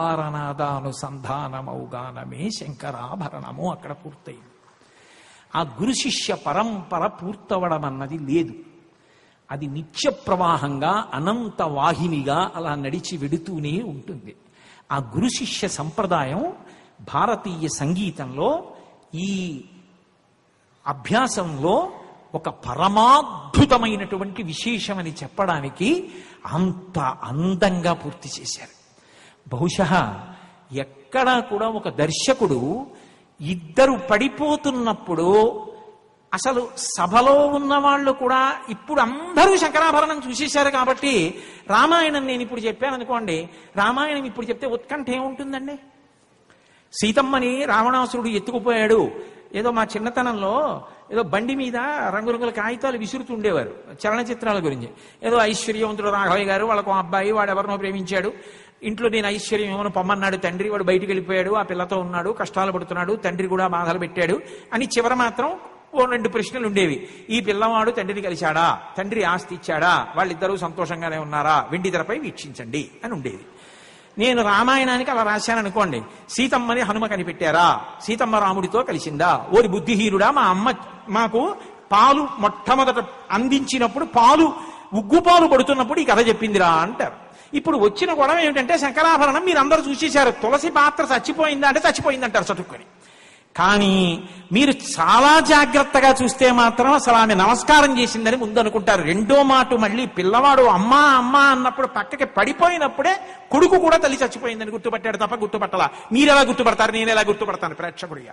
ఓంకారనాదానుసంధానమౌగానమే శంకరాభరణము అక్కడ పూర్తయింది ఆ గురు శిష్య పరంపర పూర్తవడం అన్నది లేదు అది నిత్య ప్రవాహంగా అనంత వాహినిగా అలా నడిచి వెడుతూనే ఉంటుంది ఆ గురు శిష్య సంప్రదాయం భారతీయ సంగీతంలో ఈ అభ్యాసంలో ఒక పరమాద్భుతమైనటువంటి విశేషమని చెప్పడానికి అంత అందంగా పూర్తి చేశారు బహుశా ఎక్కడా కూడా ఒక దర్శకుడు ఇద్దరు పడిపోతున్నప్పుడు అసలు సభలో ఉన్న వాళ్ళు కూడా ఇప్పుడు అందరూ శంకరాభరణం చూసేశారు కాబట్టి రామాయణం నేను ఇప్పుడు చెప్పాను అనుకోండి రామాయణం ఇప్పుడు చెప్తే ఉత్కంఠ ఏముంటుందండి సీతమ్మని రావణాసురుడు ఎత్తుకుపోయాడు ఏదో మా చిన్నతనంలో ఏదో బండి మీద రంగురంగుల కాగితాలు విసురుతుండేవారు చలనచిత్రాల గురించి ఏదో ఐశ్వర్యవంతుడు రాఘవయ్య గారు వాళ్ళకు అబ్బాయి వాడు ఎవరినో ప్రేమించాడు ఇంట్లో నేను ఐశ్వర్యం ఏమో పొమ్మన్నాడు తండ్రి వాడు బయటికి వెళ్ళిపోయాడు ఆ పిల్లతో ఉన్నాడు కష్టాలు పడుతున్నాడు తండ్రి కూడా బాధలు పెట్టాడు అని చివర మాత్రం ఓ రెండు ప్రశ్నలు ఉండేవి ఈ పిల్లవాడు తండ్రిని కలిశాడా తండ్రి ఆస్తి ఇచ్చాడా వాళ్ళిద్దరూ సంతోషంగానే ఉన్నారా వెండి తెరపై వీక్షించండి అని ఉండేది నేను రామాయణానికి అలా రాశాను అనుకోండి సీతమ్మని హనుమ కనిపెట్టారా సీతమ్మ రాముడితో కలిసిందా ఓరి బుద్ధిహీనుడా మా అమ్మ మాకు పాలు మొట్టమొదట అందించినప్పుడు పాలు ఉగ్గు పాలు పడుతున్నప్పుడు ఈ కథ చెప్పిందిరా అంటారు ఇప్పుడు వచ్చిన గొడవ ఏమిటంటే శంకరాభరణం మీరందరూ చూసేశారు తులసి పాత్ర చచ్చిపోయిందా అంటే చచ్చిపోయిందంటారు చటుక్కుని కానీ మీరు చాలా జాగ్రత్తగా చూస్తే మాత్రం అసలు ఆమె నమస్కారం చేసిందని ముందు అనుకుంటారు రెండో మాట మళ్ళీ పిల్లవాడు అమ్మా అమ్మా అన్నప్పుడు పక్కకి పడిపోయినప్పుడే కొడుకు కూడా తల్లి చచ్చిపోయిందని గుర్తుపట్టాడు తప్ప గుర్తుపట్టాల మీరెలా గుర్తుపడతారు నేను ఎలా గుర్తుపడతాను ప్రేక్షకుడిగా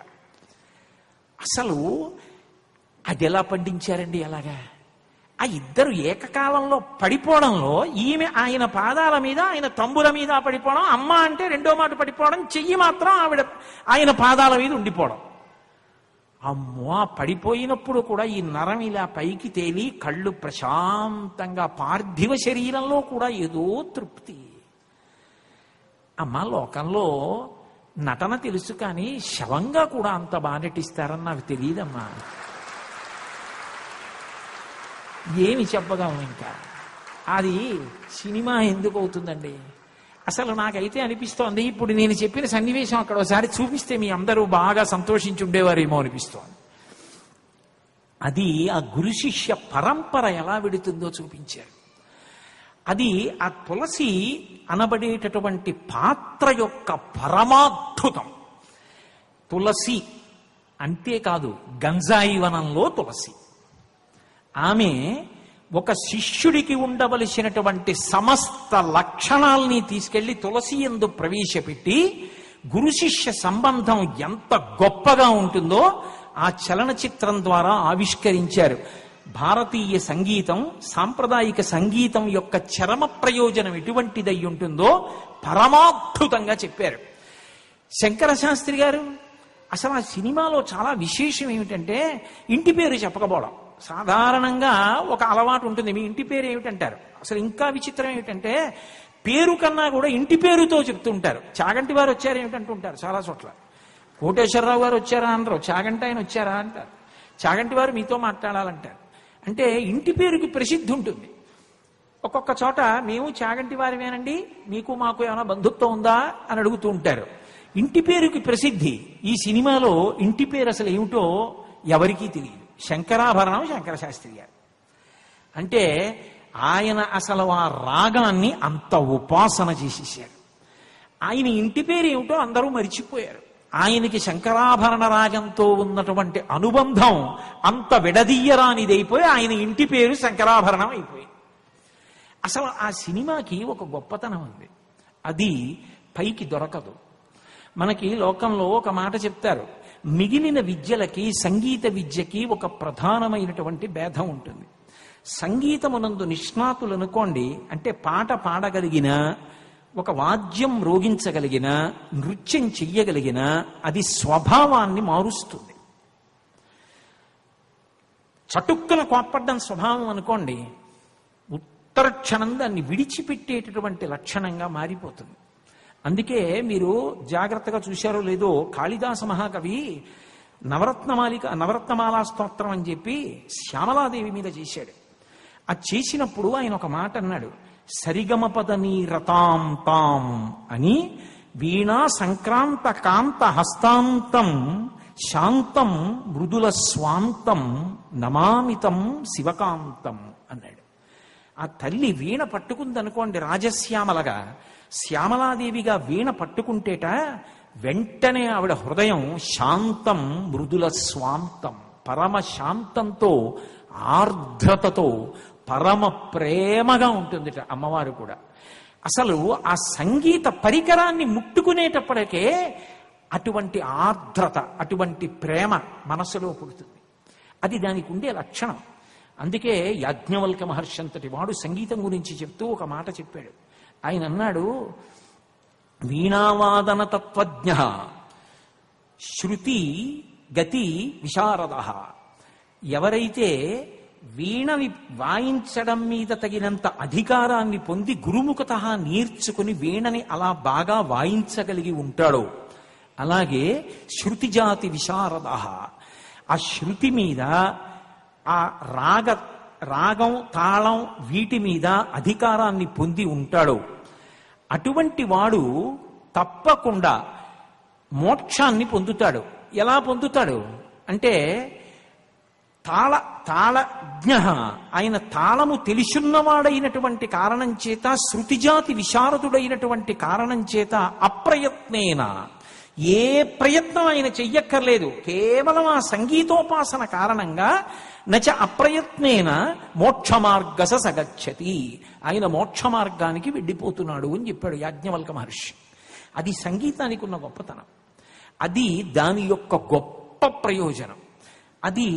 అసలు అది ఎలా పండించారండి ఎలాగా ఆ ఇద్దరు ఏకకాలంలో పడిపోవడంలో ఈమె ఆయన పాదాల మీద ఆయన తంబుల మీద పడిపోవడం అమ్మ అంటే రెండో మాట పడిపోవడం చెయ్యి మాత్రం ఆవిడ ఆయన పాదాల మీద ఉండిపోవడం అమ్మో ఆ పడిపోయినప్పుడు కూడా ఈ నరం ఇలా పైకి తేలి కళ్ళు ప్రశాంతంగా పార్థివ శరీరంలో కూడా ఏదో తృప్తి అమ్మ లోకంలో నటన తెలుసు కానీ శవంగా కూడా అంత బాగా నటిస్తారని నాకు తెలియదమ్మా ఏమి చెప్పగలను ఇంకా అది సినిమా ఎందుకు అవుతుందండి అసలు నాకైతే అనిపిస్తోంది ఇప్పుడు నేను చెప్పిన సన్నివేశం అక్కడ ఒకసారి చూపిస్తే మీ అందరూ బాగా సంతోషించి ఉండేవారేమో అనిపిస్తోంది అది ఆ గురు శిష్య పరంపర ఎలా వెడుతుందో చూపించారు అది ఆ తులసి అనబడేటటువంటి పాత్ర యొక్క పరమాద్భుతం తులసి అంతేకాదు గంజాయి వనంలో తులసి ఆమె ఒక శిష్యుడికి ఉండవలసినటువంటి సమస్త లక్షణాల్ని తీసుకెళ్లి తులసి ఎందు ప్రవేశపెట్టి గురు శిష్య సంబంధం ఎంత గొప్పగా ఉంటుందో ఆ చలనచిత్రం ద్వారా ఆవిష్కరించారు భారతీయ సంగీతం సాంప్రదాయిక సంగీతం యొక్క చరమ ప్రయోజనం ఎటువంటిదై ఉంటుందో పరమాద్భుతంగా చెప్పారు శంకర శాస్త్రి గారు అసలు ఆ సినిమాలో చాలా విశేషం ఏమిటంటే ఇంటి పేరు చెప్పకపోవడం సాధారణంగా ఒక అలవాటు ఉంటుంది మీ ఇంటి పేరు ఏమిటంటారు అసలు ఇంకా విచిత్రం ఏమిటంటే పేరు కన్నా కూడా ఇంటి పేరుతో చెప్తుంటారు చాగంటి వారు వచ్చారు ఏమిటంటుంటారు చాలా చోట్ల కోటేశ్వరరావు గారు వచ్చారా అనరు చాగంటి ఆయన వచ్చారా అంటారు చాగంటి వారు మీతో మాట్లాడాలంటారు అంటే ఇంటి పేరుకి ప్రసిద్ధి ఉంటుంది ఒక్కొక్క చోట మేము చాగంటి వారివేనండి మీకు మాకు ఏమైనా బంధుత్వం ఉందా అని అడుగుతూ ఉంటారు ఇంటి పేరుకి ప్రసిద్ధి ఈ సినిమాలో ఇంటి పేరు అసలు ఏమిటో ఎవరికీ తెలియదు శంకరాభరణం శంకర శాస్త్రి గారు అంటే ఆయన అసలు ఆ రాగాన్ని అంత ఉపాసన చేసేసారు ఆయన ఇంటి పేరు ఏమిటో అందరూ మరిచిపోయారు ఆయనకి శంకరాభరణ రాగంతో ఉన్నటువంటి అనుబంధం అంత విడదీయరానిదైపోయి ఆయన ఇంటి పేరు శంకరాభరణం అయిపోయింది అసలు ఆ సినిమాకి ఒక గొప్పతనం ఉంది అది పైకి దొరకదు మనకి లోకంలో ఒక మాట చెప్తారు మిగిలిన విద్యలకి సంగీత విద్యకి ఒక ప్రధానమైనటువంటి భేదం ఉంటుంది సంగీతమునందు నిష్ణాతులు అనుకోండి అంటే పాట పాడగలిగిన ఒక వాద్యం రోగించగలిగిన నృత్యం చెయ్యగలిగిన అది స్వభావాన్ని మారుస్తుంది చటుక్కున కోప్పడ్డం స్వభావం అనుకోండి ఉత్తర క్షణం దాన్ని విడిచిపెట్టేటటువంటి లక్షణంగా మారిపోతుంది అందుకే మీరు జాగ్రత్తగా చూశారో లేదో కాళిదాస మహాకవి నవరత్నమాలిక నవరత్నమాలా స్తోత్రం అని చెప్పి శ్యామలాదేవి మీద చేశాడు అది చేసినప్పుడు ఆయన ఒక మాట అన్నాడు సరిగమపద రతాం తాం అని వీణా సంక్రాంత కాంత హస్తాంతం శాంతం మృదుల స్వాంతం నమామితం శివకాంతం అన్నాడు ఆ తల్లి వీణ పట్టుకుందనుకోండి రాజశ్యామలగా శ్యామలాదేవిగా వీణ పట్టుకుంటేట వెంటనే ఆవిడ హృదయం శాంతం మృదుల స్వాంతం పరమ శాంతంతో ఆర్ద్రతతో పరమ ప్రేమగా ఉంటుందిట అమ్మవారు కూడా అసలు ఆ సంగీత పరికరాన్ని ముట్టుకునేటప్పటికే అటువంటి ఆర్ద్రత అటువంటి ప్రేమ మనసులో పుడుతుంది అది దానికి ఉండే లక్షణం అందుకే యాజ్ఞవల్క మహర్షి అంతటి వాడు సంగీతం గురించి చెప్తూ ఒక మాట చెప్పాడు ఆయన అన్నాడు వీణావాదన తత్వజ్ఞ శృతి గతి విశారద ఎవరైతే వీణని వాయించడం మీద తగినంత అధికారాన్ని పొంది గురుముఖత నేర్చుకుని వీణని అలా బాగా వాయించగలిగి ఉంటాడో అలాగే శృతి జాతి విశారద ఆ శృతి మీద ఆ రాగ రాగం తాళం వీటి మీద అధికారాన్ని పొంది ఉంటాడో అటువంటి వాడు తప్పకుండా మోక్షాన్ని పొందుతాడు ఎలా పొందుతాడు అంటే తాళ తాళజ్ఞ ఆయన తాళము తెలిసున్నవాడైనటువంటి కారణం చేత శృతిజాతి విశారదుడైనటువంటి కారణం చేత అప్రయత్నేన ఏ ప్రయత్నం ఆయన చెయ్యక్కర్లేదు కేవలం ఆ సంగీతోపాసన కారణంగా నచ అప్రయత్నేన మోక్ష మార్గస సగచ్చతి ఆయన మోక్ష మార్గానికి వెళ్ళిపోతున్నాడు అని చెప్పాడు యాజ్ఞవల్క మహర్షి అది సంగీతానికి ఉన్న గొప్పతనం అది దాని యొక్క గొప్ప ప్రయోజనం అది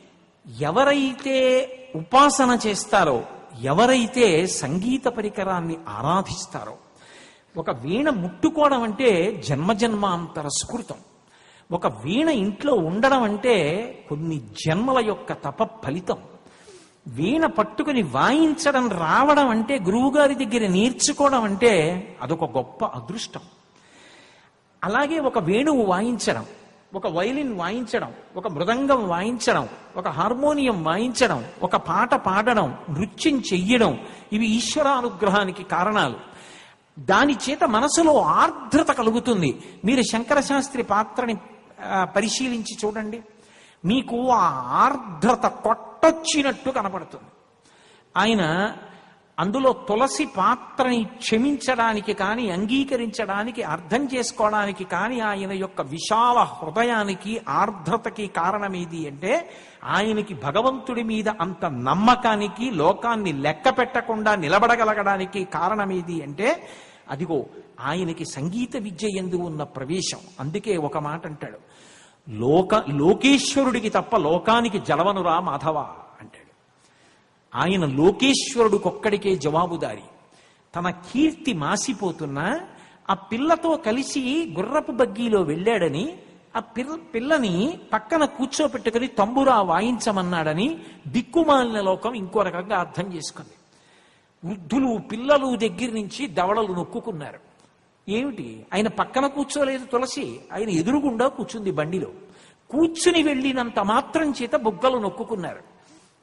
ఎవరైతే ఉపాసన చేస్తారో ఎవరైతే సంగీత పరికరాన్ని ఆరాధిస్తారో ఒక వీణ ముట్టుకోవడం అంటే జన్మజన్మాంతర స్కృతం ఒక వీణ ఇంట్లో ఉండడం అంటే కొన్ని జన్మల యొక్క తప ఫలితం వీణ పట్టుకుని వాయించడం రావడం అంటే గురువుగారి దగ్గర నేర్చుకోవడం అంటే అదొక గొప్ప అదృష్టం అలాగే ఒక వేణువు వాయించడం ఒక వైలిన్ వాయించడం ఒక మృదంగం వాయించడం ఒక హార్మోనియం వాయించడం ఒక పాట పాడడం నృత్యం చెయ్యడం ఇవి ఈశ్వరానుగ్రహానికి కారణాలు దాని చేత మనసులో ఆర్ద్రత కలుగుతుంది మీరు శంకర శాస్త్రి పాత్రని ఆ, పరిశీలించి చూడండి మీకు ఆ ఆర్ద్రత కొట్టొచ్చినట్టు కనపడుతుంది ఆయన అందులో తులసి పాత్రని క్షమించడానికి కానీ అంగీకరించడానికి అర్థం చేసుకోవడానికి కానీ ఆయన యొక్క విశాల హృదయానికి ఆర్ద్రతకి కారణమేది అంటే ఆయనకి భగవంతుడి మీద అంత నమ్మకానికి లోకాన్ని లెక్క పెట్టకుండా నిలబడగలగడానికి కారణమేది అంటే అదిగో ఆయనకి సంగీత విద్య ఎందు ఉన్న ప్రవేశం అందుకే ఒక మాట అంటాడు లోక లోకేశ్వరుడికి తప్ప లోకానికి జలవనురా మాధవ అంటాడు ఆయన లోకేశ్వరుడికొక్కడికే జవాబుదారి తన కీర్తి మాసిపోతున్నా ఆ పిల్లతో కలిసి గుర్రపు బగ్గీలో వెళ్ళాడని ఆ పిల్ల పిల్లని పక్కన కూర్చోపెట్టుకుని తంబురా వాయించమన్నాడని దిక్కుమాలిన లోకం ఇంకో రకంగా అర్థం చేసుకుంది వృద్ధులు పిల్లలు దగ్గర నుంచి దవడలు నొక్కుకున్నారు ఏమిటి ఆయన పక్కన కూర్చోలేదు తులసి ఆయన ఎదురుగుండా కూర్చుంది బండిలో కూర్చుని వెళ్ళినంత మాత్రం చేత బుగ్గలు నొక్కుకున్నారు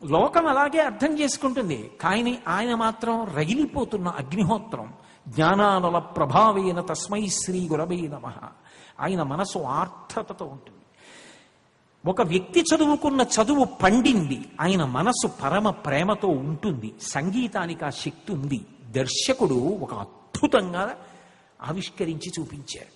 లోకం అలాగే అర్థం చేసుకుంటుంది కానీ ఆయన మాత్రం రగిలిపోతున్న అగ్నిహోత్రం జ్ఞానానల ప్రభావేన తస్మై శ్రీ గురవే నమ ఆయన మనసు ఆర్థతతో ఉంటుంది ఒక వ్యక్తి చదువుకున్న చదువు పండింది ఆయన మనసు పరమ ప్రేమతో ఉంటుంది సంగీతానికి ఆ శక్తి ఉంది దర్శకుడు ఒక అద్భుతంగా ఆవిష్కరించి చూపించారు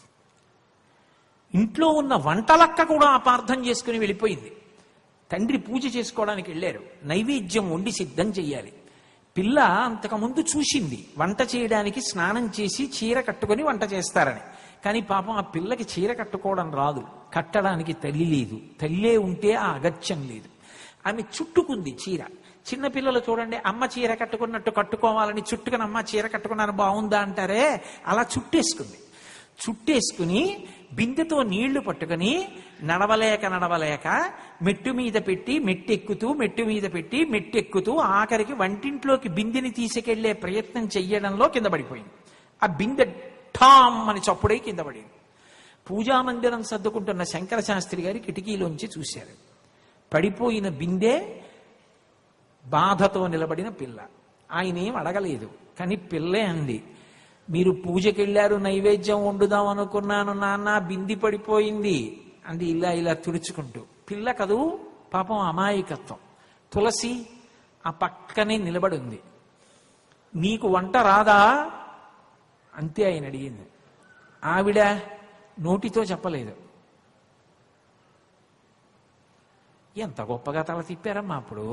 ఇంట్లో ఉన్న వంటలక్క కూడా అపార్థం చేసుకుని వెళ్ళిపోయింది తండ్రి పూజ చేసుకోవడానికి వెళ్ళారు నైవేద్యం వండి సిద్ధం చెయ్యాలి పిల్ల అంతకుముందు చూసింది వంట చేయడానికి స్నానం చేసి చీర కట్టుకొని వంట చేస్తారని కానీ పాపం ఆ పిల్లకి చీర కట్టుకోవడం రాదు కట్టడానికి తల్లి లేదు తల్లే ఉంటే ఆ అగత్యం లేదు ఆమె చుట్టుకుంది చీర చిన్న పిల్లలు చూడండి అమ్మ చీర కట్టుకున్నట్టు కట్టుకోవాలని చుట్టుకుని అమ్మ చీర కట్టుకున్నాను బాగుందా అంటారే అలా చుట్టేసుకుంది చుట్టేసుకుని బిందెతో నీళ్లు పట్టుకుని నడవలేక నడవలేక మెట్టు మీద పెట్టి మెట్టెక్కుతూ మెట్టు మీద పెట్టి మెట్టెక్కుతూ ఆఖరికి వంటింట్లోకి బిందెని తీసుకెళ్లే ప్రయత్నం చెయ్యడంలో కింద పడిపోయింది ఆ బిందె ఠామ్ అని చప్పుడై కింద పడింది పూజా మందిరం సర్దుకుంటున్న శంకర శాస్త్రి గారి కిటికీలోంచి చూశారు పడిపోయిన బిందె బాధతో నిలబడిన పిల్ల ఆయన ఏం అడగలేదు కానీ పిల్లే అంది మీరు పూజకెళ్ళారు నైవేద్యం వండుదాం అనుకున్నాను నాన్న బింది పడిపోయింది అంది ఇలా ఇలా తుడుచుకుంటూ పిల్ల కదూ పాపం అమాయకత్వం తులసి ఆ పక్కనే నిలబడి ఉంది నీకు వంట రాదా అంతే ఆయన అడిగింది ఆవిడ నోటితో చెప్పలేదు ఎంత గొప్పగా తల తిప్పారమ్మా అప్పుడు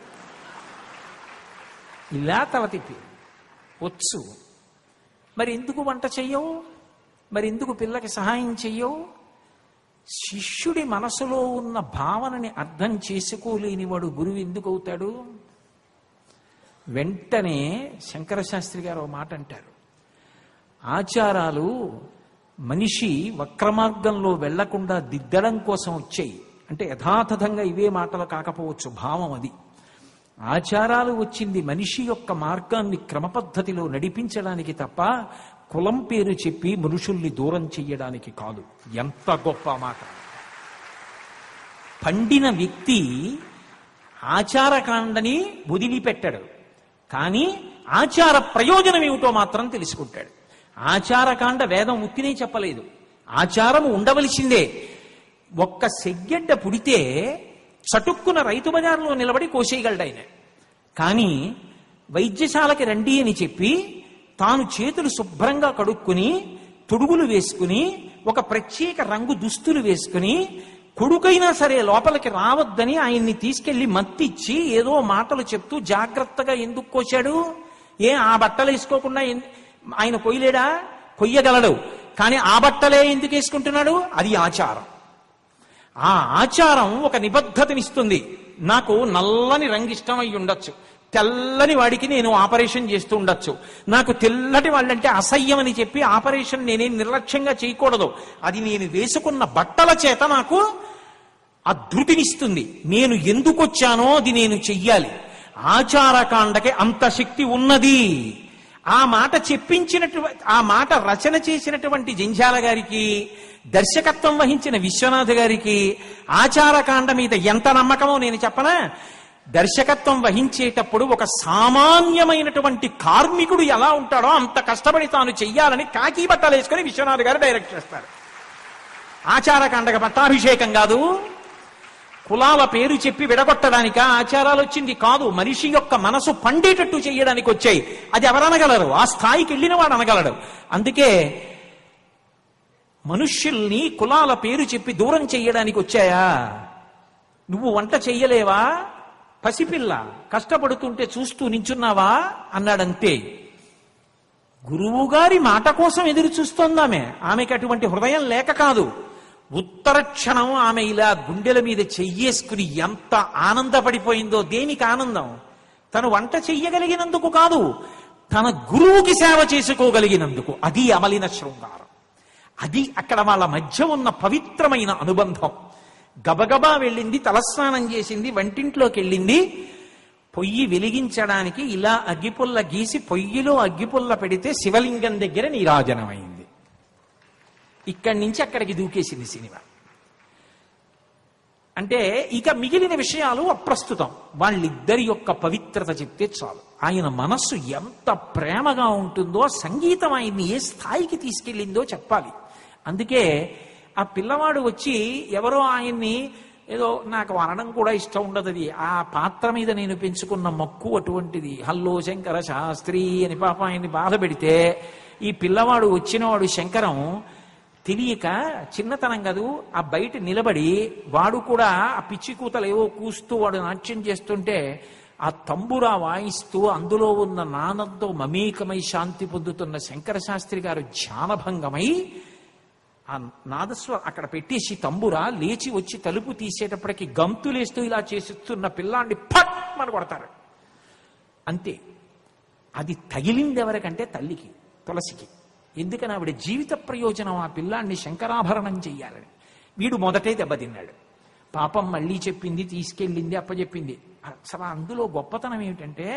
ఇలా తల తిప్పి వచ్చు మరి ఎందుకు వంట చెయ్యవు మరి ఎందుకు పిల్లకి సహాయం చెయ్యవు శిష్యుడి మనసులో ఉన్న భావనని అర్థం చేసుకోలేనివాడు గురువు ఎందుకు అవుతాడు వెంటనే శంకర శాస్త్రి గారు ఒక మాట అంటారు ఆచారాలు మనిషి వక్రమార్గంలో వెళ్లకుండా దిద్దడం కోసం వచ్చాయి అంటే యథాతథంగా ఇవే మాటలు కాకపోవచ్చు భావం అది ఆచారాలు వచ్చింది మనిషి యొక్క మార్గాన్ని క్రమపద్ధతిలో నడిపించడానికి తప్ప కులం పేరు చెప్పి మనుషుల్ని దూరం చెయ్యడానికి కాదు ఎంత గొప్ప మాట పండిన వ్యక్తి ఆచారకాండని వదిలిపెట్టాడు కానీ ఆచార ప్రయోజనం ఏమిటో మాత్రం తెలుసుకుంటాడు ఆచారకాండ వేదం ఉత్తినే చెప్పలేదు ఆచారము ఉండవలసిందే ఒక్క సెగ్గెడ్డ పుడితే చటుక్కున రైతు బజార్లో నిలబడి కోసేయగలడు ఆయన కానీ వైద్యశాలకి రండి అని చెప్పి తాను చేతులు శుభ్రంగా కడుక్కుని తొడుగులు వేసుకుని ఒక ప్రత్యేక రంగు దుస్తులు వేసుకుని కొడుకైనా సరే లోపలికి రావద్దని ఆయన్ని తీసుకెళ్లి మత్తిచ్చి ఏదో మాటలు చెప్తూ జాగ్రత్తగా ఎందుకు కోశాడు ఏ ఆ బట్టలు వేసుకోకుండా ఎన్- ఆయన కొయ్యలేడా కొయ్యగలడు కానీ ఆ బట్టలే ఎందుకు వేసుకుంటున్నాడు అది ఆచారం ఆ ఆచారం ఒక నిబద్ధతనిస్తుంది నాకు నల్లని రంగు ఇష్టం అయి ఉండొచ్చు తెల్లని వాడికి నేను ఆపరేషన్ చేస్తూ ఉండొచ్చు నాకు తెల్లటి వాళ్ళంటే అసహ్యం అని చెప్పి ఆపరేషన్ నేనేం నిర్లక్ష్యంగా చేయకూడదు అది నేను వేసుకున్న బట్టల చేత నాకు ఆ ధృతినిస్తుంది నేను ఎందుకు వచ్చానో అది నేను చెయ్యాలి ఆచారకాండకి అంత శక్తి ఉన్నది ఆ మాట చెప్పించినటువంటి ఆ మాట రచన చేసినటువంటి జంఝాల గారికి దర్శకత్వం వహించిన విశ్వనాథ్ గారికి ఆచారకాండ మీద ఎంత నమ్మకమో నేను చెప్పనా దర్శకత్వం వహించేటప్పుడు ఒక సామాన్యమైనటువంటి కార్మికుడు ఎలా ఉంటాడో అంత కష్టపడి తాను చెయ్యాలని కాకి బట్టలు వేసుకొని విశ్వనాథ్ గారు డైరెక్ట్ చేస్తారు ఆచారకాండగ పట్టాభిషేకం కాదు కులాల పేరు చెప్పి విడగొట్టడానిక ఆచారాలు వచ్చింది కాదు మనిషి యొక్క మనసు పండేటట్టు చేయడానికి వచ్చాయి అది ఎవరనగలరు ఆ స్థాయికి వెళ్ళిన వాడు అనగలడు అందుకే మనుష్యుల్ని కులాల పేరు చెప్పి దూరం చెయ్యడానికి వచ్చాయా నువ్వు వంట చెయ్యలేవా పసిపిల్ల కష్టపడుతుంటే చూస్తూ నించున్నావా అన్నాడంతే గురువు గారి మాట కోసం ఎదురు చూస్తోందామె ఆమెకి అటువంటి హృదయం లేక కాదు ఉత్తర క్షణం ఆమె ఇలా గుండెల మీద చెయ్యేసుకుని ఎంత ఆనందపడిపోయిందో దేనికి ఆనందం తను వంట చెయ్యగలిగినందుకు కాదు తన గురువుకి సేవ చేసుకోగలిగినందుకు అది అమలిన శృంగారం అది అక్కడ వాళ్ళ మధ్య ఉన్న పవిత్రమైన అనుబంధం గబగబా వెళ్ళింది తలస్నానం చేసింది వంటింట్లోకి వెళ్ళింది పొయ్యి వెలిగించడానికి ఇలా అగ్గిపుల్ల గీసి పొయ్యిలో అగ్గిపుల్ల పెడితే శివలింగం దగ్గర నీరాజనమైంది ఇక్కడి నుంచి అక్కడికి దూకేసింది సినిమా అంటే ఇక మిగిలిన విషయాలు అప్రస్తుతం వాళ్ళిద్దరి యొక్క పవిత్రత చెప్తే చాలు ఆయన మనస్సు ఎంత ప్రేమగా ఉంటుందో సంగీతం ఆయన్ని ఏ స్థాయికి తీసుకెళ్ళిందో చెప్పాలి అందుకే ఆ పిల్లవాడు వచ్చి ఎవరో ఆయన్ని ఏదో నాకు వరణం కూడా ఇష్టం ఉండదు అది ఆ పాత్ర మీద నేను పెంచుకున్న మక్కు అటువంటిది హల్లో శంకర శాస్త్రి అని పాప ఆయన్ని బాధ పెడితే ఈ పిల్లవాడు వచ్చినవాడు శంకరం తెలియక చిన్నతనం కాదు ఆ బయట నిలబడి వాడు కూడా ఆ పిచ్చి కూతలు ఏవో కూస్తూ వాడు నాట్యం చేస్తుంటే ఆ తంబురా వాయిస్తూ అందులో ఉన్న నానంతో మమేకమై శాంతి పొందుతున్న శంకర శాస్త్రి గారు ధ్యానభంగమై ఆ నాదస్వ అక్కడ పెట్టేసి తంబురా లేచి వచ్చి తలుపు తీసేటప్పటికి గంతులేస్తూ ఇలా చేసిస్తున్న పిల్లాన్ని ఫట్ మన కొడతారు అంతే అది తగిలింది ఎవరికంటే తల్లికి తులసికి ఎందుకని ఆవిడ జీవిత ప్రయోజనం ఆ పిల్లాన్ని శంకరాభరణం చెయ్యాలని వీడు మొదటే దెబ్బతిన్నాడు పాపం మళ్ళీ చెప్పింది తీసుకెళ్ళింది అప్పచెప్పింది అసలు అందులో గొప్పతనం ఏమిటంటే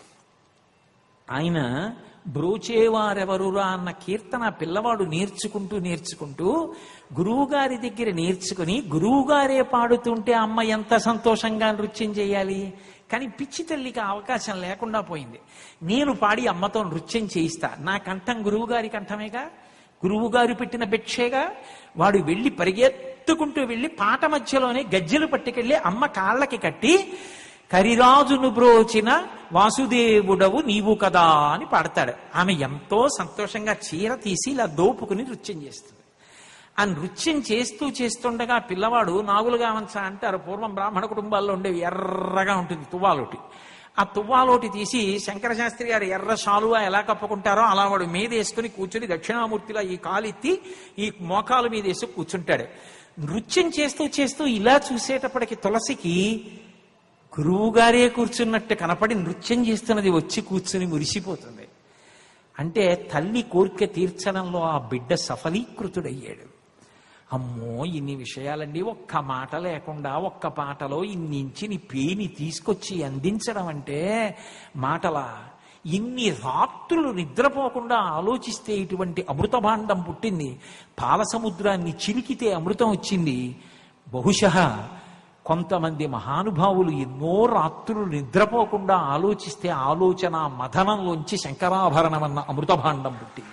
ఆయన బ్రోచేవారెవరురా అన్న కీర్తన పిల్లవాడు నేర్చుకుంటూ నేర్చుకుంటూ గురువుగారి దగ్గర నేర్చుకుని గురువుగారే పాడుతుంటే అమ్మ ఎంత సంతోషంగా నృత్యం చేయాలి కానీ పిచ్చి తల్లికి ఆ అవకాశం లేకుండా పోయింది నేను పాడి అమ్మతో నృత్యం చేయిస్తా నా కంఠం గురువుగారి కంఠమేగా గురువుగారు పెట్టిన భిక్షేగా వాడు వెళ్ళి పరిగెత్తుకుంటూ వెళ్ళి పాట మధ్యలోనే గజ్జెలు పట్టుకెళ్ళి అమ్మ కాళ్ళకి కట్టి కరిరాజును బ్రోచిన వాసుదేవుడవు నీవు కదా అని పాడతాడు ఆమె ఎంతో సంతోషంగా చీర తీసి ఇలా దోపుకుని నృత్యం చేస్తుంది ఆ నృత్యం చేస్తూ చేస్తుండగా పిల్లవాడు నాగులుగా వంచ అంటారు పూర్వం బ్రాహ్మణ కుటుంబాల్లో ఉండేవి ఎర్రగా ఉంటుంది తువ్వాలోటి ఆ తువ్వాలోటి తీసి శంకర శాస్త్రి గారు ఎర్ర శాలువా ఎలా కప్పుకుంటారో అలా వాడు మీద వేసుకుని కూర్చుని దక్షిణామూర్తిలా ఈ కాలెత్తి ఈ మోకాలు మీద వేసి కూర్చుంటాడు నృత్యం చేస్తూ చేస్తూ ఇలా చూసేటప్పటికి తులసికి గురువుగారే కూర్చున్నట్టు కనపడి నృత్యం చేస్తున్నది వచ్చి కూర్చుని మురిసిపోతుంది అంటే తల్లి కోరిక తీర్చడంలో ఆ బిడ్డ సఫలీకృతుడయ్యాడు అమ్మో ఇన్ని విషయాలండి ఒక్క మాట లేకుండా ఒక్క పాటలో ఇన్నించి పేని తీసుకొచ్చి అందించడం అంటే మాటలా ఇన్ని రాత్రులు నిద్రపోకుండా ఆలోచిస్తే ఇటువంటి అమృత భాండం పుట్టింది పాల సముద్రాన్ని చిలికితే అమృతం వచ్చింది బహుశः కొంతమంది మహానుభావులు ఎన్నో రాత్రులు నిద్రపోకుండా ఆలోచిస్తే ఆలోచన మథనంలోంచి శంకరాభరణం అన్న అమృత భాండం పుట్టింది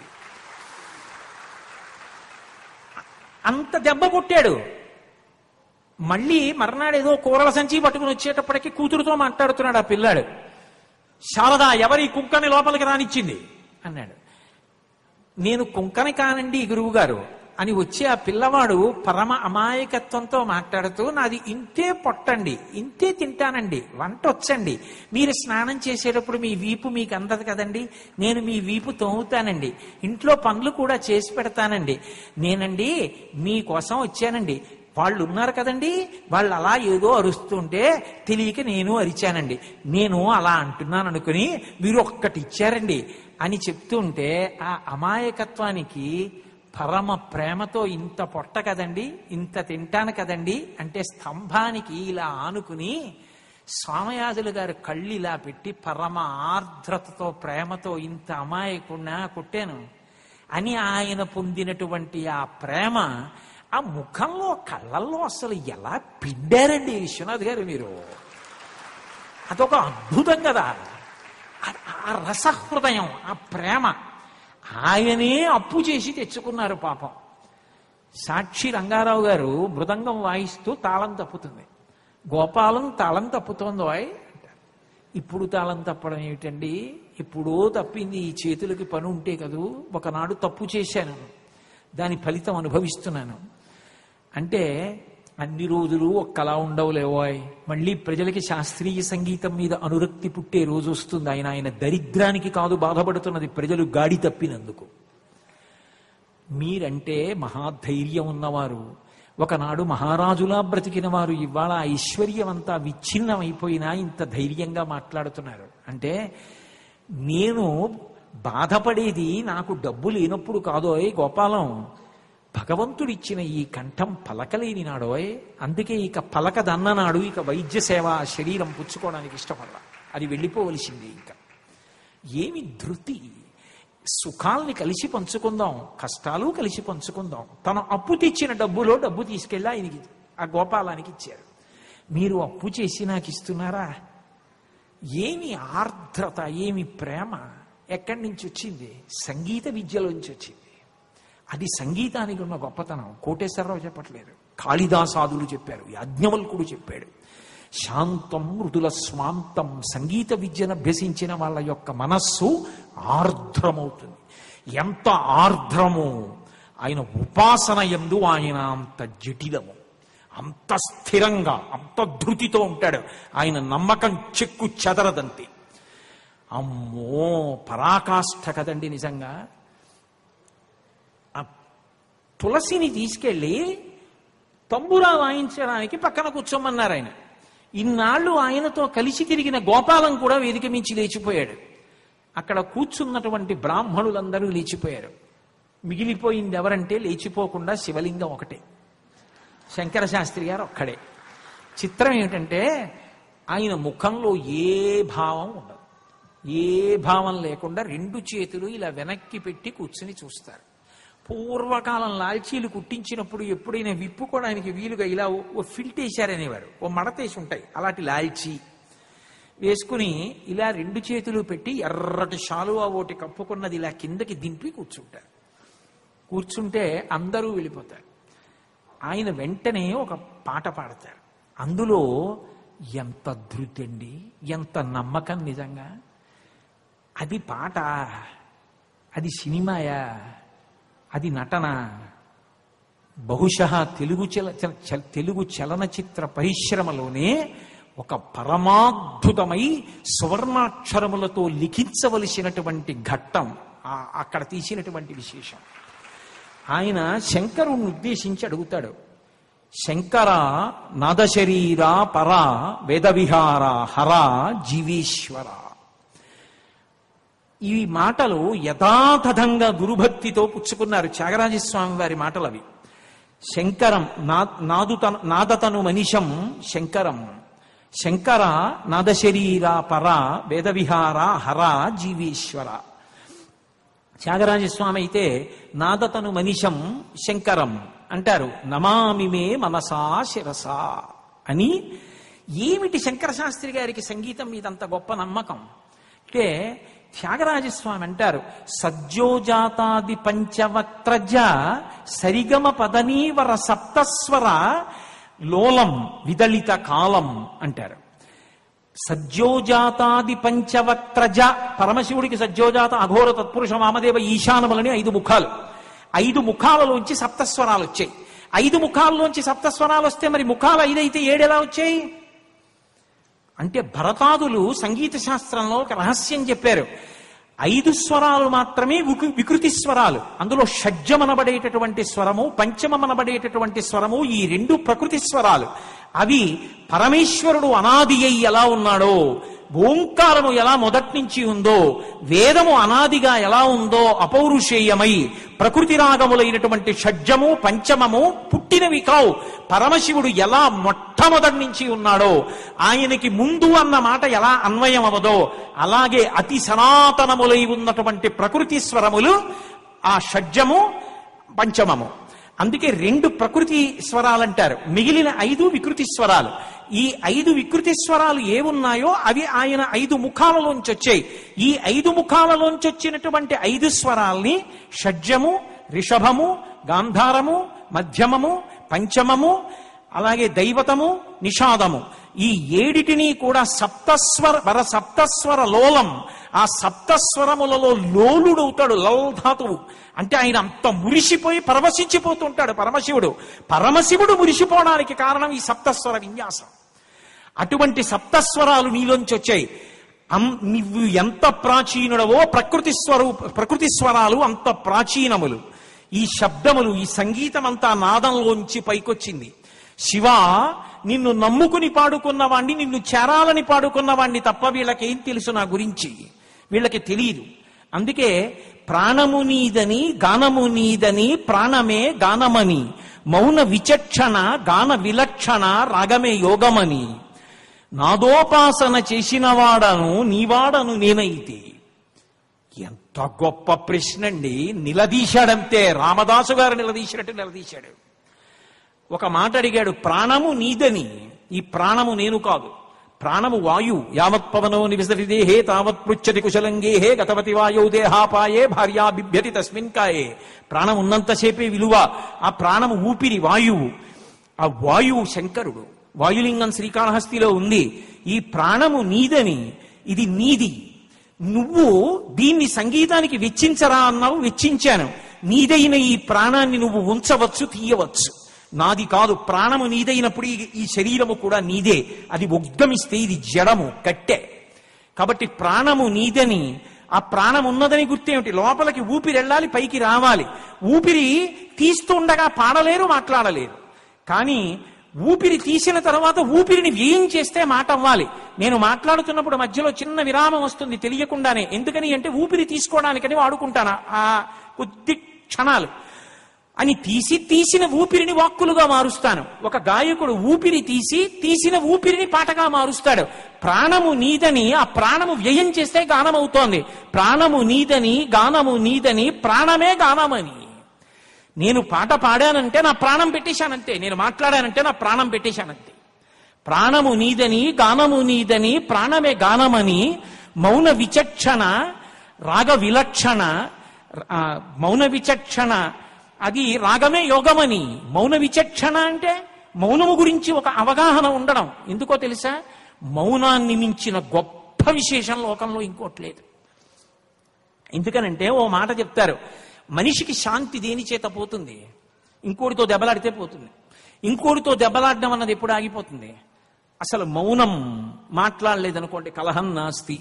అంత దెబ్బ కొట్టాడు మళ్ళీ మర్నాడు ఏదో కూరల సంచి పట్టుకుని వచ్చేటప్పటికి కూతురుతో మాట్లాడుతున్నాడు ఆ పిల్లాడు శారద ఎవరి కుక్కని లోపలికి రానిచ్చింది అన్నాడు నేను కుంకని కానండి గురువు గారు అని వచ్చి ఆ పిల్లవాడు పరమ అమాయకత్వంతో మాట్లాడుతూ నాది ఇంతే పొట్టండి ఇంతే తింటానండి వంట వచ్చండి మీరు స్నానం చేసేటప్పుడు మీ వీపు మీకు అందదు కదండి నేను మీ వీపు తోముతానండి ఇంట్లో పనులు కూడా చేసి పెడతానండి నేనండి మీకోసం వచ్చానండి వాళ్ళు ఉన్నారు కదండి వాళ్ళు అలా ఏదో అరుస్తుంటే తెలియక నేను అరిచానండి నేను అలా అంటున్నాను అనుకుని మీరు ఒక్కటి ఇచ్చారండి అని చెప్తుంటే ఆ అమాయకత్వానికి పరమ ప్రేమతో ఇంత పొట్ట కదండి ఇంత తింటాను కదండి అంటే స్తంభానికి ఇలా ఆనుకుని స్వామయాజులు గారు కళ్ళు ఇలా పెట్టి పరమ ఆర్ద్రతతో ప్రేమతో ఇంత అమాయకుండా కొట్టాను అని ఆయన పొందినటువంటి ఆ ప్రేమ ఆ ముఖంలో కళ్ళల్లో అసలు ఎలా పిండారండి విశ్వనాథ్ గారు మీరు అదొక అద్భుతం కదా ఆ- ఆ రసహృదయం ఆ ప్రేమ ఆయనే అప్పు చేసి తెచ్చుకున్నారు పాపం సాక్షి రంగారావు గారు మృదంగం వాయిస్తూ తాళం తప్పుతుంది గోపాలం తాళం తప్పుతోందో ఆయ్ అంటారు. ఇప్పుడు తాళం తప్పడం ఏమిటండి ఇప్పుడో తప్పింది ఈ చేతులకి పని ఉంటే కదూ ఒకనాడు తప్పు చేశాను దాని ఫలితం అనుభవిస్తున్నాను అంటే అన్ని రోజులు ఒక్కలా ఉండవులేవోయ్ మళ్ళీ ప్రజలకి శాస్త్రీయ సంగీతం మీద అనురక్తి పుట్టే రోజు వస్తుంది ఆయన ఆయన దరిద్రానికి కాదు బాధపడుతున్నది ప్రజలు గాడి తప్పినందుకు మీరంటే మహాధైర్యం ఉన్నవారు ఒకనాడు మహారాజులా బ్రతికిన వారు ఇవాళ ఐశ్వర్యం అంతా విచ్ఛిన్నమైపోయినా ఇంత ధైర్యంగా మాట్లాడుతున్నారు అంటే నేను బాధపడేది నాకు డబ్బు లేనప్పుడు కాదోయ్ గోపాలం భగవంతుడిచ్చిన ఈ కంఠం పలకలేని నాడోయ్ అందుకే ఇక పలకదన్ననాడు ఇక వైద్య సేవ ఆ శరీరం పుచ్చుకోవడానికి ఇష్టపడలా అది వెళ్ళిపోవలసింది ఇంకా ఏమి ధృతి సుఖాల్ని కలిసి పంచుకుందాం కష్టాలు కలిసి పంచుకుందాం తను అప్పు తెచ్చిన డబ్బులో డబ్బు తీసుకెళ్ళి ఆయనకి ఆ గోపాలానికి ఇచ్చారు మీరు అప్పు చేసి నాకు ఇస్తున్నారా ఏమి ఆర్ద్రత ఏమి ప్రేమ ఎక్కడి నుంచి వచ్చింది సంగీత విద్యలోంచి వచ్చింది అది సంగీతానికి ఉన్న గొప్పతనం కోటేశ్వరరావు చెప్పట్లేదు కాళిదాసాదులు చెప్పారు యాజ్ఞవల్కుడు చెప్పాడు శాంతం మృదుల స్వాంతం సంగీత విద్యను అభ్యసించిన వాళ్ళ యొక్క మనస్సు ఆర్ద్రమవుతుంది ఎంత ఆర్ద్రమో ఆయన ఉపాసన ఎందు ఆయన అంత జటిలము అంత స్థిరంగా అంత ధృతితో ఉంటాడు ఆయన నమ్మకం చెక్కు చెదరదంతే అమ్మో పరాకాష్ఠ కదండి నిజంగా ఆ తులసిని తీసుకెళ్ళి తంబురా వాయించడానికి పక్కన కూర్చోమన్నారు ఆయన ఇన్నాళ్ళు ఆయనతో కలిసి తిరిగిన గోపాలం కూడా వేదిక మించి లేచిపోయాడు అక్కడ కూర్చున్నటువంటి బ్రాహ్మణులందరూ లేచిపోయారు మిగిలిపోయింది ఎవరంటే లేచిపోకుండా శివలింగం ఒకటే శంకర శాస్త్రి గారు ఒక్కడే చిత్రం ఏమిటంటే ఆయన ముఖంలో ఏ భావం ఉండదు ఏ భావం లేకుండా రెండు చేతులు ఇలా వెనక్కి పెట్టి కూర్చుని చూస్తారు పూర్వకాలం లాల్చీలు కుట్టించినప్పుడు ఎప్పుడైనా విప్పుకోవడానికి వీలుగా ఇలా ఓ- ఓ ఫిల్ట్ వేశారనేవారు ఓ మడతేసి ఉంటాయి అలాంటి లాల్చీ వేసుకుని ఇలా రెండు చేతులు పెట్టి ఎర్రటి శాలువా ఓటి కప్పుకున్నది ఇలా కిందకి దింపి కూర్చుంటారు కూర్చుంటే అందరూ వెళ్ళిపోతారు ఆయన వెంటనే ఒక పాట పాడతారు అందులో ఎంత ధృతి అండి ఎంత నమ్మకం నిజంగా అది పాట అది సినిమాయా అది నటన బహుశः తెలుగు చల చల- చల- తెలుగు చలనచిత్ర పరిశ్రమలోనే ఒక పరమాద్భుతమై సువర్ణాక్షరములతో లిఖించవలసినటువంటి ఘట్టం ఆ- అక్కడ తీసినటువంటి విశేషం ఆయన శంకరుణ్ణి ఉద్దేశించి అడుగుతాడు శంకర నాదశరీర పర వేదవిహార హర జీవేశ్వర ఈ మాటలు యథాతథంగా గురుభక్తితో పుచ్చుకున్నారు త్యాగరాజస్వామి వారి మాటలు అవి శంకరం నా నాదుతను నాదతను మనిషం శంకరం శంకర నాదశరీర పర వేదవిహార హర జీవేశ్వర త్యాగరాజస్వామి అయితే నాదతను మనిషం శంకరం అంటారు నమామి మే మనసా శిరసా అని ఏమిటి శంకర శాస్త్రి గారికి సంగీతం మీద అంత గొప్ప నమ్మకం అంటే త్యాగరాజస్వామి అంటారు సజ్జోజాతాది పంచవక్త్రజ సరిగమ పదనీవర సప్తస్వర లోలం విదళిత కాలం అంటారు సజ్జోజాతాది పంచవక్త్రజ పరమశివుడికి సజ్జోజాత అఘోర తత్పురుష వామదేవ ఈశానములని ఐదు ముఖాలు ఐదు ముఖాలలోంచి సప్తస్వరాలు వచ్చాయి ఐదు ముఖాలలోంచి సప్తస్వరాలు వస్తే మరి ముఖాలు ఐదైతే ఏడెలా వచ్చాయి అంటే భరతాదులు సంగీత శాస్త్రంలో ఒక రహస్యం చెప్పారు ఐదు స్వరాలు మాత్రమే వికు- వికృతి స్వరాలు అందులో షడ్జమనబడేటటువంటి స్వరము పంచమనబడేటటువంటి స్వరము ఈ రెండు ప్రకృతి స్వరాలు అవి పరమేశ్వరుడు అనాది అయి ఎలా ఉన్నాడో ఓంకారము ఎలా మొదటి నుంచి ఉందో వేదము అనాదిగా ఎలా ఉందో అపౌరుషేయమై ప్రకృతి రాగములైనటువంటి షడ్జము పంచమము పుట్టినవి కావు పరమశివుడు ఎలా మొట్టమొదటి నుంచి ఉన్నాడో ఆయనకి ముందు అన్న మాట ఎలా అన్వయం అవదో అలాగే అతి సనాతనములై ఉన్నటువంటి ప్రకృతి స్వరములు ఆ షడ్జము పంచమము అందుకే రెండు ప్రకృతి స్వరాలంటారు మిగిలిన ఐదు వికృతి స్వరాలు ఈ ఐదు వికృతి స్వరాలు ఏమున్నాయో అవి ఆయన ఐదు ముఖాలలోంచి వచ్చాయి ఈ ఐదు ముఖాలలోంచి వచ్చినటువంటి ఐదు స్వరాల్ని షడ్జము రిషభము గాంధారము మధ్యమము పంచమము అలాగే దైవతము నిషాదము ఈ ఏడిటిని కూడా సప్తస్వర వర సప్తస్వర లోలం ఆ సప్తస్వరములలో లోలుడవుతాడు లల్ధాతువు అంటే ఆయన అంత మురిసిపోయి పరవశించిపోతుంటాడు పరమశివుడు పరమశివుడు మురిసిపోవడానికి కారణం ఈ సప్తస్వర విన్యాసం అటువంటి సప్తస్వరాలు నీలోంచి వచ్చాయి అం- నువ్వు ఎంత ప్రాచీనుడవో ప్రకృతి స్వరూప ప్రకృతి స్వరాలు అంత ప్రాచీనములు ఈ శబ్దములు ఈ సంగీతం అంతా నాదంలోంచి పైకొచ్చింది శివ నిన్ను నమ్ముకుని పాడుకున్నవాణ్ణి నిన్ను చేరాలని పాడుకున్నవాణ్ణి తప్ప వీళ్ళకేం తెలుసు నా గురించి వీళ్ళకి తెలియదు అందుకే ప్రాణము నీదని గానము నీదని ప్రాణమే గానమని మౌన విచక్షణ గాన విలక్షణ రాగమే యోగమని నాదోపాసన చేసిన వాడను నీవాడను నేనైతే ఎంత గొప్ప ప్రశ్న అండి నిలదీశాడంతే రామదాసు గారు నిలదీసినట్టు నిలదీశాడు ఒక మాట అడిగాడు ప్రాణము నీదని ఈ ప్రాణము నేను కాదు ప్రాణము వాయు యావత్ పవనో నివిసరిదేహే తావత్ పృచ్చతి కుశలంగేహే గతవతి వాయౌ దేహాపాయే భార్యా బిభ్యతి తస్మిన్ కాయే ప్రాణం ఉన్నంతసేపే విలువ ఆ ప్రాణము ఊపిరి వాయువు ఆ వాయువు శంకరుడు వాయులింగం శ్రీకాళహస్తిలో ఉంది ఈ ప్రాణము నీదని ఇది నీది నువ్వు దీన్ని సంగీతానికి వెచ్చించరా అన్నావు వెచ్చించాను నీదైన ఈ ప్రాణాన్ని నువ్వు ఉంచవచ్చు తీయవచ్చు నాది కాదు ప్రాణము నీదైనప్పుడు ఈ- ఈ శరీరము కూడా నీదే అది ఉద్గమిస్తే ఇది జడము కట్టె కాబట్టి ప్రాణము నీదని ఆ ప్రాణం ఉన్నదని గుర్తేమిటి లోపలికి ఊపిరి వెళ్ళాలి పైకి రావాలి ఊపిరి తీస్తుండగా పాడలేరు మాట్లాడలేరు కానీ ఊపిరి తీసిన తర్వాత ఊపిరిని వ్యయం చేస్తే మాట అవ్వాలి నేను మాట్లాడుతున్నప్పుడు మధ్యలో చిన్న విరామం వస్తుంది తెలియకుండానే ఎందుకని అంటే ఊపిరి తీసుకోవడానికని వాడుకుంటాను ఆ కొద్ది క్షణాలు అని తీసి తీసిన ఊపిరిని వాక్కులుగా మారుస్తాను ఒక గాయకుడు ఊపిరి తీసి తీసిన ఊపిరిని పాటగా మారుస్తాడు ప్రాణము నీదని ఆ ప్రాణము వ్యయం చేస్తే గానం అవుతోంది ప్రాణము నీదని గానము నీదని ప్రాణమే గానమని నేను పాట పాడానంటే నా ప్రాణం పెట్టేశానంతే నేను మాట్లాడానంటే నా ప్రాణం పెట్టేశానంతే ప్రాణము నీదని గానము నీదని ప్రాణమే గానమని మౌన విచక్షణ రాగ విలక్షణ ఆ, మౌన విచక్షణ అది రాగమే యోగమని మౌన విచక్షణ అంటే మౌనము గురించి ఒక అవగాహన ఉండడం ఎందుకో తెలుసా మౌనాన్ని మించిన గొప్ప విశేషం లోకంలో ఇంకోటి లేదు ఎందుకనంటే ఓ మాట చెప్తారు మనిషికి శాంతి దేని చేత పోతుంది ఇంకోటితో దెబ్బలాడితే పోతుంది ఇంకోటితో దెబ్బలాడడం అన్నది ఎప్పుడు ఆగిపోతుంది అసలు మౌనం మాట్లాడలేదనుకోండి కలహం నాస్తి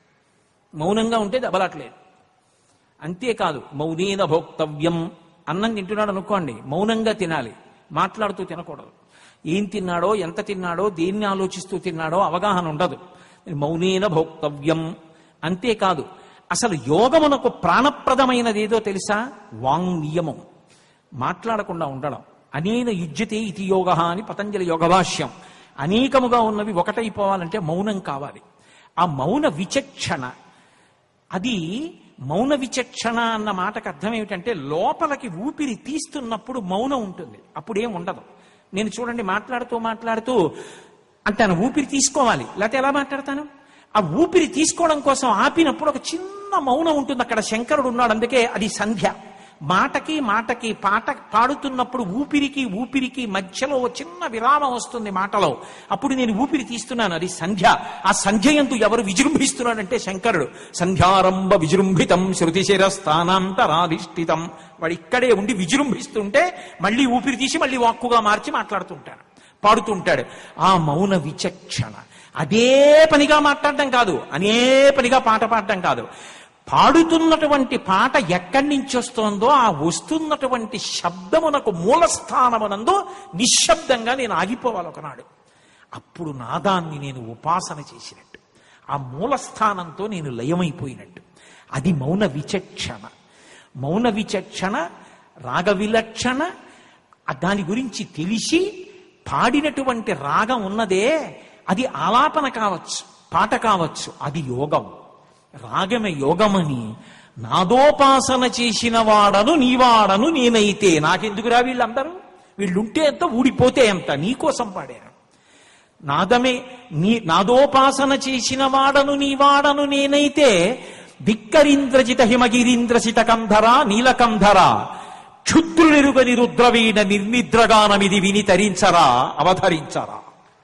మౌనంగా ఉంటే దెబ్బలాట్లేదు అంతేకాదు మౌనేన భోక్తవ్యం అన్నం తింటున్నాడు అనుకోండి మౌనంగా తినాలి మాట్లాడుతూ తినకూడదు ఏం తిన్నాడో ఎంత తిన్నాడో దేన్ని ఆలోచిస్తూ తిన్నాడో అవగాహన ఉండదు మౌనేన భోక్తవ్యం అంతేకాదు అసలు యోగమునకు ప్రాణప్రదమైనది ఏదో తెలుసా వాంగ్ నియమం మాట్లాడకుండా ఉండడం అనేన యుజ్యతే ఇది యోగ అని పతంజలి యోగభాష్యం అనేకముగా ఉన్నవి ఒకటైపోవాలంటే మౌనం కావాలి ఆ మౌన విచక్షణ అది మౌన విచక్షణ అన్న మాటకు అర్థం ఏమిటంటే లోపలికి ఊపిరి తీస్తున్నప్పుడు మౌనం ఉంటుంది అప్పుడేం ఉండదు నేను చూడండి మాట్లాడుతూ మాట్లాడుతూ అంటాను ఊపిరి తీసుకోవాలి లేకపోతే ఎలా మాట్లాడతాను ఆ ఊపిరి తీసుకోవడం కోసం ఆపినప్పుడు ఒక చిన్న మౌనం ఉంటుంది అక్కడ శంకరుడు ఉన్నాడు అందుకే అది సంధ్య మాటకి మాటకి పాట పాడుతున్నప్పుడు ఊపిరికి ఊపిరికి మధ్యలో ఓ చిన్న విరామం వస్తుంది మాటలో అప్పుడు నేను ఊపిరి తీస్తున్నాను అది సంధ్య ఆ సంధ్య ఎందు ఎవరు విజృంభిస్తున్నాడంటే శంకరుడు సంధ్యారంభ విజృంభితం శృతిశిర స్థానాంతరాధిష్ఠితం వాడు ఇక్కడే ఉండి విజృంభిస్తుంటే మళ్ళీ ఊపిరి తీసి మళ్ళీ వాక్కుగా మార్చి మాట్లాడుతుంటాడు పాడుతుంటాడు ఆ మౌన విచక్షణ అదే పనిగా మాట్లాడడం కాదు అనే పనిగా పాట పాడడం కాదు పాడుతున్నటువంటి పాట ఎక్కడి నుంచి వస్తోందో ఆ వస్తున్నటువంటి శబ్దమునకు మూలస్థానమునందు నిశ్శబ్దంగా నేను ఆగిపోవాలి ఒకనాడు అప్పుడు నాదాన్ని నేను ఉపాసన చేసినట్టు ఆ మూలస్థానంతో నేను లయమైపోయినట్టు అది మౌన విచక్షణ మౌన విచక్షణ రాగ విలక్షణ ఆ దాని గురించి తెలిసి పాడినటువంటి రాగం ఉన్నదే అది ఆలాపన కావచ్చు పాట కావచ్చు అది యోగం రాగమే యోగమని నాదోపాసన చేసిన వాడను నీవాడను నేనైతే నాకెందుకురా వీళ్ళందరూ వీళ్ళుంటే ఎంత ఊడిపోతే ఎంత నీకోసం పాడారు నాదమే నీ నాదోపాసన చేసిన వాడను నీవాడను నేనైతే ధిక్కరీంద్రజిత హిమగిరీంద్రసిత కంధర నీలకంధర క్షుద్రునిరుగని రుద్రవీణ నిర్నిద్రగానమిది విని తరించరా అవధరించరా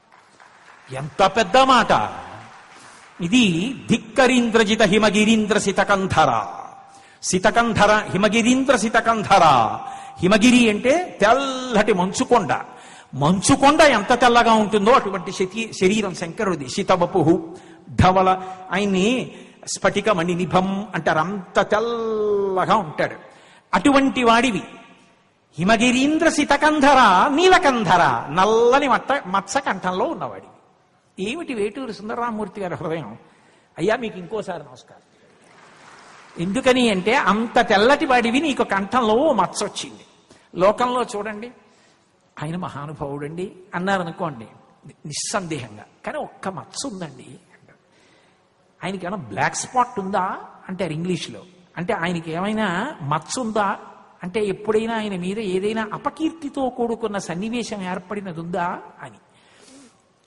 ఎంత పెద్ద మాట ఇది ధిక్కరీంద్రజిత హిమగిరీంద్ర సితకంధర సితకంధర హిమగిరీంద్ర సితకంధర హిమగిరి అంటే తెల్లటి మంచుకొండ మంచుకొండ ఎంత తెల్లగా ఉంటుందో అటువంటి శతి శరీరం శంకరుడిది శితవపు ధవల ఆయన్ని స్ఫటిక మణినిభం అంటారు అంత తెల్లగా ఉంటాడు అటువంటి వాడివి హిమగిరీంద్ర సితకంధర నీలకంధర నల్లని మట్ట మత్స కంఠంలో ఉన్నవాడి ఏమిటి వేటూరు సుందరరామూర్తి గారి హృదయం అయ్యా మీకు ఇంకోసారి నమస్కారం ఎందుకని అంటే అంత తెల్లటి వాడివి నీకు కంఠంలో ఓ మచ్చ వచ్చింది లోకంలో చూడండి ఆయన మహానుభావుడండి అన్నారు అనుకోండి నిస్సందేహంగా కానీ ఒక్క మచ్చ ఉందండి అంటారు. ఆయనకి ఏమైనా బ్లాక్ స్పాట్ ఉందా అంటారు ఇంగ్లీష్లో అంటే ఆయనకి ఏమైనా మచ్చ ఉందా అంటే ఎప్పుడైనా ఆయన మీద ఏదైనా అపకీర్తితో కూడుకున్న సన్నివేశం ఏర్పడినది ఉందా అని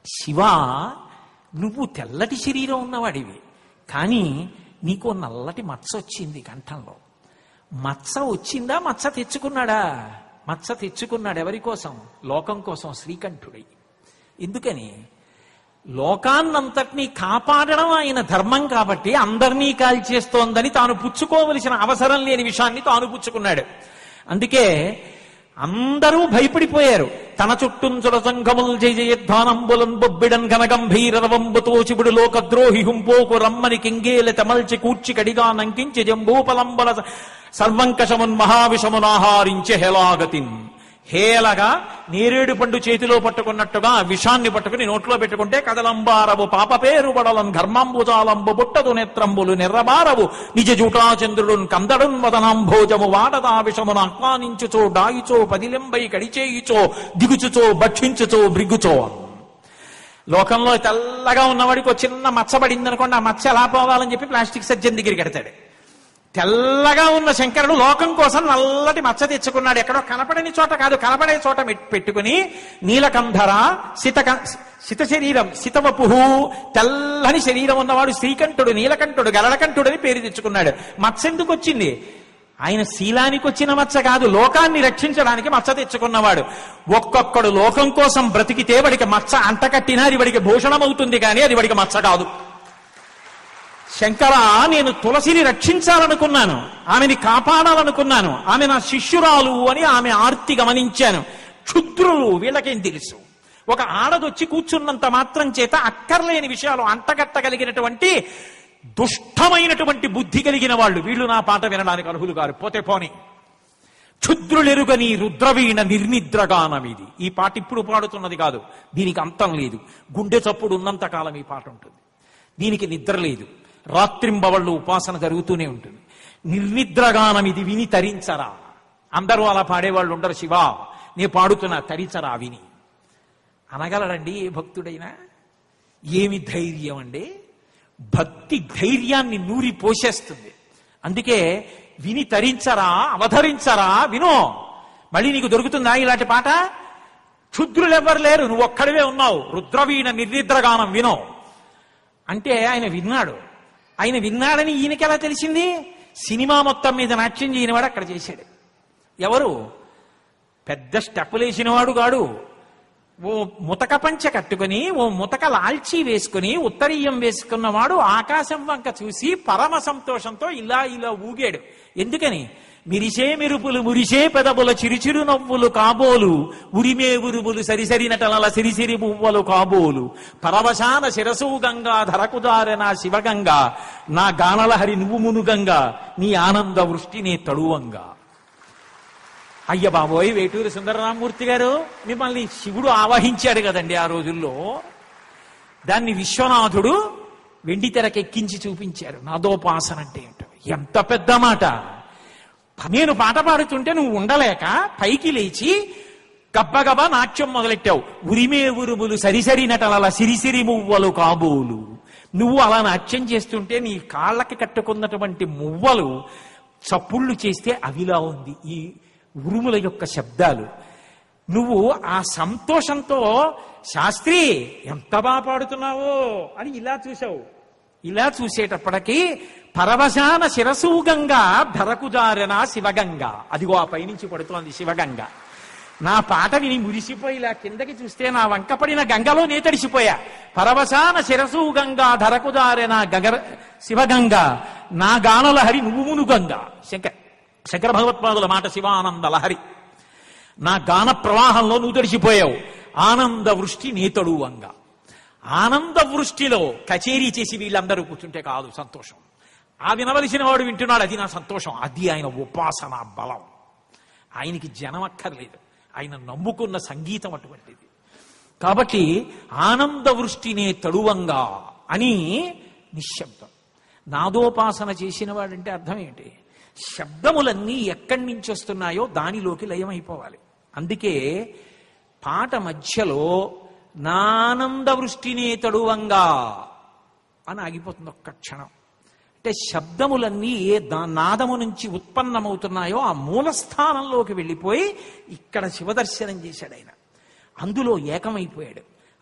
శివ నువ్వు తెల్లటి శరీరం ఉన్నవాడివి కానీ నీకు నల్లటి మచ్చ వచ్చింది కంఠంలో మచ్చ వచ్చిందా మచ్చ తెచ్చుకున్నాడా మచ్చ తెచ్చుకున్నాడు ఎవరి కోసం లోకం కోసం శ్రీకంఠుడై ఎందుకని లోకాన్నంతటినీ కాపాడడం ఆయన ధర్మం కాబట్టి అందరినీ కాల్చేస్తోందని తాను పుచ్చుకోవలసిన అవసరం లేని విషయాన్ని తాను పుచ్చుకున్నాడు అందుకే అందరూ భయపడిపోయారు తన చుట్టూంచుల సంఘములు జయ జయధ్వానంబులం బొబ్బిడన్ ఘనగంభీరవంబుతో శివుడు లోకద్రోహి హుంపోకు రమ్మని కింగేల తమల్చి కూర్చి కడిగా నంకించి జంబూపలంబల సర్వంకషమున్ మహావిషమునాహారించే హెలాగతిన్ హేలగా నేరేడు పండు చేతిలో పట్టుకున్నట్టుగా ఆ విషాన్ని పట్టుకుని నోట్లో పెట్టుకుంటే కదలంబారవు పాప పేరు బడలం ఘర్మంబుజాలంబు బుట్టదు నేత్రంబులు నిర్రబారవు నిజ జూటాచంద్రుడున్ కందడున్ వదనాంభోజము వాడదా విషమును ఆహ్వానించుచో డాయిచో పదిలెంబై కడిచేయుచో దిగుచుచో భక్షించుచో బ్రిగ్గుచో లోకంలో తెల్లగా ఉన్నవాడికి ఒక చిన్న మచ్చ పడింది అనుకోండి ఆ మచ్చ ఎలా పోవాలని చెప్పి ప్లాస్టిక్ సర్జన్ దగ్గరికి ఎడతాడు తెల్లగా ఉన్న శంకరుడు లోకం కోసం నల్లటి మచ్చ తెచ్చుకున్నాడు ఎక్కడో కనపడని చోట కాదు కనపడే చోట మెట్- పెట్టుకుని నీలకంధర సితక సిత శరీరం సితవపుహు తెల్లని శరీరం ఉన్నవాడు శ్రీకంఠుడు నీలకంఠుడు గరళకంఠుడు అని పేరు తెచ్చుకున్నాడు మచ్చ ఎందుకు వచ్చింది ఆయన శీలానికి వచ్చిన మచ్చ కాదు లోకాన్ని రక్షించడానికి మచ్చ తెచ్చుకున్నవాడు ఒక్కొక్కడు లోకం కోసం బ్రతికితే వాడికి మచ్చ అంటకట్టినా అది వాడికి భూషణమవుతుంది కానీ అది వాడికి మచ్చ కాదు శంకర నేను తులసిని రక్షించాలనుకున్నాను ఆమెని కాపాడాలనుకున్నాను ఆమె నా శిష్యురాలు అని ఆమె ఆర్తి గమనించాను క్షుద్రులు వీళ్ళకేం తెలుసు ఒక ఆడదొచ్చి కూర్చున్నంత మాత్రం చేత అక్కర్లేని విషయాలు అంటగట్టగలిగినటువంటి దుష్టమైనటువంటి బుద్ధి కలిగిన వాళ్ళు వీళ్ళు నా పాట వినడానికి అర్హులు గారు పోతే పోని క్షుద్రులెరుగని రుద్రవీణ నిర్నిద్రగానమిది ఈ పాట ఇప్పుడు పాడుతున్నది కాదు దీనికి అంతం లేదు గుండె చప్పుడు ఉన్నంత కాలం ఈ పాట ఉంటుంది దీనికి నిద్ర లేదు రాత్రింబవళ్ళు ఉపాసన జరుగుతూనే ఉంటుంది నిర్నిద్రగానం ఇది విని తరించరా అందరూ అలా పాడేవాళ్ళు ఉండరు శివ నే పాడుతున్నా తరించరా విని అనగలడండి ఏ భక్తుడైనా ఏమి ధైర్యం అండి భక్తి ధైర్యాన్ని నూరి పోసేస్తుంది అందుకే విని తరించరా అవధరించరా వినో మళ్ళీ నీకు దొరుకుతుందా ఇలాంటి పాట క్షుద్రులెవ్వరు లేరు నువ్వు ఒక్కడివే ఉన్నావు రుద్రవీణ నిర్నిద్రగానం వినో అంటే ఆయన విన్నాడు ఆయన విన్నాడని ఈయనకి ఎలా తెలిసింది సినిమా మొత్తం మీద నాట్యం చేయనివాడు అక్కడ చేశాడు ఎవరు పెద్ద స్టెప్పులేసినవాడు గాడు ఓ ముతక పంచ కట్టుకుని ఓ ముతక లాల్చీ వేసుకుని ఉత్తరీయం వేసుకున్నవాడు ఆకాశం వంక చూసి పరమ సంతోషంతో ఇలా ఇలా ఊగాడు ఎందుకని మిరిసే మెరుపులు మురిసే పెదవుల చిరుచిరు నవ్వులు కాబోలు ఉరిమే ఉరుములు సరిసరి నటనల సిరిసిరి పువ్వలు కాబోలు పరవశాన శిరసు గంగా ధరకుదారె నా శివగంగా నా గానలహరి నువ్వు మునుగంగా నీ ఆనంద వృష్టి నే తడువంగా అయ్య బాబోయ్ వేటూరి సుందరరామూర్తి గారు మిమ్మల్ని శివుడు ఆవహించాడు కదండి ఆ రోజుల్లో దాన్ని విశ్వనాథుడు వెండి తెరకెక్కించి చూపించారు నాదోపాసన అంటే ఏంటో ఎంత పెద్ద మాట నేను పాట పాడుతుంటే నువ్వు ఉండలేక పైకి లేచి గబ్బగబా నాట్యం మొదలెట్టావు ఉరిమే ఉరుములు సరిసరి నటనల సిరిసిరి మువ్వలు కాబోలు నువ్వు అలా నాట్యం చేస్తుంటే నీ కాళ్ళకి కట్టుకున్నటువంటి మువ్వలు చప్పుళ్ళు చేస్తే అవిలా ఉంది ఈ ఉరుముల యొక్క శబ్దాలు నువ్వు ఆ సంతోషంతో శాస్త్రి ఎంత బాగా పాడుతున్నావో అని ఇలా చూసావు ఇలా చూసేటప్పటికి పరవశాన శిరసూగంగా ధరకుదారన శివగంగ అదిగో ఆ పైనుంచి పడుతోంది శివగంగ నా పాట విని మురిసిపోయి ఇలా కిందకి చూస్తే నా వంక పడిన గంగలో నే తడిసిపోయా పరవశాన శిరసు గంగా ధరకుదారెన గగర శివగంగ నా గానల హరి నువ్వు మునుగంగ శంకర్ శంకర భగవత్పాదుల మాట శివానంద లహరి నా గాన ప్రవాహంలో నువ్వు తడిసిపోయావు ఆనంద వృష్టి నేతడు వంగ ఆనంద వృష్టిలో కచేరీ చేసి వీళ్ళందరూ కూర్చుంటే కాదు సంతోషం ఆ వినవలసిన వాడు వింటున్నాడు అది నా సంతోషం అది ఆయన ఉపాసన బలం ఆయనకి జనం అక్కర్లేదు ఆయన నమ్ముకున్న సంగీతం అటువంటిది కాబట్టి ఆనంద వృష్టినే తడువంగా అని నిశ్శబ్దం నాదోపాసన చేసిన వాడంటే అర్థం ఏంటి శబ్దములన్నీ ఎక్కడి నుంచి వస్తున్నాయో దానిలోకి లయమైపోవాలి అందుకే పాట మధ్యలో నానంద వృష్టినే తడువంగా అని ఆగిపోతుంది ఒక్క క్షణం అంటే శబ్దములన్నీ ఏ దా- నాదము నుంచి ఉత్పన్నమవుతున్నాయో ఆ మూలస్థానంలోకి వెళ్ళిపోయి ఇక్కడ శివదర్శనం చేశాడు ఆయన అందులో ఏకమైపోయాడు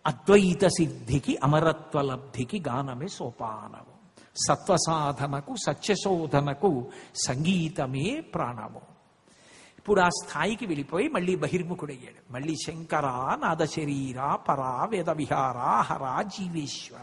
అద్వైత సిద్ధికి అమరత్వ లబ్ధికి గానమే సోపానము సత్వ సాధనకు సత్యశోధనకు సంగీతమే ప్రాణము ఇప్పుడు ఆ స్థాయికి వెళ్ళిపోయి మళ్ళీ బహిర్ముఖుడయ్యాడు మళ్ళీ శంకర నాద శరీర పరా వేద విహార హర జీవేశ్వర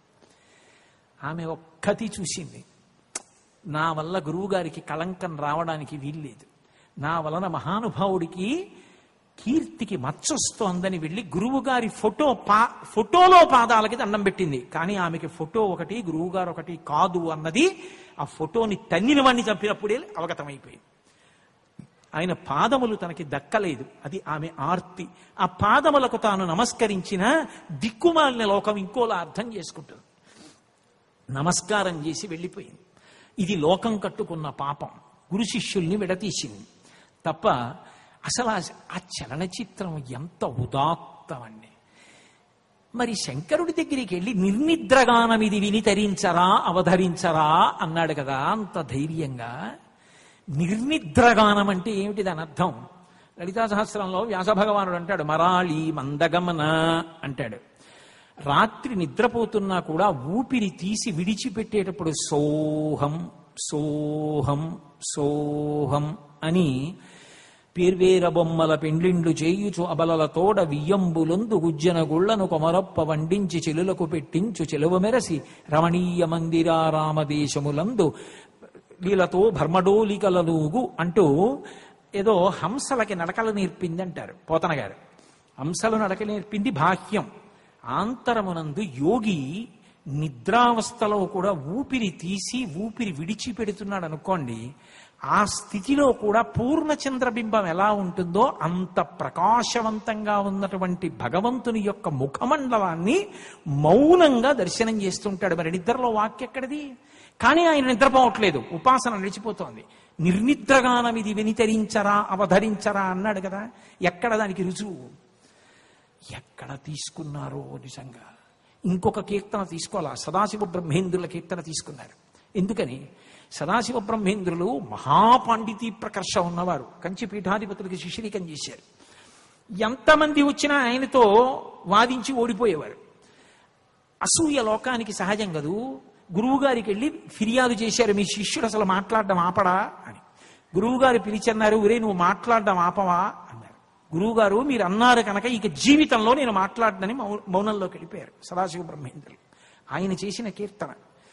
ఆమె ఒక్కటి చూసింది నా వల్ల గురువుగారికి కళంకం రావడానికి వీల్లేదు నా వలన మహానుభావుడికి కీర్తికి మచ్చొస్తోందని వెళ్ళి గురువుగారి ఫోటో పా ఫోటోలో పాదాలకి దండం పెట్టింది కానీ ఆమెకి ఫోటో ఒకటి గురువుగారు ఒకటి కాదు అన్నది ఆ ఫోటోని తన్నిన వాడిని చంపినప్పుడే అవగతమైపోయింది ఆయన పాదములు తనకి దక్కలేదు అది ఆమె ఆర్తి ఆ పాదములకు తాను నమస్కరించిన దిక్కుమాలిన లోకం ఇంకోలా అర్థం చేసుకుంటుంది నమస్కారం చేసి వెళ్ళిపోయింది ఇది లోకం కట్టుకున్న పాపం గురు శిష్యుల్ని విడతీసింది తప్ప అసలు ఆ- ఆ చలనచిత్రం ఎంత ఉదాత్తమండి మరి శంకరుడి దగ్గరికి వెళ్ళి నిర్నిద్రగానం ఇది విని తరించరా అవధరించరా అన్నాడు కదా అంత ధైర్యంగా నిర్నిద్రగానం అంటే ఏమిటి దాని అర్థం లలితా సహస్రంలో వ్యాస భగవానుడు అంటాడు మరాళి మందగమన అంటాడు రాత్రి నిద్రపోతున్నా కూడా ఊపిరి తీసి విడిచిపెట్టేటప్పుడు సోహం సోహం సోహం అని పేర్వేర బొమ్మల పెండ్లిండ్లు చేయుచు అబలల తోడ వియ్యంబులొందు గుజ్జన గుళ్లను కొమరప్ప వండించి చెలులకు పెట్టించు చెలువ మెరసి రమణీయ మందిరారామదేశములందు లీలతో భర్మడోలికలలుగు అంటూ ఏదో హంసలకి నడకలు నేర్పింది అంటారు పోతన గారు హంసలు నడక నేర్పింది బాహ్యం ఆంతరమునందు యోగి నిద్రావస్థలో కూడా ఊపిరి తీసి ఊపిరి విడిచిపెడుతున్నాడు అనుకోండి ఆ స్థితిలో కూడా పూర్ణ చంద్రబింబం ఎలా ఉంటుందో అంత ప్రకాశవంతంగా ఉన్నటువంటి భగవంతుని యొక్క ముఖమండలాన్ని మౌనంగా దర్శనం చేస్తుంటాడు మరి నిద్రలో వాక్యెక్కడిది కానీ ఆయన నిద్రపోవట్లేదు ఉపాసన నడిచిపోతోంది నిర్నిద్రగానం ఇది వినితరించరా అవధరించరా అన్నాడు కదా ఎక్కడ దానికి రుజువు ఎక్కడ తీసుకున్నారో నిజంగా ఇంకొక కీర్తన తీసుకోవాలా సదాశివ బ్రహ్మేంద్రుల కీర్తన తీసుకున్నారు ఎందుకని సదాశివ బ్రహ్మేంద్రులు మహాపాండితీ ప్రకర్ష ఉన్నవారు కంచి పీఠాధిపతులకి శిష్యరికం చేశారు ఎంతమంది వచ్చినా ఆయనతో వాదించి ఓడిపోయేవారు అసూయ లోకానికి సహజం కదూ గురువు గారికి వెళ్ళి ఫిర్యాదు చేశారు మీ శిష్యుడు అసలు మాట్లాడడం ఆపడా అని గురువు గారు పిలిచన్నారు ఒరే నువ్వు మాట్లాడడం ఆపవా అన్నారు గురువు గారు మీరు అన్నారు కనుక ఇక జీవితంలో నేను మాట్లాడనని మౌ- మౌనంలోకి వెళ్ళిపోయారు సదాశివ బ్రహ్మేంద్రులు ఆయన చేసిన కీర్తన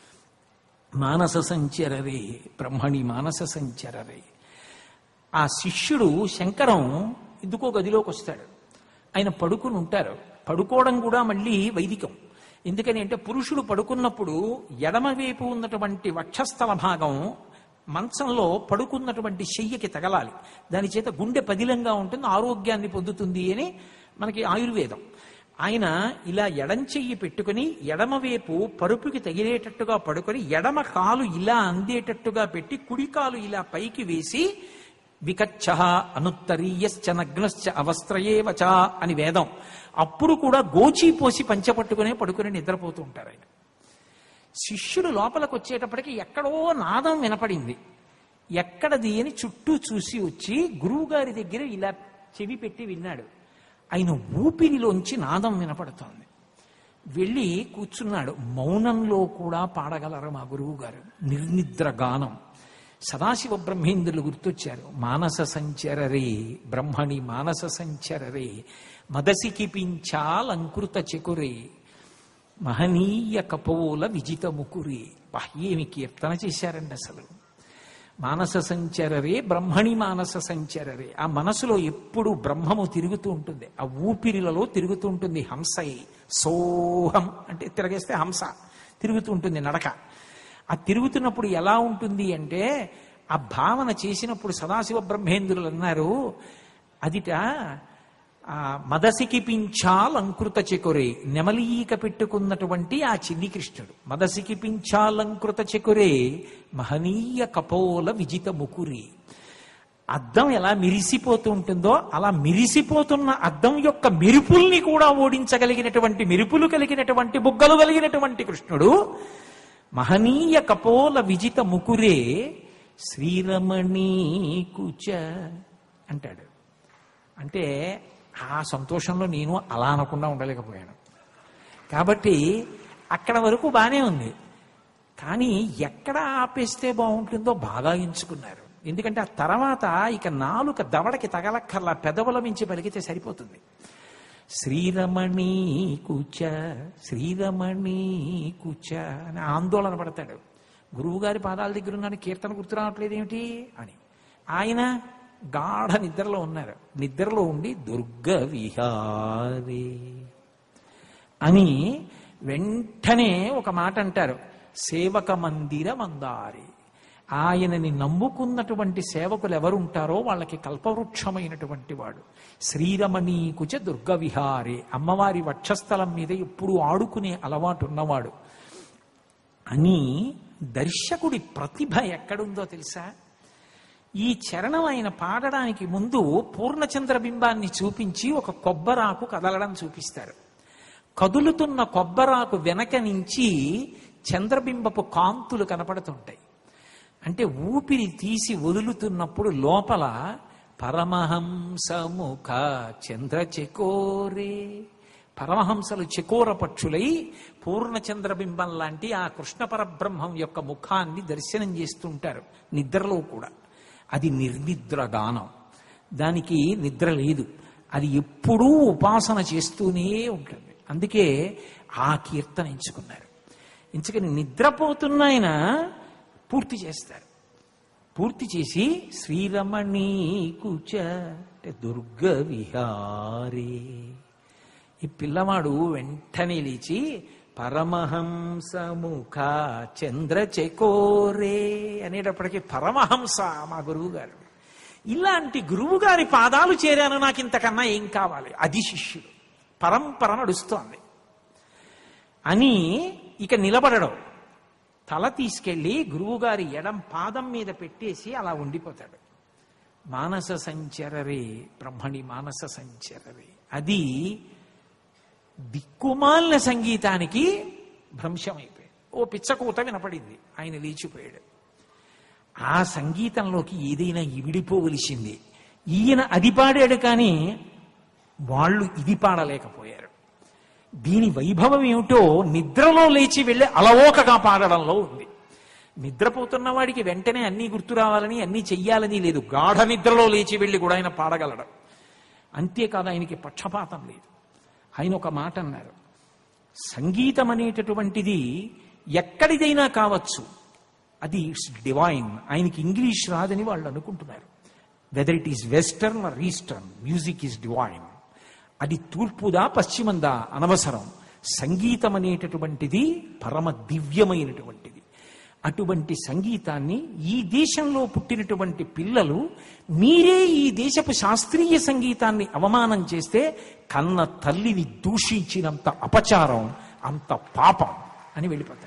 మానస సంచరరే బ్రహ్మణి మానస సంచరరే ఆ శిష్యుడు శంకరం ఎందుకో గదిలోకి వస్తాడు ఆయన పడుకుని ఉంటారు పడుకోవడం కూడా మళ్ళీ వైదికం ఎందుకని అంటే పురుషుడు పడుకున్నప్పుడు ఎడమవైపు ఉన్నటువంటి వక్షస్థల భాగం మంచంలో పడుకున్నటువంటి శయ్యకి తగలాలి దాని చేత గుండె పదిలంగా ఉంటుంది ఆరోగ్యాన్ని పొందుతుంది అని మనకి ఆయుర్వేదం ఆయన ఇలా ఎడం చెయ్యి పెట్టుకుని ఎడమవైపు పరుపుకి తగిలేటట్టుగా పడుకొని ఎడమ కాలు ఇలా అందేటట్టుగా పెట్టి కుడి కాలు ఇలా పైకి వేసి వికచ్చ అనుత్తరీయశ్చ నగ్నశ్చ అవస్త్రయేవచ అని వేదం అప్పుడు కూడా గోచి పోసి పంచపట్టుకునే పడుకుని నిద్రపోతూ ఉంటారు ఆయన శిష్యుడు లోపలికి వచ్చేటప్పటికి ఎక్కడో నాదం వినపడింది ఎక్కడది అని చుట్టూ చూసి వచ్చి గురువుగారి దగ్గర ఇలా చెవి పెట్టి విన్నాడు ఆయన ఊపిరిలోంచి నాదం వినపడుతోంది వెళ్ళి కూర్చున్నాడు మౌనంలో కూడా పాడగలరు మా గురువు గారు నిర్నిద్ర గానం సదాశివ బ్రహ్మేంద్రులు గుర్తొచ్చారు మానస సంచరరే బ్రహ్మణి మానస సంచరరే మదసికి పించాలంకృత చెకురే మహనీయ కపోల విజిత ముకురి వా, ఏమి కీర్తన చేశారండి అసలు మానస సంచరరే బ్రహ్మణి మానస సంచరరే ఆ మనసులో ఎప్పుడు బ్రహ్మము తిరుగుతూ ఉంటుంది ఆ ఊపిరిలలో తిరుగుతూ ఉంటుంది హంసై సోహం అంటే తిరగేస్తే హంస తిరుగుతూ ఉంటుంది నడక ఆ తిరుగుతున్నప్పుడు ఎలా ఉంటుంది అంటే ఆ భావన చేసినప్పుడు సదాశివ బ్రహ్మేంద్రులు అన్నారు అదిట ఆ మదసికి పింఛాలంకృత చెకురే నెమలీక పెట్టుకున్నటువంటి ఆ చిన్ని కృష్ణుడు మదసికి పింఛాలంకృత చెకురే మహనీయ కపోల విజిత ముకురి అద్దం ఎలా మిరిసిపోతూ ఉంటుందో అలా మిరిసిపోతున్న అద్దం యొక్క మెరుపుల్ని కూడా ఓడించగలిగినటువంటి మెరుపులు కలిగినటువంటి బుగ్గలు కలిగినటువంటి కృష్ణుడు మహనీయ కపోల విజిత ముకురే శ్రీరమణీ కుచ అంటాడు అంటే ఆ సంతోషంలో నేను అలా అనకుండా ఉండలేకపోయాను కాబట్టి అక్కడ వరకు బానే ఉంది కానీ ఎక్కడ ఆపేస్తే బాగుంటుందో బాగా ఎంచుకున్నారు ఎందుకంటే ఆ తర్వాత ఇక నాలుక దవడకి తగలక్కర్లా పెదవుల మించి పలికితే సరిపోతుంది శ్రీరమణి కూచ శ్రీరమణి కూచ అని ఆందోళన పడతాడు గురువుగారి పాదాల దగ్గర ఉన్నాను కీర్తన గుర్తు రావట్లేదు ఏమిటి అని ఆయన గాఢ నిద్రలో ఉన్నారు నిద్రలో ఉండి దుర్గ విహారీ అని వెంటనే ఒక మాట అంటారు సేవక మందిర మందారి ఆయనని నమ్ముకున్నటువంటి సేవకులు ఎవరుంటారో వాళ్ళకి కల్పవృక్షమైనటువంటి వాడు శ్రీరమణీకుచ దుర్గ విహారే అమ్మవారి వక్షస్థలం మీద ఎప్పుడు ఆడుకునే అలవాటు ఉన్నవాడు అని దర్శకుడి ప్రతిభ ఎక్కడుందో తెలుసా ఈ చరణం ఆయన పాడడానికి ముందు పూర్ణచంద్ర బింబాన్ని చూపించి ఒక కొబ్బరాకు కదలడం చూపిస్తారు కదులుతున్న కొబ్బరాకు వెనక నుంచి చంద్రబింబపు కాంతులు కనపడుతుంటాయి అంటే ఊపిరి తీసి వదులుతున్నప్పుడు లోపల పరమహంసముఖ చంద్రచకోరే పరమహంసలు చకోర పక్షులై పూర్ణచంద్రబింబం లాంటి ఆ కృష్ణ పరబ్రహ్మం యొక్క ముఖాన్ని దర్శనం చేస్తుంటారు నిద్రలో కూడా అది నిర్నిద్ర గానం దానికి నిద్ర లేదు అది ఎప్పుడూ ఉపాసన చేస్తూనే ఉంటుంది అందుకే ఆ కీర్తన ఎంచుకున్నారు ఎంచుకుని నిద్రపోతున్న ఆయన పూర్తి చేస్తారు పూర్తి చేసి శ్రీరమణి కూచ అంటే దుర్గ విహారీ ఈ పిల్లవాడు వెంటనే లేచి పరమహంసముఖ చంద్రచకోరే అనేటప్పటికీ పరమహంస మా గురువు గారు ఇలాంటి గురువు గారి పాదాలు చేరాను నాకు ఇంతకన్నా ఏం కావాలి అది శిష్యుడు పరంపర నడుస్తోంది అని ఇక నిలబడడం తల తీసుకెళ్లి గురువుగారి ఎడం పాదం మీద పెట్టేసి అలా ఉండిపోతాడు మానస సంచరరే బ్రహ్మణి మానస సంచరరే అది దిక్కుమాలిన సంగీతానికి భ్రంశమైపోయాడు ఓ పిచ్చకూత వినపడింది ఆయన లేచిపోయాడు ఆ సంగీతంలోకి ఏదైనా ఇమిడిపోవలసింది ఈయన అది పాడాడు కానీ వాళ్ళు ఇది పాడలేకపోయారు దీని వైభవం ఏమిటో నిద్రలో లేచి వెళ్ళి అలవోకగా పాడడంలో ఉంది నిద్రపోతున్న వాడికి వెంటనే అన్నీ గుర్తు రావాలని అన్నీ చెయ్యాలని లేదు గాఢ నిద్రలో లేచి వెళ్ళి కూడా ఆయన పాడగలడు అంతేకాదు ఆయనకి పక్షపాతం లేదు ఆయన ఒక మాట అన్నారు సంగీతం అనేటటువంటిది ఎక్కడిదైనా కావచ్చు అది ఇట్స్ డివైన్ ఆయనకి ఇంగ్లీష్ రాదని వాళ్ళు అనుకుంటున్నారు whether it is western or eastern music is divine అది తూర్పుదా పశ్చిమందా అనవసరం సంగీతం అనేటటువంటిది పరమ దివ్యమైనటువంటిది అటువంటి సంగీతాన్ని ఈ దేశంలో పుట్టినటువంటి పిల్లలు మీరే ఈ దేశపు శాస్త్రీయ సంగీతాన్ని అవమానం చేస్తే కన్న తల్లిని దూషించినంత అపచారం అంత పాపం అని వెళ్ళిపోతాడు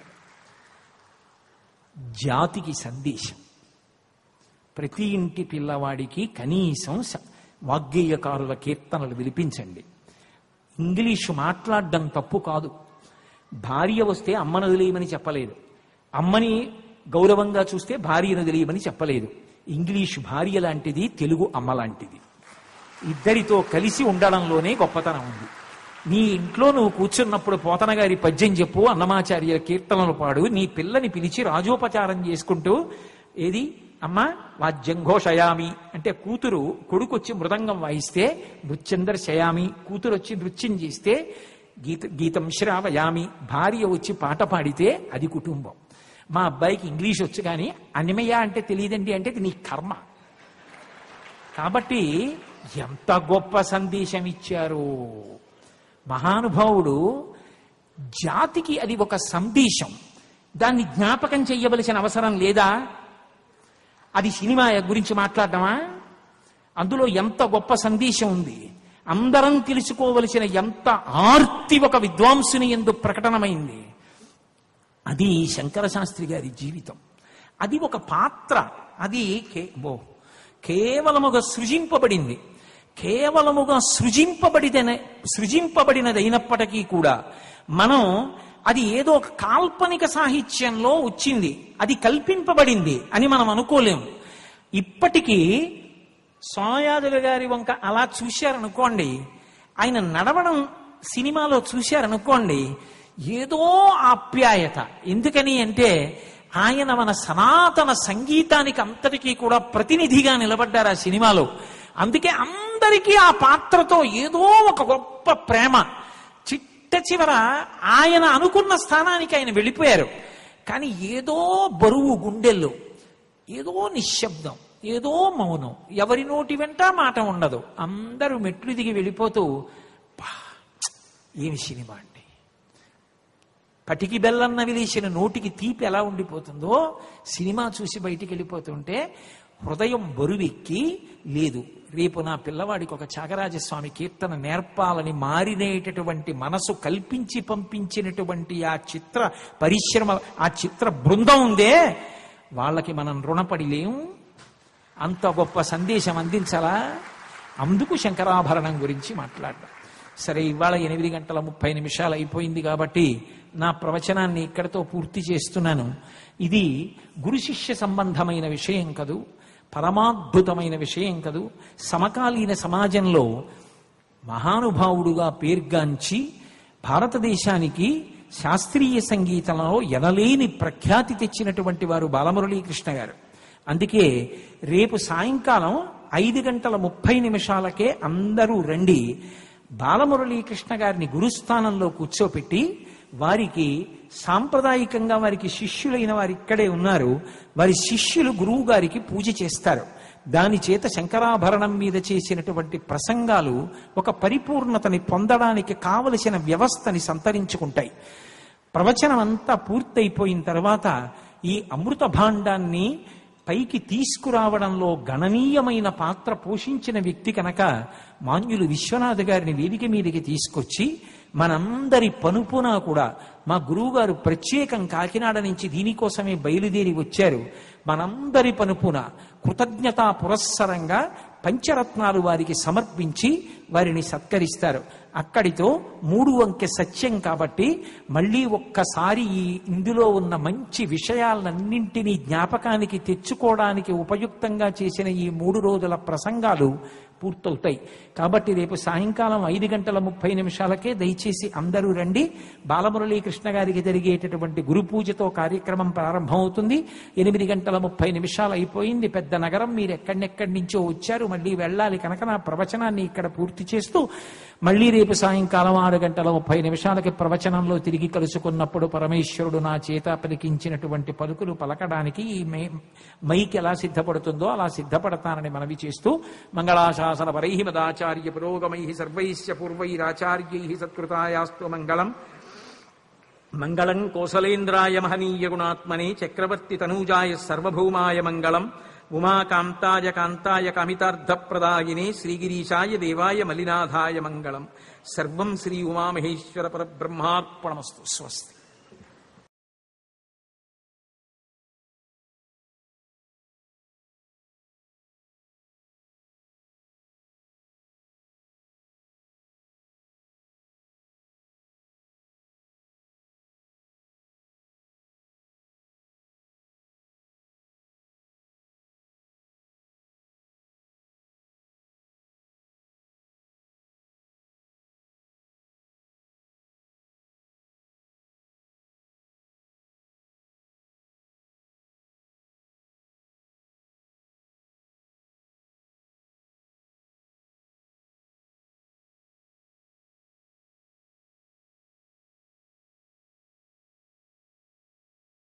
జాతికి సందేశం ప్రతి ఇంటి పిల్లవాడికి కనీసం స- వాగ్గేయకారుల కీర్తనలు వినిపించండి ఇంగ్లీషు మాట్లాడడం తప్పు కాదు భార్య వస్తే అమ్మను వదిలేయమని చెప్పలేదు అమ్మని గౌరవంగా చూస్తే భార్యను వదిలేయమని చెప్పలేదు ఇంగ్లీషు భార్య లాంటిది తెలుగు అమ్మ లాంటిది ఇద్దరితో కలిసి ఉండడంలోనే గొప్పతనం ఉంది నీ ఇంట్లో నువ్వు కూర్చున్నప్పుడు పోతన గారి పద్యం చెప్పు అన్నమాచార్య కీర్తనలు పాడు నీ పిల్లని పిలిచి రాజోపచారం చేసుకుంటూ ఏది అమ్మా వాద్యం ఘోషయామి అంటే కూతురు కొడుకు వచ్చి మృదంగం వాయిస్తే నృత్యందర్ శయామి కూతురు వచ్చి నృత్యం చేస్తే గీత గీతం శ్రావయామి భార్య వచ్చి పాట పాడితే అది కుటుంబం మా అబ్బాయికి ఇంగ్లీష్ వచ్చు కానీ అనిమయ అంటే తెలియదండి అంటే ఇది నీ కర్మ కాబట్టి ఎంత గొప్ప సందేశం ఇచ్చారు మహానుభావుడు జాతికి అది ఒక సందేశం దాన్ని జ్ఞాపకం చెయ్యవలసిన అవసరం లేదా అది సినిమా గురించి మాట్లాడటమా అందులో ఎంత గొప్ప సందేశం ఉంది అందరం తెలుసుకోవలసిన ఎంత ఆర్తి ఒక విద్వాంసుని ఎందు ప్రకటనమైంది అది శంకర శాస్త్రి గారి జీవితం అది ఒక పాత్ర అది కే ఓ కేవలముగా సృజింపబడింది కేవలముగా సృజింపబడిన సృజింపబడినదైనప్పటికీ కూడా మనం అది ఏదో ఒక కాల్పనిక సాహిత్యంలో వచ్చింది అది కల్పింపబడింది అని మనం అనుకోలేము ఇప్పటికీ సోమయాజుల గారి వంక అలా చూశారనుకోండి ఆయన నడవడం సినిమాలో చూశారనుకోండి ఏదో ఆప్యాయత ఎందుకని అంటే ఆయన మన సనాతన సంగీతానికి అంతటికీ కూడా ప్రతినిధిగా నిలబడ్డారు ఆ సినిమాలో అందుకే అందరికీ ఆ పాత్రతో ఏదో ఒక గొప్ప ప్రేమ చిట్ట చివర ఆయన అనుకున్న స్థానానికి ఆయన వెళ్ళిపోయారు కానీ ఏదో బరువు గుండెల్లో ఏదో నిశ్శబ్దం ఏదో మౌనం ఎవరి నోటి వెంట మాట ఉండదు అందరూ మెట్లు దిగి వెళ్ళిపోతూ "పా, ఏమి సినిమా అండి పటికి బెల్లం నవిలేసిన నోటికి తీపి ఎలా ఉండిపోతుందో సినిమా చూసి బయటికి వెళ్ళిపోతుంటే హృదయం బరువెక్కి లేదు రేపు నా పిల్లవాడికి ఒక త్యాగరాజస్వామి కీర్తన నేర్పాలని మారినేటటువంటి మనసు కల్పించి పంపించినటువంటి ఆ చిత్ర పరిశ్రమ ఆ చిత్ర బృందం ఉందే వాళ్ళకి మనం రుణపడి లేము అంత గొప్ప సందేశం అందించాలా అందుకు శంకరాభరణం గురించి మాట్లాడడం సరే ఇవాళ ఎనిమిది గంటల ముప్పై నిమిషాలు అయిపోయింది కాబట్టి నా ప్రవచనాన్ని ఇక్కడితో పూర్తి చేస్తున్నాను ఇది గురు శిష్య సంబంధమైన విషయం కదూ పరమాద్భుతమైన విషయం కదూ సమకాలీన సమాజంలో మహానుభావుడుగా పేర్గాంచి భారతదేశానికి శాస్త్రీయ సంగీతంలో ఎనలేని ప్రఖ్యాతి తెచ్చినటువంటి వారు బాలమురళీకృష్ణ గారు అందుకే రేపు సాయంకాలం ఐదు గంటల ముప్పై నిమిషాలకే అందరూ రండి బాలమురళీకృష్ణ గారిని గురుస్థానంలో కూర్చోపెట్టి వారికి సాంప్రదాయికంగా వారికి శిష్యులైన వారు ఇక్కడే ఉన్నారు వారి శిష్యులు గురువు గారికి పూజ చేస్తారు దాని చేత శంకరాభరణం మీద చేసినటువంటి ప్రసంగాలు ఒక పరిపూర్ణతని పొందడానికి కావలసిన వ్యవస్థని సంతరించుకుంటాయి ప్రవచనం అంతా పూర్తయిపోయిన తర్వాత ఈ అమృత భాండాన్ని పైకి తీసుకురావడంలో గణనీయమైన పాత్ర పోషించిన వ్యక్తి కనుక మాన్యులు విశ్వనాథ్ గారిని వేదిక మీదకి తీసుకొచ్చి మనందరి పనుపున కూడా మా గురువుగారు ప్రత్యేకం కాకినాడ నుంచి దీనికోసమే బయలుదేరి వచ్చారు మనందరి పనుపున కృతజ్ఞతా పురస్సరంగా పంచరత్నాలు వారికి సమర్పించి వారిని సత్కరిస్తారు అక్కడితో మూడు అంకె సత్యం కాబట్టి మళ్ళీ ఒక్కసారి ఈ ఇందులో ఉన్న మంచి విషయాలన్నింటినీ జ్ఞాపకానికి తెచ్చుకోవడానికి ఉపయుక్తంగా చేసిన ఈ మూడు రోజుల ప్రసంగాలు పూర్తవుతాయి కాబట్టి రేపు సాయంకాలం ఐదు గంటల ముప్పై నిమిషాలకే దయచేసి అందరూ రండి బాలమురళీకృష్ణ గారికి జరిగేటటువంటి గురు పూజతో కార్యక్రమం ప్రారంభమవుతుంది ఎనిమిది గంటల ముప్పై నిమిషాలు అయిపోయింది పెద్ద నగరం మీరు ఎక్కడెక్కడి నుంచో వచ్చారు మళ్ళీ వెళ్ళాలి కనుక నా ప్రవచనాన్ని ఇక్కడ పూర్తి చేస్తూ మళ్ళీ రేపు సాయంకాలం ఆరు గంటల ముప్పై నిమిషాలకి ప్రవచనంలో తిరిగి కలుసుకున్నప్పుడు పరమేశ్వరుడు నా చేత పలికించినటువంటి పలుకులు పలకడానికి ఈ మే- మైక్ ఎలా సిద్ధపడుతుందో అలా సిద్ధపడతానని మనవి చేస్తూ మంగళాశాసన పరై మదాచార్య పురోగమై సర్వైశ్చ పూర్వైరాచార్యై సత్కృతాయాస్తు మంగళం మంగళం కోసలేంద్రాయ మహనీయ గుణాత్మనే చక్రవర్తి తనూజాయ సర్వభౌమాయ మంగళం ఉమాకాంతాయ కాంతాయ కామితార్థప్రదాయినే శ్రీగిరీశాయ దేవాయ మలినాథాయ మంగళం సర్వం శ్రీ ఉమామహేశ్వర పరబ్రహ్మార్పణమస్తు స్వస్తి